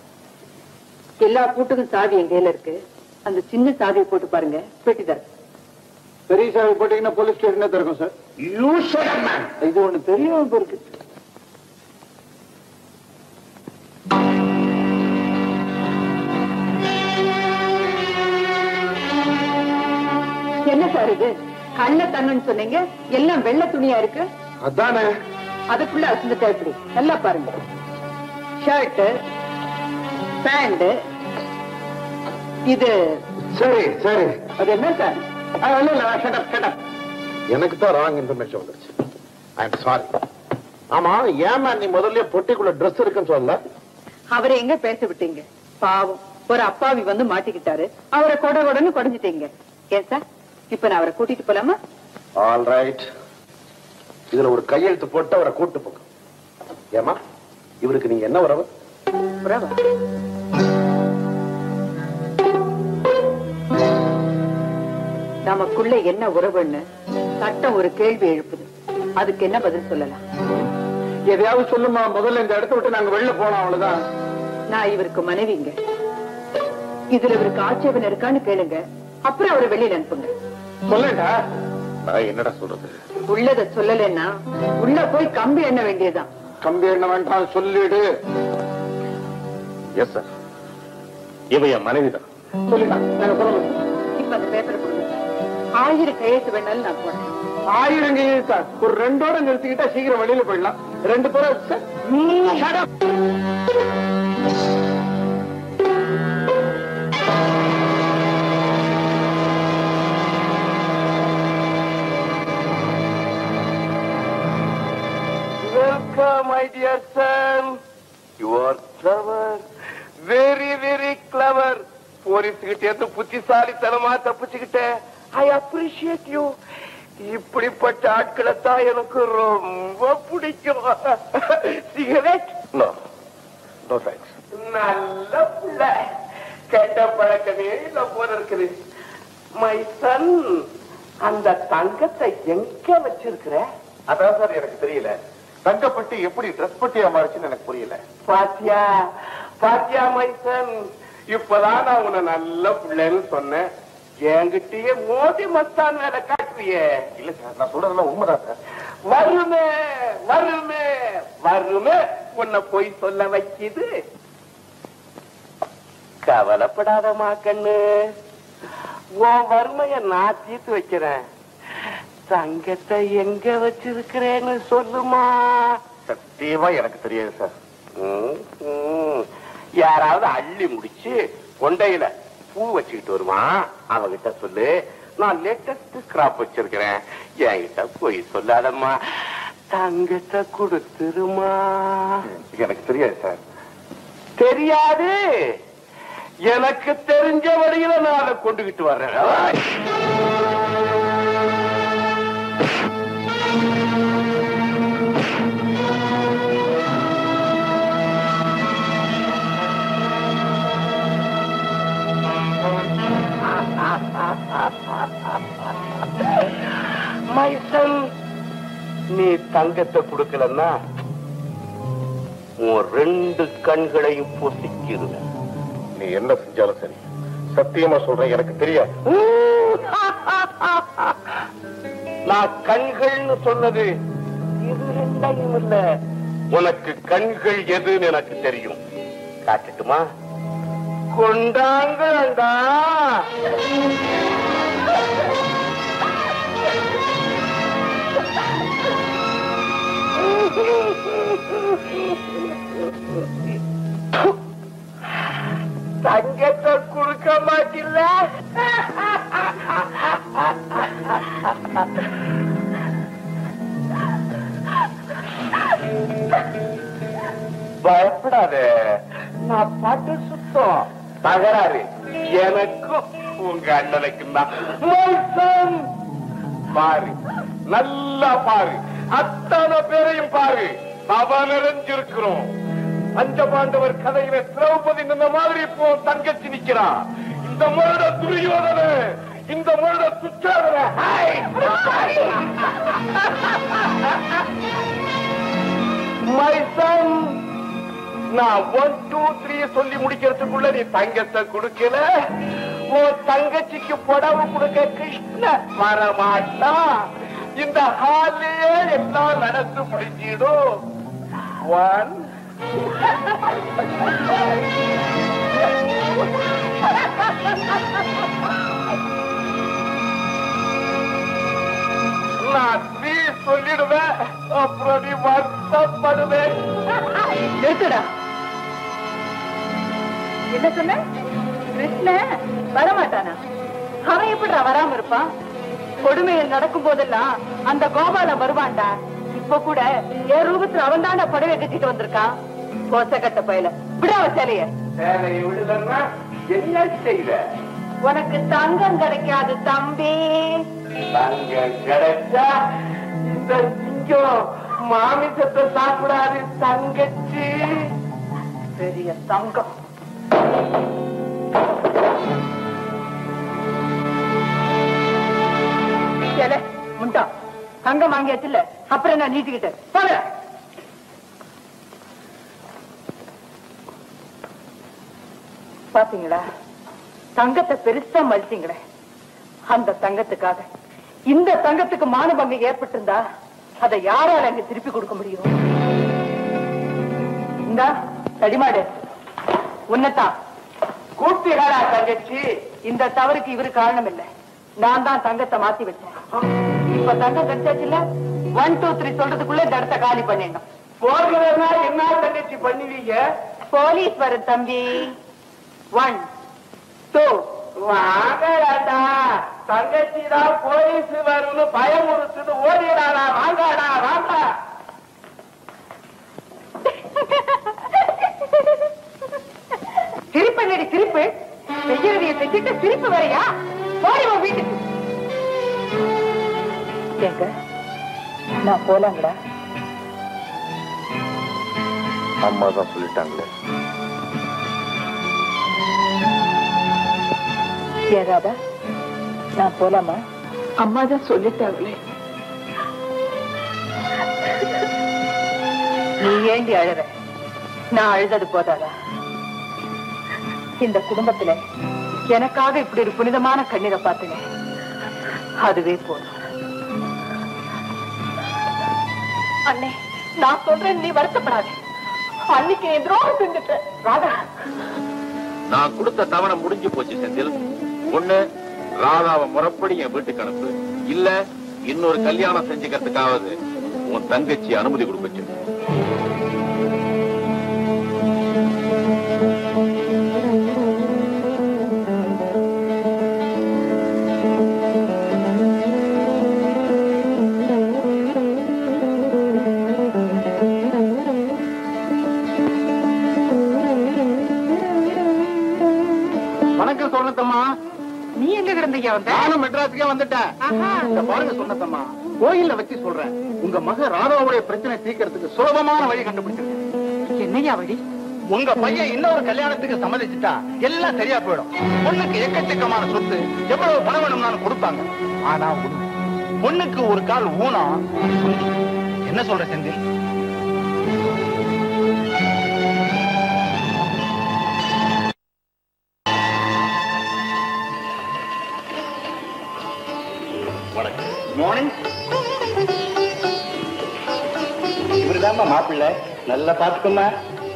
எல்லா பூட்டுக்கும் சாவி என் கையில இருக்கு அந்த சின்ன சாவியை போட்டு பாருங்க பெட்டி தர பெரிய சாவி போட்டீங்கன்னா போலீஸ் ஸ்டேஷனே திறக்கும் sir you shut up man இது ஒண்ணு தெரியாம இப்ப இருக்கு என்ன சார் இது கள்ள தங்கன்னு சொன்னீங்க எல்லாம் வெள்ளை துணியா இருக்கு அதானே அதுக்குள்ள அசந்துட்டா எப்படி நல்லா பாருங்க ஷர்ட் பேண்ட் இது சரி சரி அது என்ன சார் அது ஒண்ணும் இல்ல shut up, shut up. எனக்கு தான் ராங் இன்ஃபர்மேஷன் வந்துருச்சு ஐ எம் சாரி ஆமா ஏமா நீ முதல்ல பொட்டிக்குள்ள Dress இருக்குன்னு சொல்லல அவரை எங்க பேச விட்டீங்க பாவம் ஒரு அப்பாவி வந்து மாட்டிக்கிட்டாரு அவரை கொட கொடன்னு குறைஞ்சிட்டீங்க ஏன் சார் இப்ப நான் அவரை கூட்டிட்டு போலாமா ஆல் ரைட் இதுல ஒரு கையெழுத்து போட்டு அவரை கூட்டு போங்க ஏமா இவருக்கு நீங்க என்ன உறவு உறவா நமக்குள்ள என்ன உறவுன்னு சட்டம் ஒரு கேள்வி எழுப்புது அதுக்கு என்ன பதில் சொல்லலாம் எதையாவது சொல்லுமா முதல்ல இந்த இடத்த விட்டு நாங்க வெளில போனோம் அவ்வளவுதான் நான் இவருக்கு மனைவிங்க இதுல இவருக்கு ஆட்சேபம் இருக்கான்னு கேளுங்க அப்புறம் அவரை வெளியில அனுப்புங்க சொல்லேண்டா நான் என்னடா சொல்றது உள்ளத சொல்லலைன்னா உள்ள போய் கம்பி எண்ண வேண்டியதுதான் கம்பி என்ன வேண்டாம் சொல்லிடு எஸ் சார் இவ என் மனைவிதான் சொல்லிடா நாங்க சொல்லணும் இப்ப அந்த பேப்பரை கொடுங்க ஆயிரம் கையெழுத்து வேணாலும் நான் போறேன் ஆயிரம் கையெழுத்தா ஒரு ரெண்டோட நிறுத்திக்கிட்டா சீக்கிரம் வெளியில போயிடலாம் ரெண்டு பேரும் sir shut up. Welcome, my dear son. You are clever. Very, very clever. Police கிட்ட இருந்து புத்திசாலித்தனமா தப்பிச்சுக்கிட்ட ஐ அப்ரிஷியேட் யூ இப்படிப்பட்ட ஆட்களை தான் எனக்கு ரொம்ப பிடிக்கும் சிகரெட் நோ நோ தேங்க்ஸ் நல்ல புள்ள கெட்ட பழக்கமே இல்ல போல இருக்குது மை சன் அந்த தங்கத்தை எங்க வச்சிருக்கிற அதான் சார் எனக்கு தெரியல தங்கப்பட்டி எப்படி ட்ரெஸ் பட்டியா மாறுச்சுன்னு எனக்கு புரியல பாத்தியா பாத்தியா மைசன் இப்பதான் நான் உன்னை நல்ல பிள்ளைன்னு சொன்னேன் என்கிட்டயே மோதி மஸ்தான் வேலை காட்டுறியே இல்ல சார் நான் சொல்றதெல்லாம் உண்மைதான் சார் வருமே வருமே வருமே உன்னை போய் சொல்ல வைக்குது கவலைப்படாதமா கண்ணு உன் வறுமைய நான் தீர்த்து வைக்கிறேன் தங்கத்தை எங்க வச்சிருக்கிறேன்னு சொல்லுமா சத்தியமா எனக்கு தெரியாது சார் ம், ம். யாராவது அள்ளி முடிச்சு கொண்டையில பூ வச்சுக்கிட்டு வருமா அவகிட்ட சொல்லு நான் லேட்டஸ்ட் கிராப் வச்சிருக்கிறேன் என்கிட்ட போய் சொல்லாதம்மா தங்கத்தை கொடுத்துருமா எனக்கு தெரியாது சார் தெரியாது எனக்கு தெரிஞ்ச வழியில நான் அதை கொண்டுகிட்டு வர்றேன் மைசன் நீ தங்கத்தை கொடுக்கலன்னா உன் ரெண்டு கண்களையும் பொசிக்கிருவேன் நீ என்ன செஞ்சாலும் சரி சத்தியமா சொல்றேன் எனக்கு தெரியாது நான் கண்கள்னு சொன்னது இது ரெண்டையும் இல்ல உனக்கு கண்கள் எதுன்னு எனக்கு தெரியும் காட்டுட்டுமா கொண்டாங்கடா தங்கத்தை கொடுக்க மாட்டில்ல பயப்படாத நான் பாட்டு சுத்தம் தகராறு எனக்கும் உங்க அண்ணனுக்கும் தான் மோசம். பாரு நல்லா பாரு அத்தனை பேரையும் பாரு சபா நிறைஞ்சிருக்கிறோம் பஞ்சபாண்டவர் கதையில திரௌபதி நின்ன மாதிரி இப்போ உன் தங்கச்சி நிக்கிறா இந்த முருட துரியோதன இந்த முருட துச்சாதன மை சன் நான் ஒன் டூ த்ரீ சொல்லி முடிக்கிறதுக்குள்ள நீ தங்கத்தை கொடுக்கல உன் தங்கச்சிக்கு புடவை கொடுக்க கிருஷ்ண வரமாட்டான் இந்த ஹாலியே எல்லாம் நடந்து முடிஞ்சிடும் ஒன் நான் நீ சொல்லிடுவேன் அப்புறம் நீ வருத்தப்படுவேன் நிறுத்துடா என்ன சொன்ன கிருஷ்ண வரமாட்டானா அவன் எப்படிடா வராம இருப்பான் கொடுமையில் நடக்கும் போதெல்லாம் அந்த கோபாலம் வருவான்டா இப்ப கூட என் ரூபத்துல அவன் தாண்டா புடவை கட்டிட்டு வந்திருக்கான் கோசக்கட்ட பயில விடாவ சேலைய வேலையை விடுதன்னா என்ன செய்த உனக்கு தங்கம் கிடைக்காது தம்பி தங்கம் கிடைச்சா இந்த சிங்கம் மாமிசத்தை சாப்பிடாது தங்கச்சி பெரிய தங்கம் சேலை முண்டா தங்கம் வாங்கியாச்சுல்ல அப்புறம் நான் நீட்டிக்கிட்டேன் போங்க பாத்தீங்களா தங்கத்தை பெருசா மதிச்சீங்களே அந்த தங்கத்துக்காக இந்த தங்கத்துக்கு மானபங்கம் ஏற்பட்டிருந்தா அதை யாரால அங்க திருப்பி கொடுக்க முடியும் இந்தா தடிமாடு உன்னதான் கூப்பிடா தங்கச்சி இந்த தவறுக்கு இவரு காரணம் இல்ல நான் தான் தங்கத்தை மாத்தி வச்சேன் இப்ப தங்கம் கிடைச்சாச்சுல்ல ஒன் டூ த்ரீ சொல்றதுக்குள்ள இந்த இடத்த காலி பண்ணிடணும் போகிறதுனா என்ன தங்கச்சி பண்ணுவீங்க போலீஸ் வரும் தம்பி ஒன் டூ வாங்கடா தங்கச்சி தான் போலீஸ் வரும்னு பயமுறுத்துன்னு ஓடிடாடா வாங்கடா வாங்க திருப்பு என்னடி திருப்பு செய்யறதைய செஞ்சுட்டு திருப்பு வரையா போடி உன் வீட்டுக்கு ஏங்க நான் போலாங்களா அம்மா தான் சொல்லிட்டாங்களே ஏதாதா நான் போலாமா அம்மா தான் சொல்லிட்டாங்களே நீ ஏண்டி அழுற நான் அழுதது போதாதா இந்த குடும்பத்துல எனக்காக இப்படி ஒரு புனிதமான கண்ணீரை பார்த்தனே அதுவே போதும் அண்ணே நான் சொல்றேன் நீ வருத்தப்படாத அன்னைக்கு நீ துரோகம் செஞ்சுட்ட ராதா நான் கொடுத்த தவணை முடிஞ்சு போச்சு செந்தில் ஒண்ணு ராதாவை முறைப்படி என் வீட்டுக்கு அனுப்பு இல்ல இன்னொரு கல்யாணம் செஞ்சுக்கிறதுக்காவது உன் தங்கச்சி அனுமதி கொடுக்க சொல்லு. வணக்கம் சொன்னத்தம்மா நீ எங்க கிடந்தீங்க வந்த நானும் மெட்ராஸுக்கே வந்துட்டேன் ஆஹா. இந்த பாருங்க சொன்னத்தம்மா கோயில்ல வச்சு சொல்றேன் உங்க மக ராதாவுடைய பிரச்சனை தீர்க்கறதுக்கு சுலபமான வழி கண்டுபிடிச்சிருக்கேன் என்னையா வழி உங்க பையன் இன்னொரு கல்யாணத்துக்கு சம்மதிச்சுட்டா எல்லாம் சரியா போயிடும் பொண்ணுக்கு எக்கச்சக்கமான சொத்து எவ்வளவு பணம் வேணும்னாலும் கொடுப்பாங்க ஆனா ஒண்ணு பொண்ணுக்கு ஒரு கால் ஊனம் சுண்டி. என்ன சொல்ற செந்தில் வணக்கம் மார்னிங் இவருதாம்மா மாப்பிள்ளை நல்லா பாத்துக்கோமா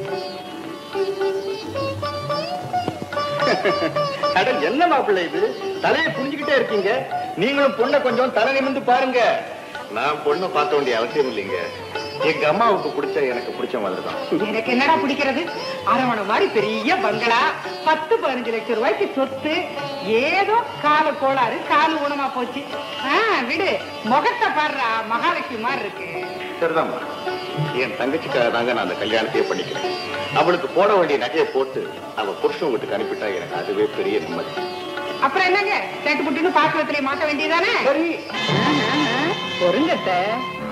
கடல் என்ன மாப்பிள்ளை இது தலையை புரிஞ்சுக்கிட்டே இருக்கீங்க நீங்களும் பொண்ணை கொஞ்சம் தலை நிமிந்து பாருங்க நான் பொண்ணை பார்க்க வேண்டிய அவசியம் இல்லைங்க எங்க அம்மாவுக்கு பிடிச்ச எனக்கு பிடிச்ச மாதிரி தான் எனக்கு என்னடா பிடிக்கிறது அரவணம் மாதிரி பெரிய பங்களா பத்து பதினஞ்சு லட்சம் ரூபாய்க்கு சொத்து ஏதோ கால கோளாறு காலு ஊனமா போச்சு ஆ, விடு முகத்தை பாடுறா மகாலட்சுமி மாதிரி இருக்கு சரிதாம்மா என் தங்கச்சிக்காக தாங்க நான் அந்த கல்யாணத்தையே பண்ணிக்கிறேன் அவளுக்கு போட வேண்டிய நகையை போட்டு அவ புருஷன் வீட்டுக்கு அனுப்பிட்டா எனக்கு அதுவே பெரிய நிம்மதி அப்புறம் என்னங்க சேட்டு புட்டுன்னு பாத்திரத்திலே மாட்ட வேண்டியதானே சரி பொருங்கத்த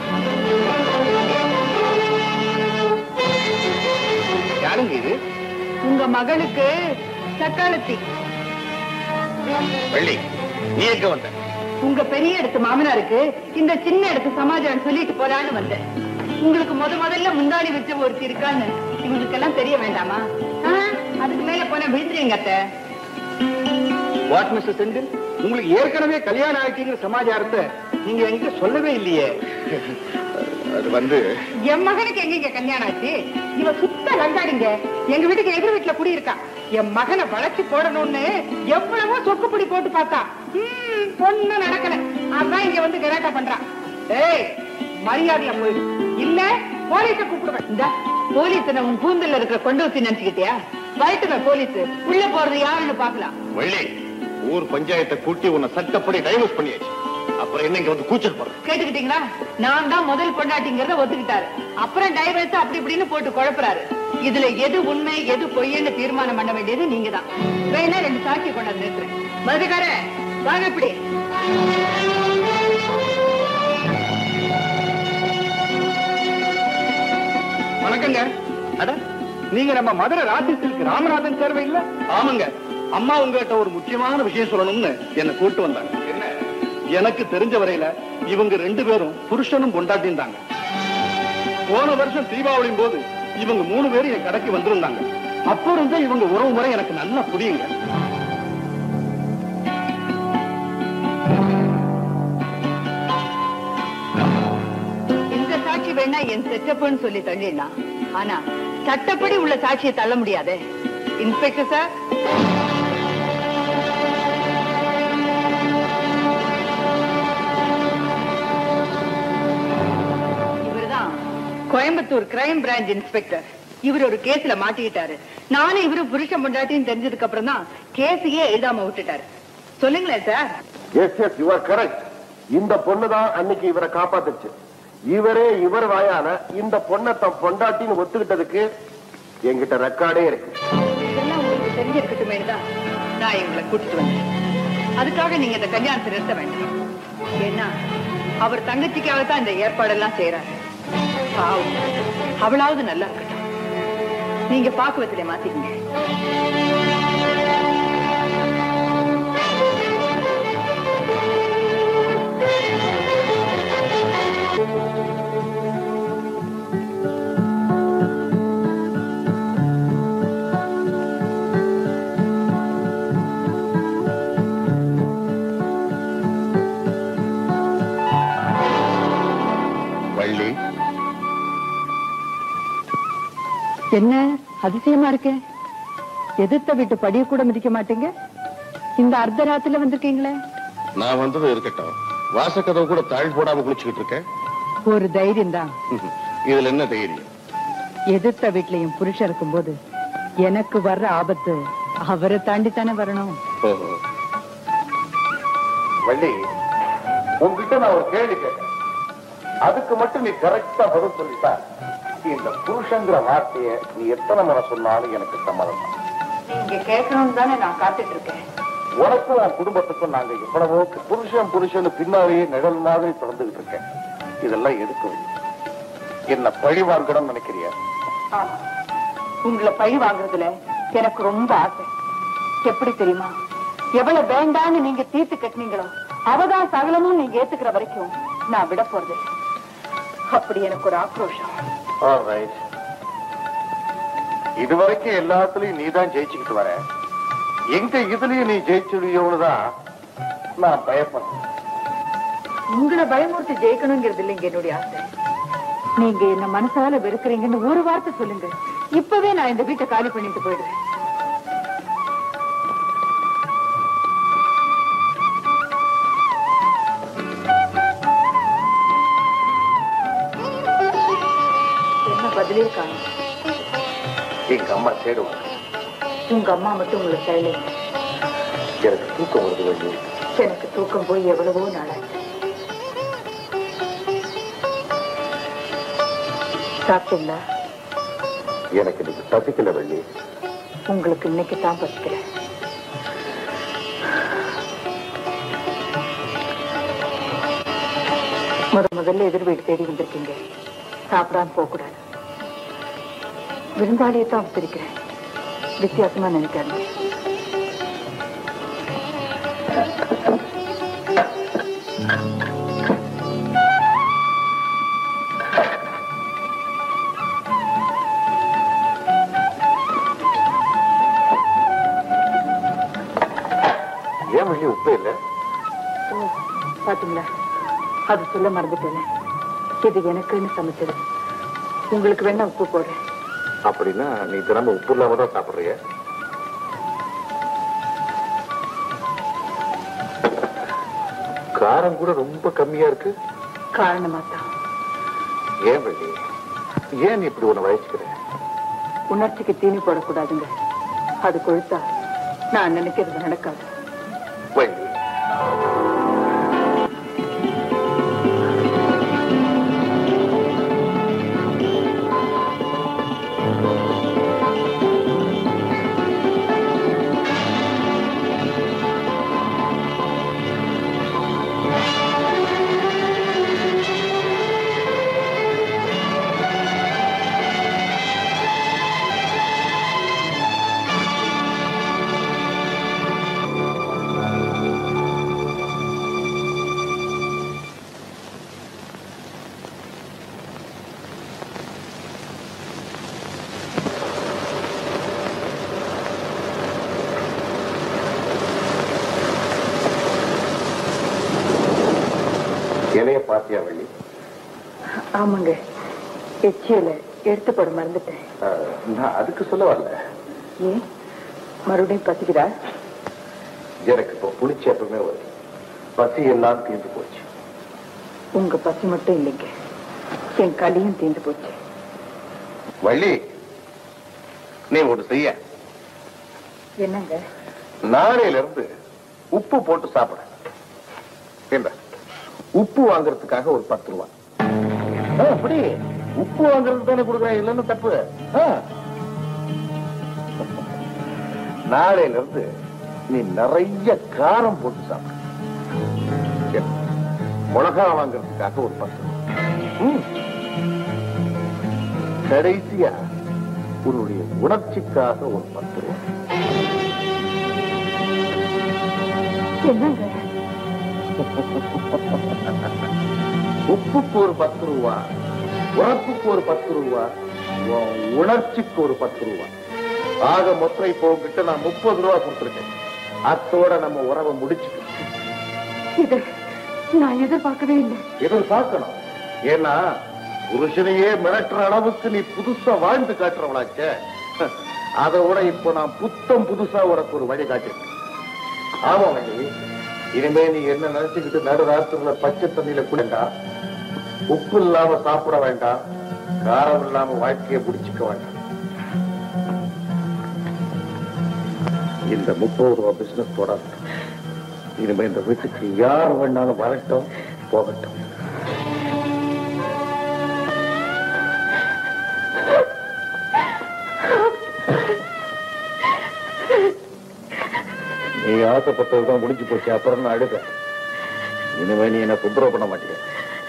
யாருங்க இது உங்க மகனுக்கு சக்காலத்தி வள்ளி நீ எங்க வந்த உங்க பெரிய இடத்து மாமனாருக்கு இந்த சின்ன இடத்து சமாஜம் சொல்லிட்டு போறான்னு வந்தேன் உங்களுக்கு முத முதல்ல முந்தாடி வச்ச ஒருத்தி இருக்கான்னு இவங்களுக்கெல்லாம் தெரிய வேண்டாமா ஆ, அதுக்கு மேல போன விழுந்துருவீங்க அத்தை வாட் மிஸ்டர் செந்தில் உங்களுக்கு ஏற்கனவே கல்யாணம் ஆயிட்டீங்கிற சமாச்சாரத்தை நீங்க என்கிட்ட சொல்லவே இல்லையே அது வந்து என் மகனுக்கு எங்க கல்யாணம் ஆச்சு இவ சுத்த லங்காடிங்க எங்க வீட்டுக்கு எதிர் வீட்டுல குடியிருக்கா என் மகனை வளைச்சு போடணும்னு எவ்வளவோ சொக்குப்பிடி போட்டு பார்த்தா ம், பொண்ணு நடக்கல அதான் இங்க வந்து கலாட்டா பண்றான் ஏய் மரியாதையா போயிடு இல்ல போலீஸ கூப்பிடுவேன் இந்த போலீஸ் உன் கூந்தல்ல இருக்கிற கொண்டு வச்சு நினைச்சுக்கிட்டியா வரட்டுமே போலீஸ் உள்ள போறது யாருன்னு பாக்கலாம் வள்ளி ஊர் பஞ்சாயத்தை கூட்டி உன்னை சட்டப்படி டைவர்ஸ் பண்ணியாச்சு அப்புறம் என்ன இங்க வந்து கூச்சல் போடுற கேட்டுக்கிட்டீங்களா நான் தான் முதல் பொண்டாட்டிங்கிறத ஒத்துக்கிட்டாரு அப்புறம் டைவர்ஸ் அப்படி இப்படின்னு போட்டு குழப்புறாரு இதுல எது உண்மை எது பொய்ன்னு தீர்மானம் பண்ண வேண்டியது நீங்க தான் வேணா ரெண்டு சாட்சி கொண்டாந்து நிறுத்துறேன் மதுக்கார வாங்க இப்படி வணக்கங்க அட நீங்க நம்ம மதுரை ராஜ்யத்திற்கு ராமநாதன் சேர்வை இல்ல ஆமாங்க அம்மா உங்ககிட்ட ஒரு முக்கியமான விஷயம் சொல்லணும்னு என்ன கூட்டு வந்தாங்க என்ன எனக்கு தெரிஞ்ச வரையில இவங்க ரெண்டு பேரும் புருஷனும் கொண்டாட்டியும் தாங்க போன வருஷம் தீபாவளியும் போது இவங்க மூணு பேரும் என் கடைக்கு வந்திருந்தாங்க அப்போ இருந்தே இவங்க உறவு முறை எனக்கு நல்லா புரியுங்க இந்த சாட்சி வேணா என் செட்டப்புன்னு சொல்லி தள்ளிடலாம் ஆனா சட்டப்படி உள்ள சாட்சியை தள்ள முடியாதே இன்ஸ்பெக்டர் சார் இவர்தான் கோயம்புத்தூர் கிரைம் பிரான்ச் இன்ஸ்பெக்டர் இவர் ஒரு கேஸ்ல மாட்டிக்கிட்டாரு நானும் இவரு புருஷன் பொண்டாட்டின்னு தெரிஞ்சதுக்கு அப்புறம் தான் கேஸையே எழுதாம விட்டுட்டாரு சொல்லுங்களேன் sir yes yes you are correct இந்த பொண்ணு தான் அன்னைக்கு இவரை காப்பாத்துச்சு இவரே இவர் வாயால இந்த பொண்ணை தம் பொண்டாட்டின்னு ஒத்துக்கிட்டதுக்கு என்கிட்ட ரெக்கார்டே இருக்கு இதெல்லாம் உங்களுக்கு தெரிஞ்சிருக்கட்டுமே தான் நான் எங்களை கூட்டிட்டு வந்தேன் அதுக்காக நீங்க இந்த கல்யாணத்தை நிறுத்த வேண்டாம் ஏன்னா அவர் தங்கச்சிக்காக தான் இந்த ஏற்பாடெல்லாம் செய்யறாரு பாவம் அவளாவது நல்லா இருக்கட்டும் நீங்க பாக்குவத்திலே மாத்திக்கங்க வள்ளி என்ன அதிசயமா இருக்கு எதிர்த்த வீட்டு படிய கூட மிதிக்க மாட்டீங்க இந்த அர்த்த ராத்திரில வந்திருக்கீங்களே நான் வந்தது இருக்கட்டும் வாசக்கதவு கூட தாழ் போடாம குளிச்சுக்கிட்டு இருக்கேன் ஒரு தைரியம் தான் இதுல என்ன தைரியம் எதிர்த்த வீட்லயும் புருஷன் இருக்கும்போது எனக்கு வர்ற ஆபத்து அவரை தாண்டி தானே வரணும் ஓஹோ வள்ளி உங்ககிட்ட நான் ஒரு கேள்வி கேட்டேன் அதுக்கு மட்டும் நீ கரெக்டா பதில் சொல்லிட்டா இந்த புருஷங்கிற வார்த்தைய நீ எத்தனை முறை சொன்னாலும் எனக்கு சம்மதம் தான் நீங்க கேட்கணும் தானே நான் காத்துட்டு இருக்கேன் உனக்கும் உன் குடும்பத்துக்கும் நாங்க எவ்வளவோ புருஷன் புருஷன் பின்னாலேயே நிழல் மாதிரி தொடர்ந்துகிட்டு இருக்கேன் இதெல்லாம் எதுக்கு வள்ளி? என்ன பழி வாங்கணும்னு நினைக்கிறியா ஆமா. உங்களை பழி வாங்குறதுல எனக்கு ரொம்ப ஆசை எப்படி தெரியுமா எவ்வளவு வேண்டான்னு நீங்க தீர்த்து கட்டினீங்களோ அவதான் சகலமும் நீங்க ஏத்துக்கிற வரைக்கும் நான் விட போறது இல்ல. அப்படி எனக்கு ஒரு ஆக்ரோஷம் Alright. இதுவரைக்கும் எல்லாத்துலயும் நீ தான் ஜெயிச்சுக்கிட்டு வர எங்க இதுலயும் நீ ஜெயிச்சுடுயோன்னு தான் நான் பயப்படுறேன் உங்களை பயமுறுத்தி ஜெயிக்கணுங்கிறது இல்லைங்க என்னுடைய ஆசை நீங்க என்ன மனசால வெறுக்கிறீங்கன்னு ஒரு வார்த்தை சொல்லுங்க இப்பவே நான் இந்த வீட்டை காலி பண்ணிட்டு போயிடுறேன் என்ன பதிலே காணும் எங்க அம்மா தேடுவாங்க உங்க அம்மா மட்டும் உங்களை செயலை எனக்கு தூக்கம் வருது வள்ளி எனக்கு தூக்கம் போய் எவ்வளவோ நாளாச்சு சாப்பிட்டீங்களா எனக்கு இன்னைக்கு பசிக்கல வள்ளி உங்களுக்கு இன்னைக்கு தான் பசிக்கிறேன் முத முதல்ல எதிர் வீடு தேடி வந்திருக்கீங்க சாப்பிடாம போக கூடாது விருந்தாளியை தான் பிரிக்கிறேன் வித்தியாசமா நினைக்காதீங்க ஏன் வள்ளி உப்பு இல்லை ஓ பாத்தீங்களா அது சொல்ல மறந்துட்டேன் இது எனக்குன்னு சமைச்சது உங்களுக்கு வேணா உப்பு போடுறேன் அப்படின்னா நீ தினமும் உப்பு இல்லாம தான் சாப்பிடுறிய காரம் கூட ரொம்ப கம்மியா இருக்கு காரணமா தான் ஏன் வள்ளி ஏன் நீ இப்படி உன்னை வயசுக்கிற உணர்ச்சிக்கு தீனி போடக்கூடாதுங்க அது கொழுத்தா நான் நினைக்கிறது நடக்காது வள்ளி இலைய பாத்தியா வள்ளி ஆமாங்க எச்சியில எடுத்து போட மறந்துட்டேன் அஹ், நான் அதுக்கு சொல்ல வரல ஏன் மறுபடியும் பசிக்குதா எனக்கு இப்ப புளிச்ச எப்பவுமே வருது பசி எல்லாம் தீர்ந்து போச்சு உங்க பசி மட்டும் இல்லைங்க என் களியும் தீர்ந்து போச்சு வள்ளி நீ ஒன்று செய்ய என்னங்க நாளையில இருந்து உப்பு போட்டு சாப்பிட என்ன உப்பு வாங்குறதுக்காக ஒரு பத்து ரூபா ஆ, அப்படி உப்பு வாங்குறது தானே கொடுக்குறேன் இல்லைன்னு தப்பு ஆ. நாளையில இருந்து நீ நிறைய காரம் போட்டு சாப்பிடு என்ன? மிளகா வாங்குறதுக்காக ஒரு பத்து ரூபா ம். கடைசியா உன்னுடைய உணர்ச்சிக்காக ஒரு பத்து ரூபா என்னங்க உப்புக்கு ஒரு பத்து ரூபா உரப்புக்கு ஒரு பத்து ரூபா உன் உணர்ச்சிக்கு ஒரு பத்து ரூபா ஆக மொத்தம் இப்போ உங்ககிட்ட நான் முப்பது ரூபா கொடுத்துருக்கேன் அத்தோட நம்ம உறவை முடிச்சுக்கணும் இது நான் எதிர்பார்க்கவே இல்லை எதிர்பார்க்கணும் ஏன்னா புருஷனையே மிரட்டுற அளவுக்கு நீ புதுசா வாழ்ந்து காட்டுறவளாச்சே அதோட இப்போ நான் புத்தம் புதுசா உனக்கு ஒரு வழி காட்டிருக்கேன் ஆமா வழி இனிமே நீ என்ன நினைச்சுக்கிட்டு நடு ராத்திரில பச்சை தண்ணியில குடிண்டா உப்பு இல்லாம சாப்பிட வேண்டாம் காரம் இல்லாம வாழ்க்கையை முடிச்சுக்க வேண்டாம் இந்த முப்பது ரூபா பிசினஸ் தொடரட்டும் இனிமே இந்த வீட்டுக்கு யார் வேணாலும் வரட்டும் போகட்டும் நீ ஆசைப்பட்டதுதான் முடிஞ்சு போச்சு அப்புறம் நான் அழுத இனிமே நீ என்ன தொந்தரவு பண்ண மாட்டேங்க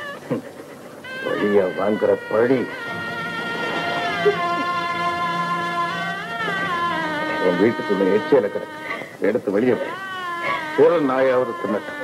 வழிய வாங்குற பழி உன் வீட்டுக்குள்ள எச்சியில கிடக்கு எடுத்து வெளியே போய் ஒரு நாயாவது தின்னட்டும்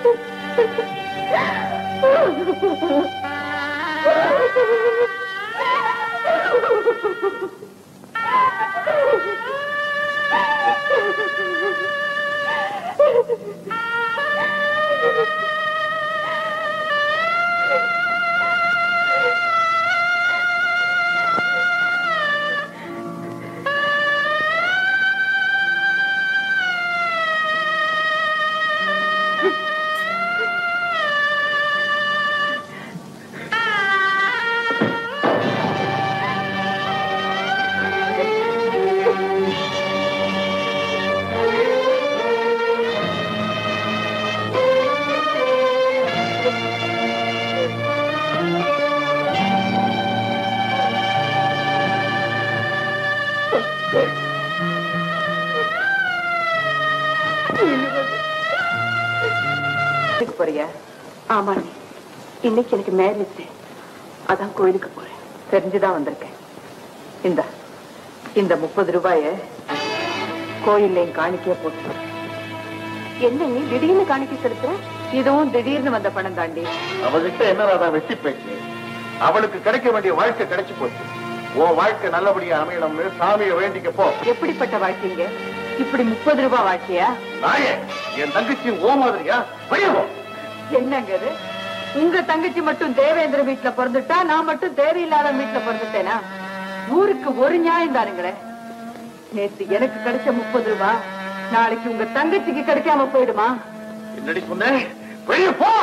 கோயிலுக்கு போறியா ஆமா இன்னைக்கு எனக்கு மேரேஜ் அதான் கோயிலுக்கு போறேன் தெரிஞ்சுதான் வந்திருக்கேன் இந்த இந்த முப்பது ரூபாய கோயில்ல என் காணிக்கைய போட்டு என்ன நீ திடீர்னு காணிக்கை செலுத்துற இதுவும் திடீர்னு வந்த பணம் தாண்டி அவகிட்ட என்னடா வெட்டி பேச்சு அவளுக்கு கிடைக்க வேண்டிய வாழ்க்கை கிடைச்சு போச்சு உன் வாழ்க்கை நல்லபடியா அமையணும்னு சாமியை வேண்டிக்க போ எப்படிப்பட்ட வாழ்க்கைங்க இப்படி முப்பது ரூபாய் வாழ்க்கையா நாயே என் தங்கச்சி ஓ மாதிரியா பையன் என்னங்க இது உங்க தங்கச்சி மட்டும் தேவேந்திர வீட்டுல பிறந்துட்டா நான் மட்டும் தேவையில்லாத வீட்டுல பிறந்துட்டேனா ஊருக்கு ஒரு நியாயம் தானுங்களே நேத்து எனக்கு கிடைச்ச முப்பது ரூபாய் நாளைக்கு உங்க தங்கச்சிக்கு கிடைக்காம போயிடுமா என்னடி சொன்னேன் வெளியே போ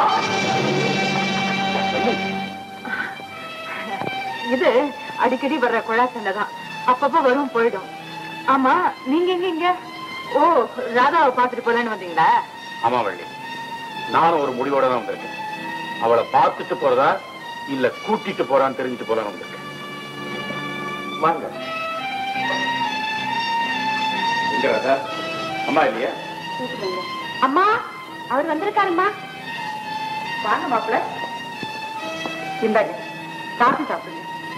இது அடிக்கடி வர்ற குழா சண்டை தான் அப்பப்ப வரும் போயிடும் ஆமா நீங்க எங்க இங்க ஓ ராதாவை பாத்துட்டு போலன்னு வந்தீங்களா ஆமா வள்ளி நானும் ஒரு முடிவோட தான் வந்திருக்கேன் அவளை பார்த்துட்டு போறதா இல்ல கூட்டிட்டு போறான்னு தெரிஞ்சுட்டு போறான்னு வந்திருக்கேன் வாங்க எங்க ராதா அம்மா இல்லையா அம்மா அவர் வந்திருக்காருமா வாங்க மாப்பிள்ள இந்தாங்க காஃபி சாப்பிடுங்க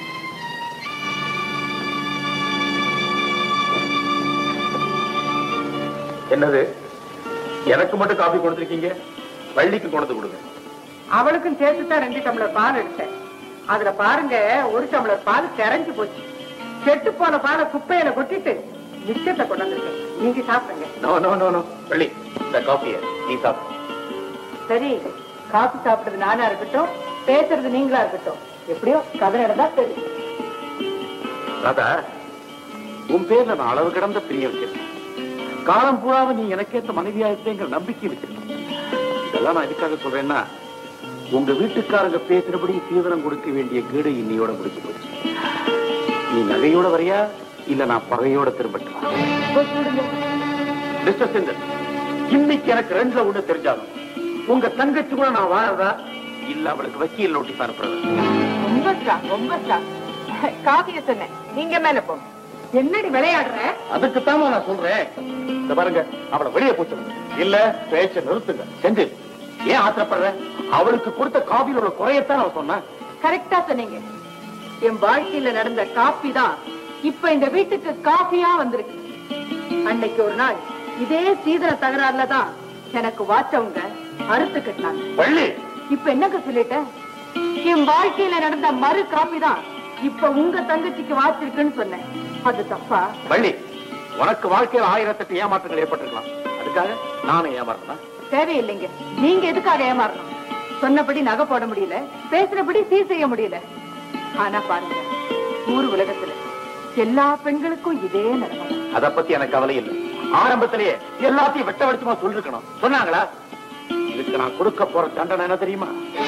என்னது எனக்கு மட்டும் காபி கொடுத்துருக்கீங்க வள்ளிக்கு கொண்டு கொடுங்க அவளுக்கும் சேர்த்து தான் ரெண்டு டம்ளர் பால் எடுத்தேன் அதுல பாருங்க ஒரு டம்ளர் பால் கரைஞ்சு போச்சு கெட்டு போன பாலை குப்பையில கொட்டிட்டு மிச்சத்தை கொண்டு வந்திருக்கேன் நீங்க சாப்பிடுங்க no no no no Valli இந்த காஃபிய நீ சாப்பிடு சரி காபி சாப்பிடுறது நானா இருக்கட்டும் பேசுறது நீங்களா இருக்கட்டும் எப்படியோ கதை நடந்தா சரி ராதா உன் பேர்ல நான் அளவு கடந்த பிரிய வச்சிருக்கேன் காலம் பூராவும் நீ எனக்கேத்த மனைவியா இருப்பேங்கிற நம்பிக்கை வச்சிருக்கேன் இதெல்லாம் நான் எதுக்காக சொல்றேன்னா உங்க வீட்டுக்காரங்க பேசுறபடி தீவிரம் கொடுக்க வேண்டிய கீடு இன்னையோட முடிஞ்சு போச்சு நீ நகையோட வரையா இல்ல நான் பகையோட திரும்பட்டுமா மிஸ்டர் செந்தர் இன்னைக்கு எனக்கு ரெண்டுல ஒண்ணு தெரிஞ்சாலும் உங்க தங்கச்சி கூட நான் வாழறதா இல்ல அவளுக்கு வக்கீல் நோட்டீஸ் அனுப்புறது ரொம்ப ஸ்ட்ராங் ரொம்ப ஸ்ட்ராங் காஃபிய சொன்னேன் நீங்க மேல போங்க என்னடி விளையாடுற அதுக்குத்தான் நான் சொல்றேன் இந்த பாருங்க அவளை வெளியே போச்சு இல்ல பேச்ச நிறுத்துங்க செஞ்சு ஏன் ஆத்திரப்படுற அவளுக்கு கொடுத்த காபியில் உள்ள குறையத்தான் அவ சொன்னா கரெக்டா சொன்னீங்க என் வாழ்க்கையில நடந்த காபி தான் இப்ப இந்த வீட்டுக்கு காஃபியா வந்திருக்கு அன்னைக்கு ஒரு நாள் இதே சீதன தகராறுல தான் எனக்கு வாச்சவங்க அறுத்து கட்டினாங்க வள்ளி இப்ப என்னங்க சொல்லிட்டேன் என் வாழ்க்கையில நடந்த மறு காப்பி தான் இப்ப உங்க தங்கச்சிக்கு வாச்சிருக்குன்னு சொன்னேன் அது தப்பா வள்ளி உனக்கு வாழ்க்கையில் ஆயிரத்தெட்டு ஏமாற்றங்கள் ஏற்பட்டிருக்கலாம் அதுக்காக நானே ஏமாறேன் தேவையில்லைங்க நீங்க எதுக்காக ஏமாறணும் சொன்னபடி நகை போட முடியல பேசினபடி சீர் செய்ய முடியல ஆனா பாருங்க ஊர் உலகத்துல எல்லா பெண்களுக்கும் இதே நிலைமை அத பத்தி எனக்கு கவலை இல்லை ஆரம்பத்திலேயே எல்லாத்தையும் வெட்ட வெடுத்துமா சொல்லிருக்கணும் சொன்னாங்களா இதுக்கு நான் கொடுக்க போற தண்டனை என்ன தெரியுமா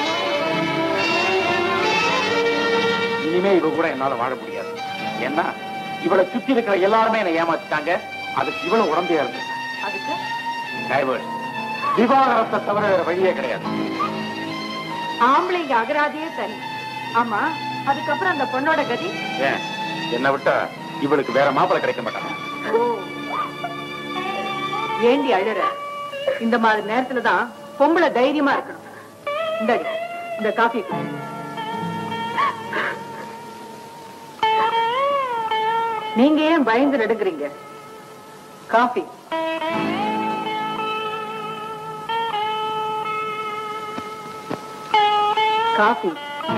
இனிமே இவ கூட என்னால வாழ முடியாது ஏன்னா இவளை சுத்தி இருக்கிற எல்லாருமே என்னை ஏமாத்திட்டாங்க அதுக்கு இவ்வளவு உடம்பையா இருக்கு அதுக்கு டைவர்ஸ் விவாகரத்தை தவிர வேற வழியே கிடையாது ஆம்பளைங்க அகராதியே தனி ஆமா அதுக்கப்புறம் அந்த பொண்ணோட கதி ஏன் என்ன விட்டா இவளுக்கு வேற மாப்பிளை கிடைக்க மாட்டாங்க ஏண்டி அழற இந்த மாதிரி நேரத்துல தான் பொம்பளை தைரியமா இருக்கணும் இந்தாடி இந்த காஃபி குடி. நீங்க ஏன் பயந்து நடுங்குறீங்க காஃபி காஃபி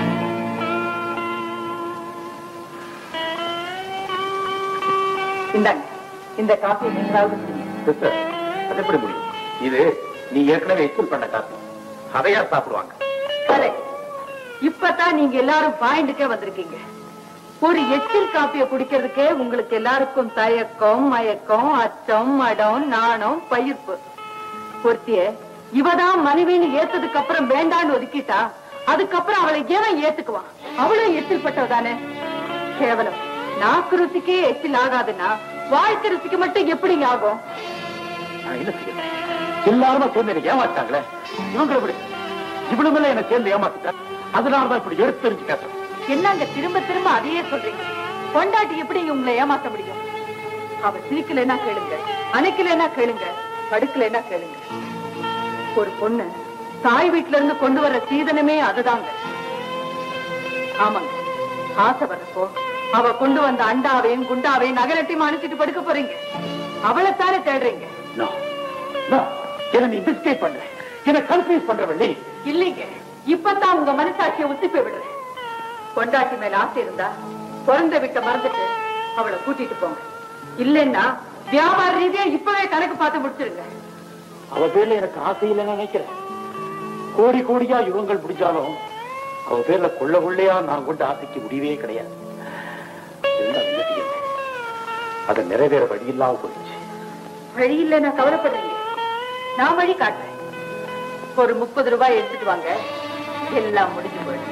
இந்தாங்க இந்த காஃபி நீங்களாவது குடிங்க. சிஸ்டர் அது எப்படி முடியும் இது நீ ஏற்கனவே எக்ஸ்பிள் பண்ண காசு அதையா சாப்பிடுவாங்க Correct. இப்பதான் நீங்க எல்லாரும் பாயிண்டுக்கே வந்திருக்கீங்க ஒரு எச்சில் காப்பிய குடிக்கிறதுக்கே உங்களுக்கு எல்லாருக்கும் தயக்கம் மயக்கம் அச்சம் மடம் நாணம் பயிர்ப்பு ஒருத்திய இவதான் மனைவின்னு ஏத்ததுக்கு அப்புறம் வேண்டான்னு ஒதுக்கிட்டா அதுக்கப்புறம் அவளை ஏன் ஏத்துக்குவான் அவளும் எச்சில் பட்டவதானே கேவலம் நாக்கு ருசிக்கே எச்சில் ஆகாதுன்னா வாழ்க்கை ருசிக்கு மட்டும் எப்படிங்க ஆகும் நான் என்ன செய்யறேன் எல்லாருமே சேர்ந்து எனக்கு ஏமாத்தாங்களே இவங்க எப்படி இவ்வளவு என்ன சேர்ந்து ஏமாத்திட்டா அதனாலதான் இப்படி எடுத்து தெரிஞ்சு பேசுறேன் என்னங்க திரும்ப திரும்ப அதையே சொல்றீங்க பொண்டாட்டி எப்படி உங்களை ஏமாத்த முடியும் அவ சிரிக்கலைன்னா கேளுங்க அணைக்கலைன்னா கேளுங்க படுக்கலைன்னா கேளுங்க ஒரு பொண்ணு தாய் வீட்டுல இருந்து கொண்டு வர்ற சீதனமே அதுதாங்க ஆமாங்க ஆசை வர்றப்போ அவ கொண்டு வந்த அண்டாவையும் குண்டாவையும் நகரத்தையும் அனுப்பிச்சிட்டு படுக்க போறீங்க அவளைத்தானே தேடுறீங்க No. No. என்ன நீ மிஸ்டேக் பண்ற என்ன கன்ஃபியூஸ் பண்ற வள்ளி இல்லைங்க இப்பதான் உங்க மனசாட்சியை உத்திப்பி விடுறேன் பொண்டாட்டி மேல ஆசை இருந்தா பிறந்த வீட்டை மறந்துட்டு அவளை கூட்டிட்டு போங்க இல்லைன்னா வியாபார ரீதியா இப்பவே கணக்கு பார்த்து முடிச்சிருங்க அவ பேர்ல எனக்கு ஆசை இல்லைன்னு நினைக்கிறேன் கோடி கோடியா யுகங்கள் முடிஞ்சாலும் அவ பேர்ல கொள்ள கொள்ளையா நான் கொண்ட ஆசைக்கு முடிவே கிடையாது எல்லாம் என்ன செய்யறது? அதை நிறைவேற வழி இல்லாம போயிடுச்சு வழி இல்லைன்னா கவலைப்படுறீங்க நான் வழி காட்டுறேன் ஒரு முப்பது ரூபாய் எடுத்துட்டு வாங்க எல்லாம் முடிஞ்சு போயிடும்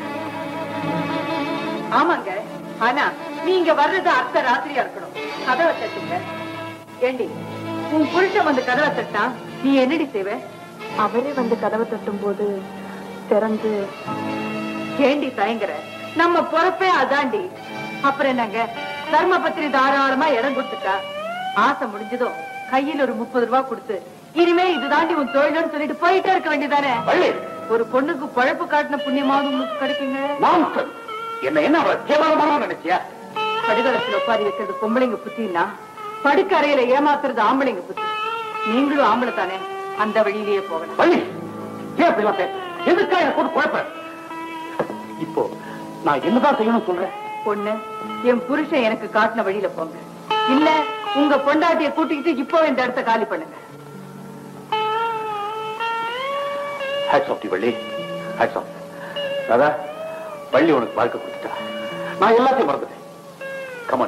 ஆமாங்க ஆனா நீங்க வர்றது அர்த்த ராத்திரியா இருக்கணும் கதவை தட்டுங்க ஏண்டி உன் புருஷன் வந்து கதவை தட்டா நீ என்னடி செய்வ அவரே வந்து கதவை தட்டும் போது திறந்து ஏண்டி தயங்குற நம்ம பொறுப்பே அதாண்டி அப்புறம் என்னங்க தர்மபத்திரி தாராளமா இடம் கொடுத்துட்டா ஆசை முடிஞ்சதும் கையில் ஒரு முப்பது ரூபாய் கொடுத்து இனிமே இதுதாண்டி உன் தொழில்னு சொல்லிட்டு போயிட்டே இருக்க வேண்டியதானே வள்ளி ஒரு பொண்ணுக்கு பழப்பு காட்டின புண்ணியமாவது உங்களுக்கு கிடைக்குங்க nonsense. என்ன என்ன அவளை கேவலமான நினைச்சியா படுகளத்துல உட்காரி வைக்கிறது பொம்பளைங்க புத்தின்னா படுக்க அறையில ஏமாத்துறது ஆம்பளைங்க புத்தி நீங்களும் ஆம்பளை தானே அந்த வழியிலேயே போகணும் வள்ளி ஏன் அப்படிலாம் பேச எதுக்கா எனக்கு ஒரு குழப்பம் இப்போ நான் என்னதான் செய்யணும் சொல்றேன் பொண்ணு என் புருஷன் எனக்கு காட்டின வழியில போங்க இல்ல உங்க பொண்டாட்டிய கூட்டிக்கிட்டு இப்போ இந்த இடத்த காலி பண்ணுங்க hats off the Valli hats off Radha பள்ளி உனக்கு வாழ்க்கை கொடுத்துட்டா நான் எல்லாத்தையும் மறந்துட்டேன் கமான்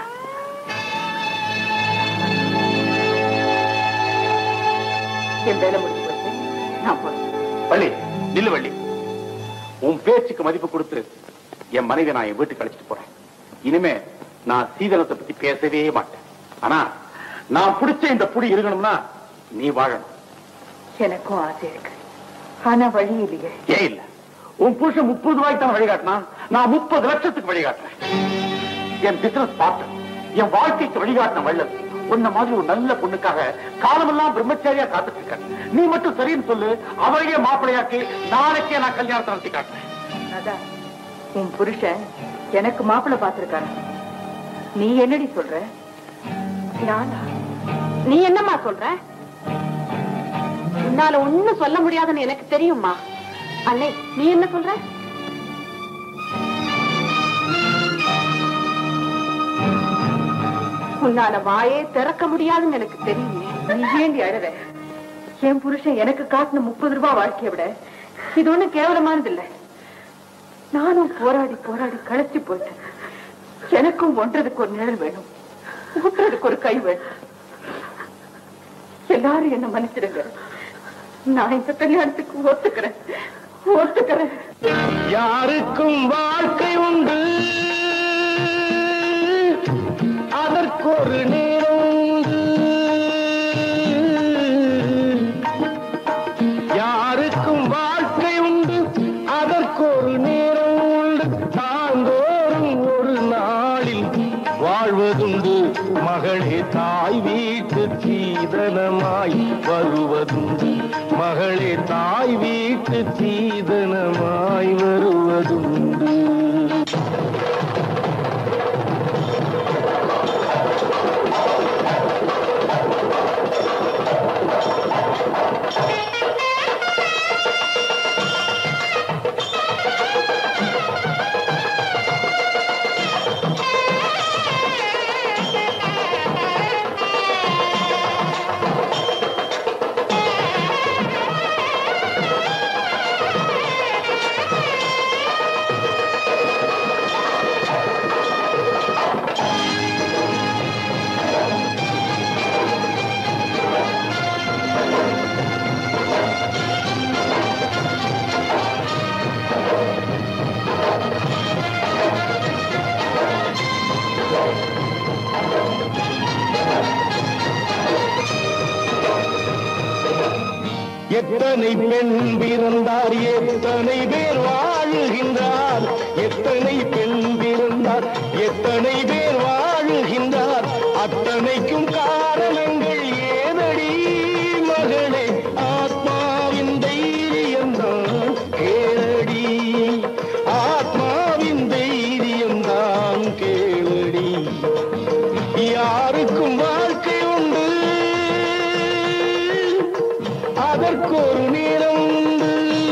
என் வேலை முடிஞ்சு போச்சு நான் போறேன் பள்ளி நில்லு வள்ளி உன் பேச்சுக்கு மதிப்பு கொடுத்து என் மனைவி நான் என் வீட்டுக்கு அழைச்சிட்டு போறேன் இனிமே நான் சீதனத்தை பத்தி பேசவே மாட்டேன் ஆனா நான் பிடிச்ச இந்த புடி இருக்கணும்னா நீ வாழணும் எனக்கும் ஆசை இருக்கு ஆனா வழி இல்லையே ஏன் இல்ல உன் புருஷன் முப்பது ரூபாய்க்கு தான் வழிகாட்டினா நான் முப்பது லட்சத்துக்கு வழிகாட்டுறேன் என் பிசினஸ் பார்ட்னர் என் வாழ்க்கைக்கு வழிகாட்டின வள்ளல் உன்ன மாதிரி ஒரு நல்ல பொண்ணுக்காக காலமெல்லாம் பிரம்மச்சாரியா காத்துட்டு இருக்கேன் நீ மட்டும் சரின்னு சொல்லு அவரையே மாப்பிள்ளையாக்கி நாளைக்கே நான் கல்யாணத்தை நடத்தி காட்டுறேன் அதான் உன் புருஷன் எனக்கு மாப்பிள்ளை பார்த்திருக்காரு நீ என்னடி சொல்ற நானா? நீ என்னம்மா சொல்ற உன்னால ஒண்ணும் சொல்ல முடியாதுன்னு எனக்கு தெரியும்மா அண்ணே நீ என்ன சொல்ற உன்னால வாயே திறக்க முடியாதுன்னு எனக்கு தெரியுமே நீ ஏண்டி அழுற என் புருஷன் எனக்கு காட்டின முப்பது ரூபாய் வாழ்க்கையை விட இது ஒண்ணும் கேவலமானது இல்ல நானும் போராடி போராடி களைச்சு போயிட்டேன் எனக்கும் ஒன்றதுக்கு ஒரு நிழல் வேணும் ஊட்டுறதுக்கு ஒரு கை வேணும் எல்லாரும் என்ன மன்னிச்சிடுங்க நான் இந்த கல்யாணத்துக்கு ஒத்துக்கிறேன் ஒத்துக்கிறேன் யாருக்கும் வாழ்க்கை உண்டு அதற்கொரு நேரம் உண்டு யாருக்கும் வாழ்க்கை உண்டு அதற்கொரு நேரம் உண்டு தாந்தோறும் ஒரு நாளில் வாழ்வதுண்டு மகளே தாய் வீட்டு சீதனமாய் வருவதுண்டு மகளே தாய் வீட்டு சீதனமாய் வருவதுண்டு எத்தனை பெண் பிறந்தார் எத்தனை பேர் வாழுகின்றார் எத்தனை பெண் பிறந்தார் எத்தனை பேர் வாழுகின்றார் அத்தனைக்கும் காரணங்கள் ஏதடி மகளே ஆத்மாவின் தைரியம்தான் கேளடி ஆத்மாவின் தைரியம்தான் கேளடி யாருக்கும் வாழ்க்கை உண்டு அதற்கொரு நேரம் உண்டு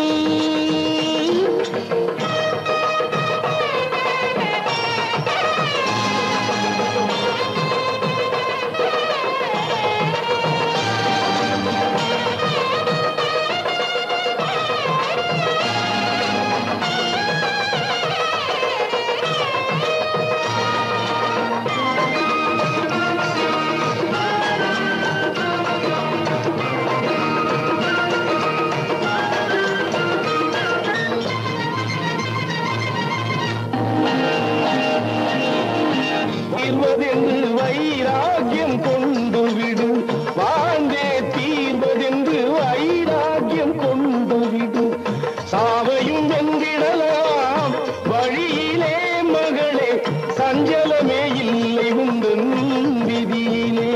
தீர்வதென்று வைராக்கியம் கொண்டு விடு வாழ்ந்தே தீர்வதென்று வைராக்கியம் கொண்டு விடு சாவையும் வென்றிடலாம் வழியிலே மகளே சஞ்சலமே இல்லை உந்தன் விதியிலே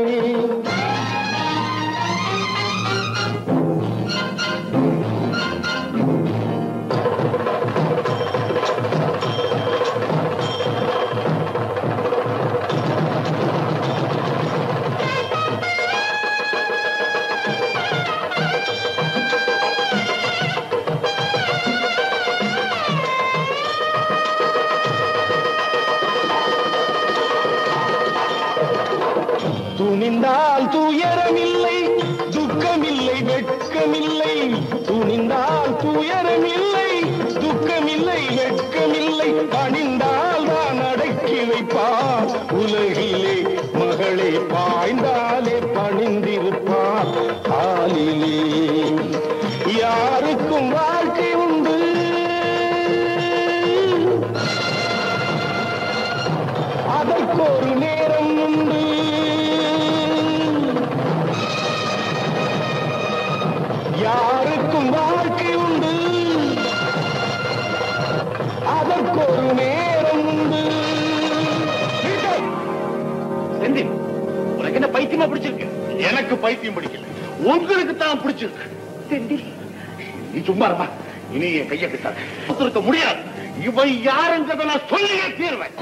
துணிந்தால் துயரமில்லை துக்கமில்லை வெட்கமில்லை துணிந்தால் துயரமில்லை பாய்ந்தாலே பணிந்திருப்பார் காலிலே யாருக்கும் வாழ்க்கை உண்டு அதற்கு ஒரு நேரம் உண்டு யாருக்கும் வாழ்க்கை உண்டு அதற்கு ஒரு நேரம் உண்டு செந்தில் உனக்கு என்ன பைத்தியமா பிடிச்சிருக்கு எனக்கு பைத்தியம் பிடிக்கல உங்களுக்கு தான் பிடிச்சிருக்கு செந்தில் நீ சும்மா இருமா இனி என் கையை கிட்டாத இருக்க முடியாது இவன் யாருங்கிறத நான் சொல்லியே தீர்வேன்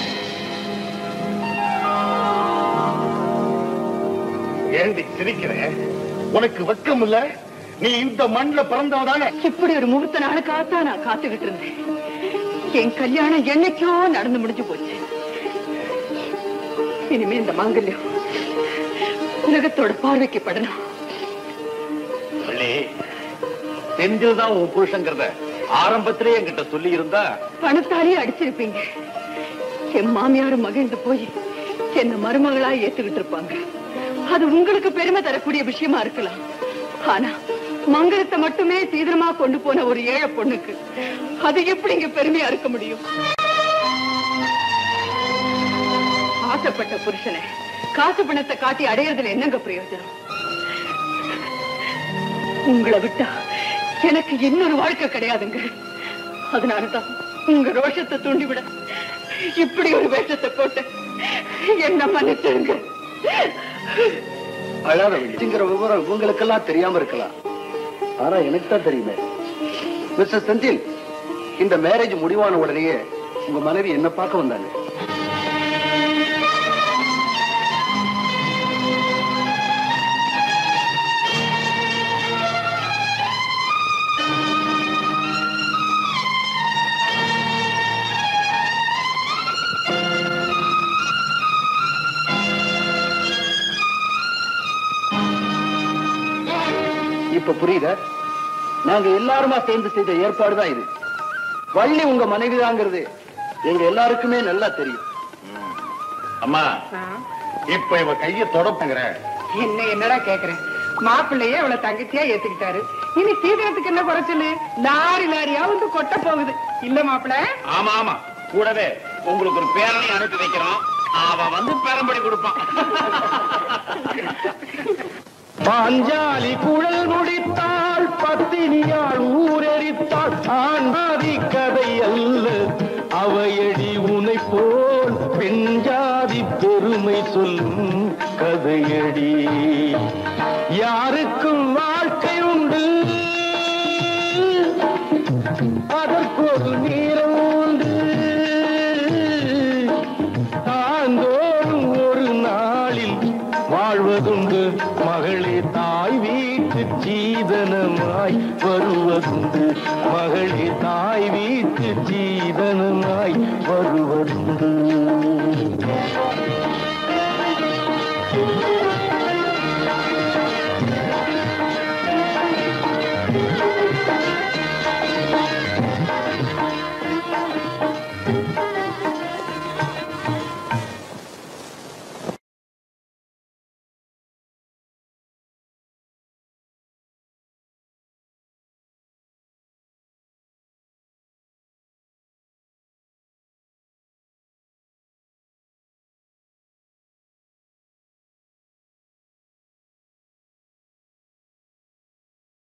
ஏண்டி சிரிக்கிறேன் உனக்கு வெக்கம் இல்ல நீ இந்த மண்ணில் பிறந்தவதானே இப்படி ஒரு முகூர்த்த நாளுக்காகத்தான் நான் காத்துக்கிட்டு இருந்தேன் என் கல்யாணம் என்னைக்கோ நடந்து முடிஞ்சு போச்சு இனிமே இந்த மாங்கல்யம் உலகத்தோட பார்வைக்கு படணும் வள்ளி, செந்தில் தான் உன் புருஷங்கிறத ஆரம்பத்திலே என்கிட்ட சொல்லி இருந்தா பணத்தாலே அடிச்சிருப்பீங்க என் மாமியாரும் மகிழ்ந்து போய் என்ன மருமகளா ஏத்துக்கிட்டு இருப்பாங்க அது உங்களுக்கு பெருமை தரக்கூடிய விஷயமா இருக்கலாம் ஆனா மங்களத்தை மட்டுமே தீவிரமா கொண்டு போன ஒரு ஏழை பொண்ணுக்கு அது எப்படி இங்க பெருமையா இருக்க முடியும் ஆசைப்பட்ட புருஷனை காசு பணத்தை காட்டி அடையறதுல என்னங்க பிரயோஜனம் உங்களை விட்டா எனக்கு இன்னொரு வாழ்க்கை கிடையாதுங்க அதனாலதான் உங்க ரோஷத்தை தூண்டிவிட இப்படி ஒரு வேஷத்தை போட்டு என்ன மன்னிச்சிருங்க அழாத வச்சுங்கிற விவரம் இவங்களுக்கெல்லாம் தெரியாம இருக்கலாம் ஆனா எனக்கு தான் தெரியுமே மிஸ்டர் செந்தில் இந்த மேரேஜ் முடிவான உடனேயே உங்க மனைவி என்ன பார்க்க வந்தாங்க இப்ப புரியுதா நாங்க எல்லாருமா சேர்ந்து செய்த ஏற்பாடுதான் இது வள்ளி உங்க மனைவிதாங்கிறது எங்க எல்லாருக்குமே நல்லா தெரியும் அம்மா இப்ப இவ கைய தொடப்புங்கிற என்ன என்னடா கேக்குறேன் மாப்பிள்ளையே அவளை தங்கச்சியா ஏத்துக்கிட்டாரு இனி சீதனத்துக்கு என்ன குறைச்சலு லாரி லாரியா வந்து கொட்ட போகுது இல்ல மாப்பிள்ள ஆமா ஆமா கூடவே உங்களுக்கு ஒரு பேரனை அனுப்பி வைக்கிறோம் அவன் வந்து பேரம்படி கொடுப்பான் பாஞ்சாலி குழல் முடித்தாள் பத்தினியாள் ஊரெரித்தாள் ஆண்டாதி கதை அல்ல அவையடி உனை போல் பெண்ஜாதி பெருமை சொல்லும் கதையடி யாருக்கும் வாழ்க்கை உண்டு அதற்கொரு நேரம் உண்டு தாந்தோறும் ஒரு நாளில் வாழ்வதுண்டு மகளே தாய் வீட்டு சீதனமாய் வருவதுண்டு மகளே தாய் வீட்டு சீதனமாய் வருவதுண்டு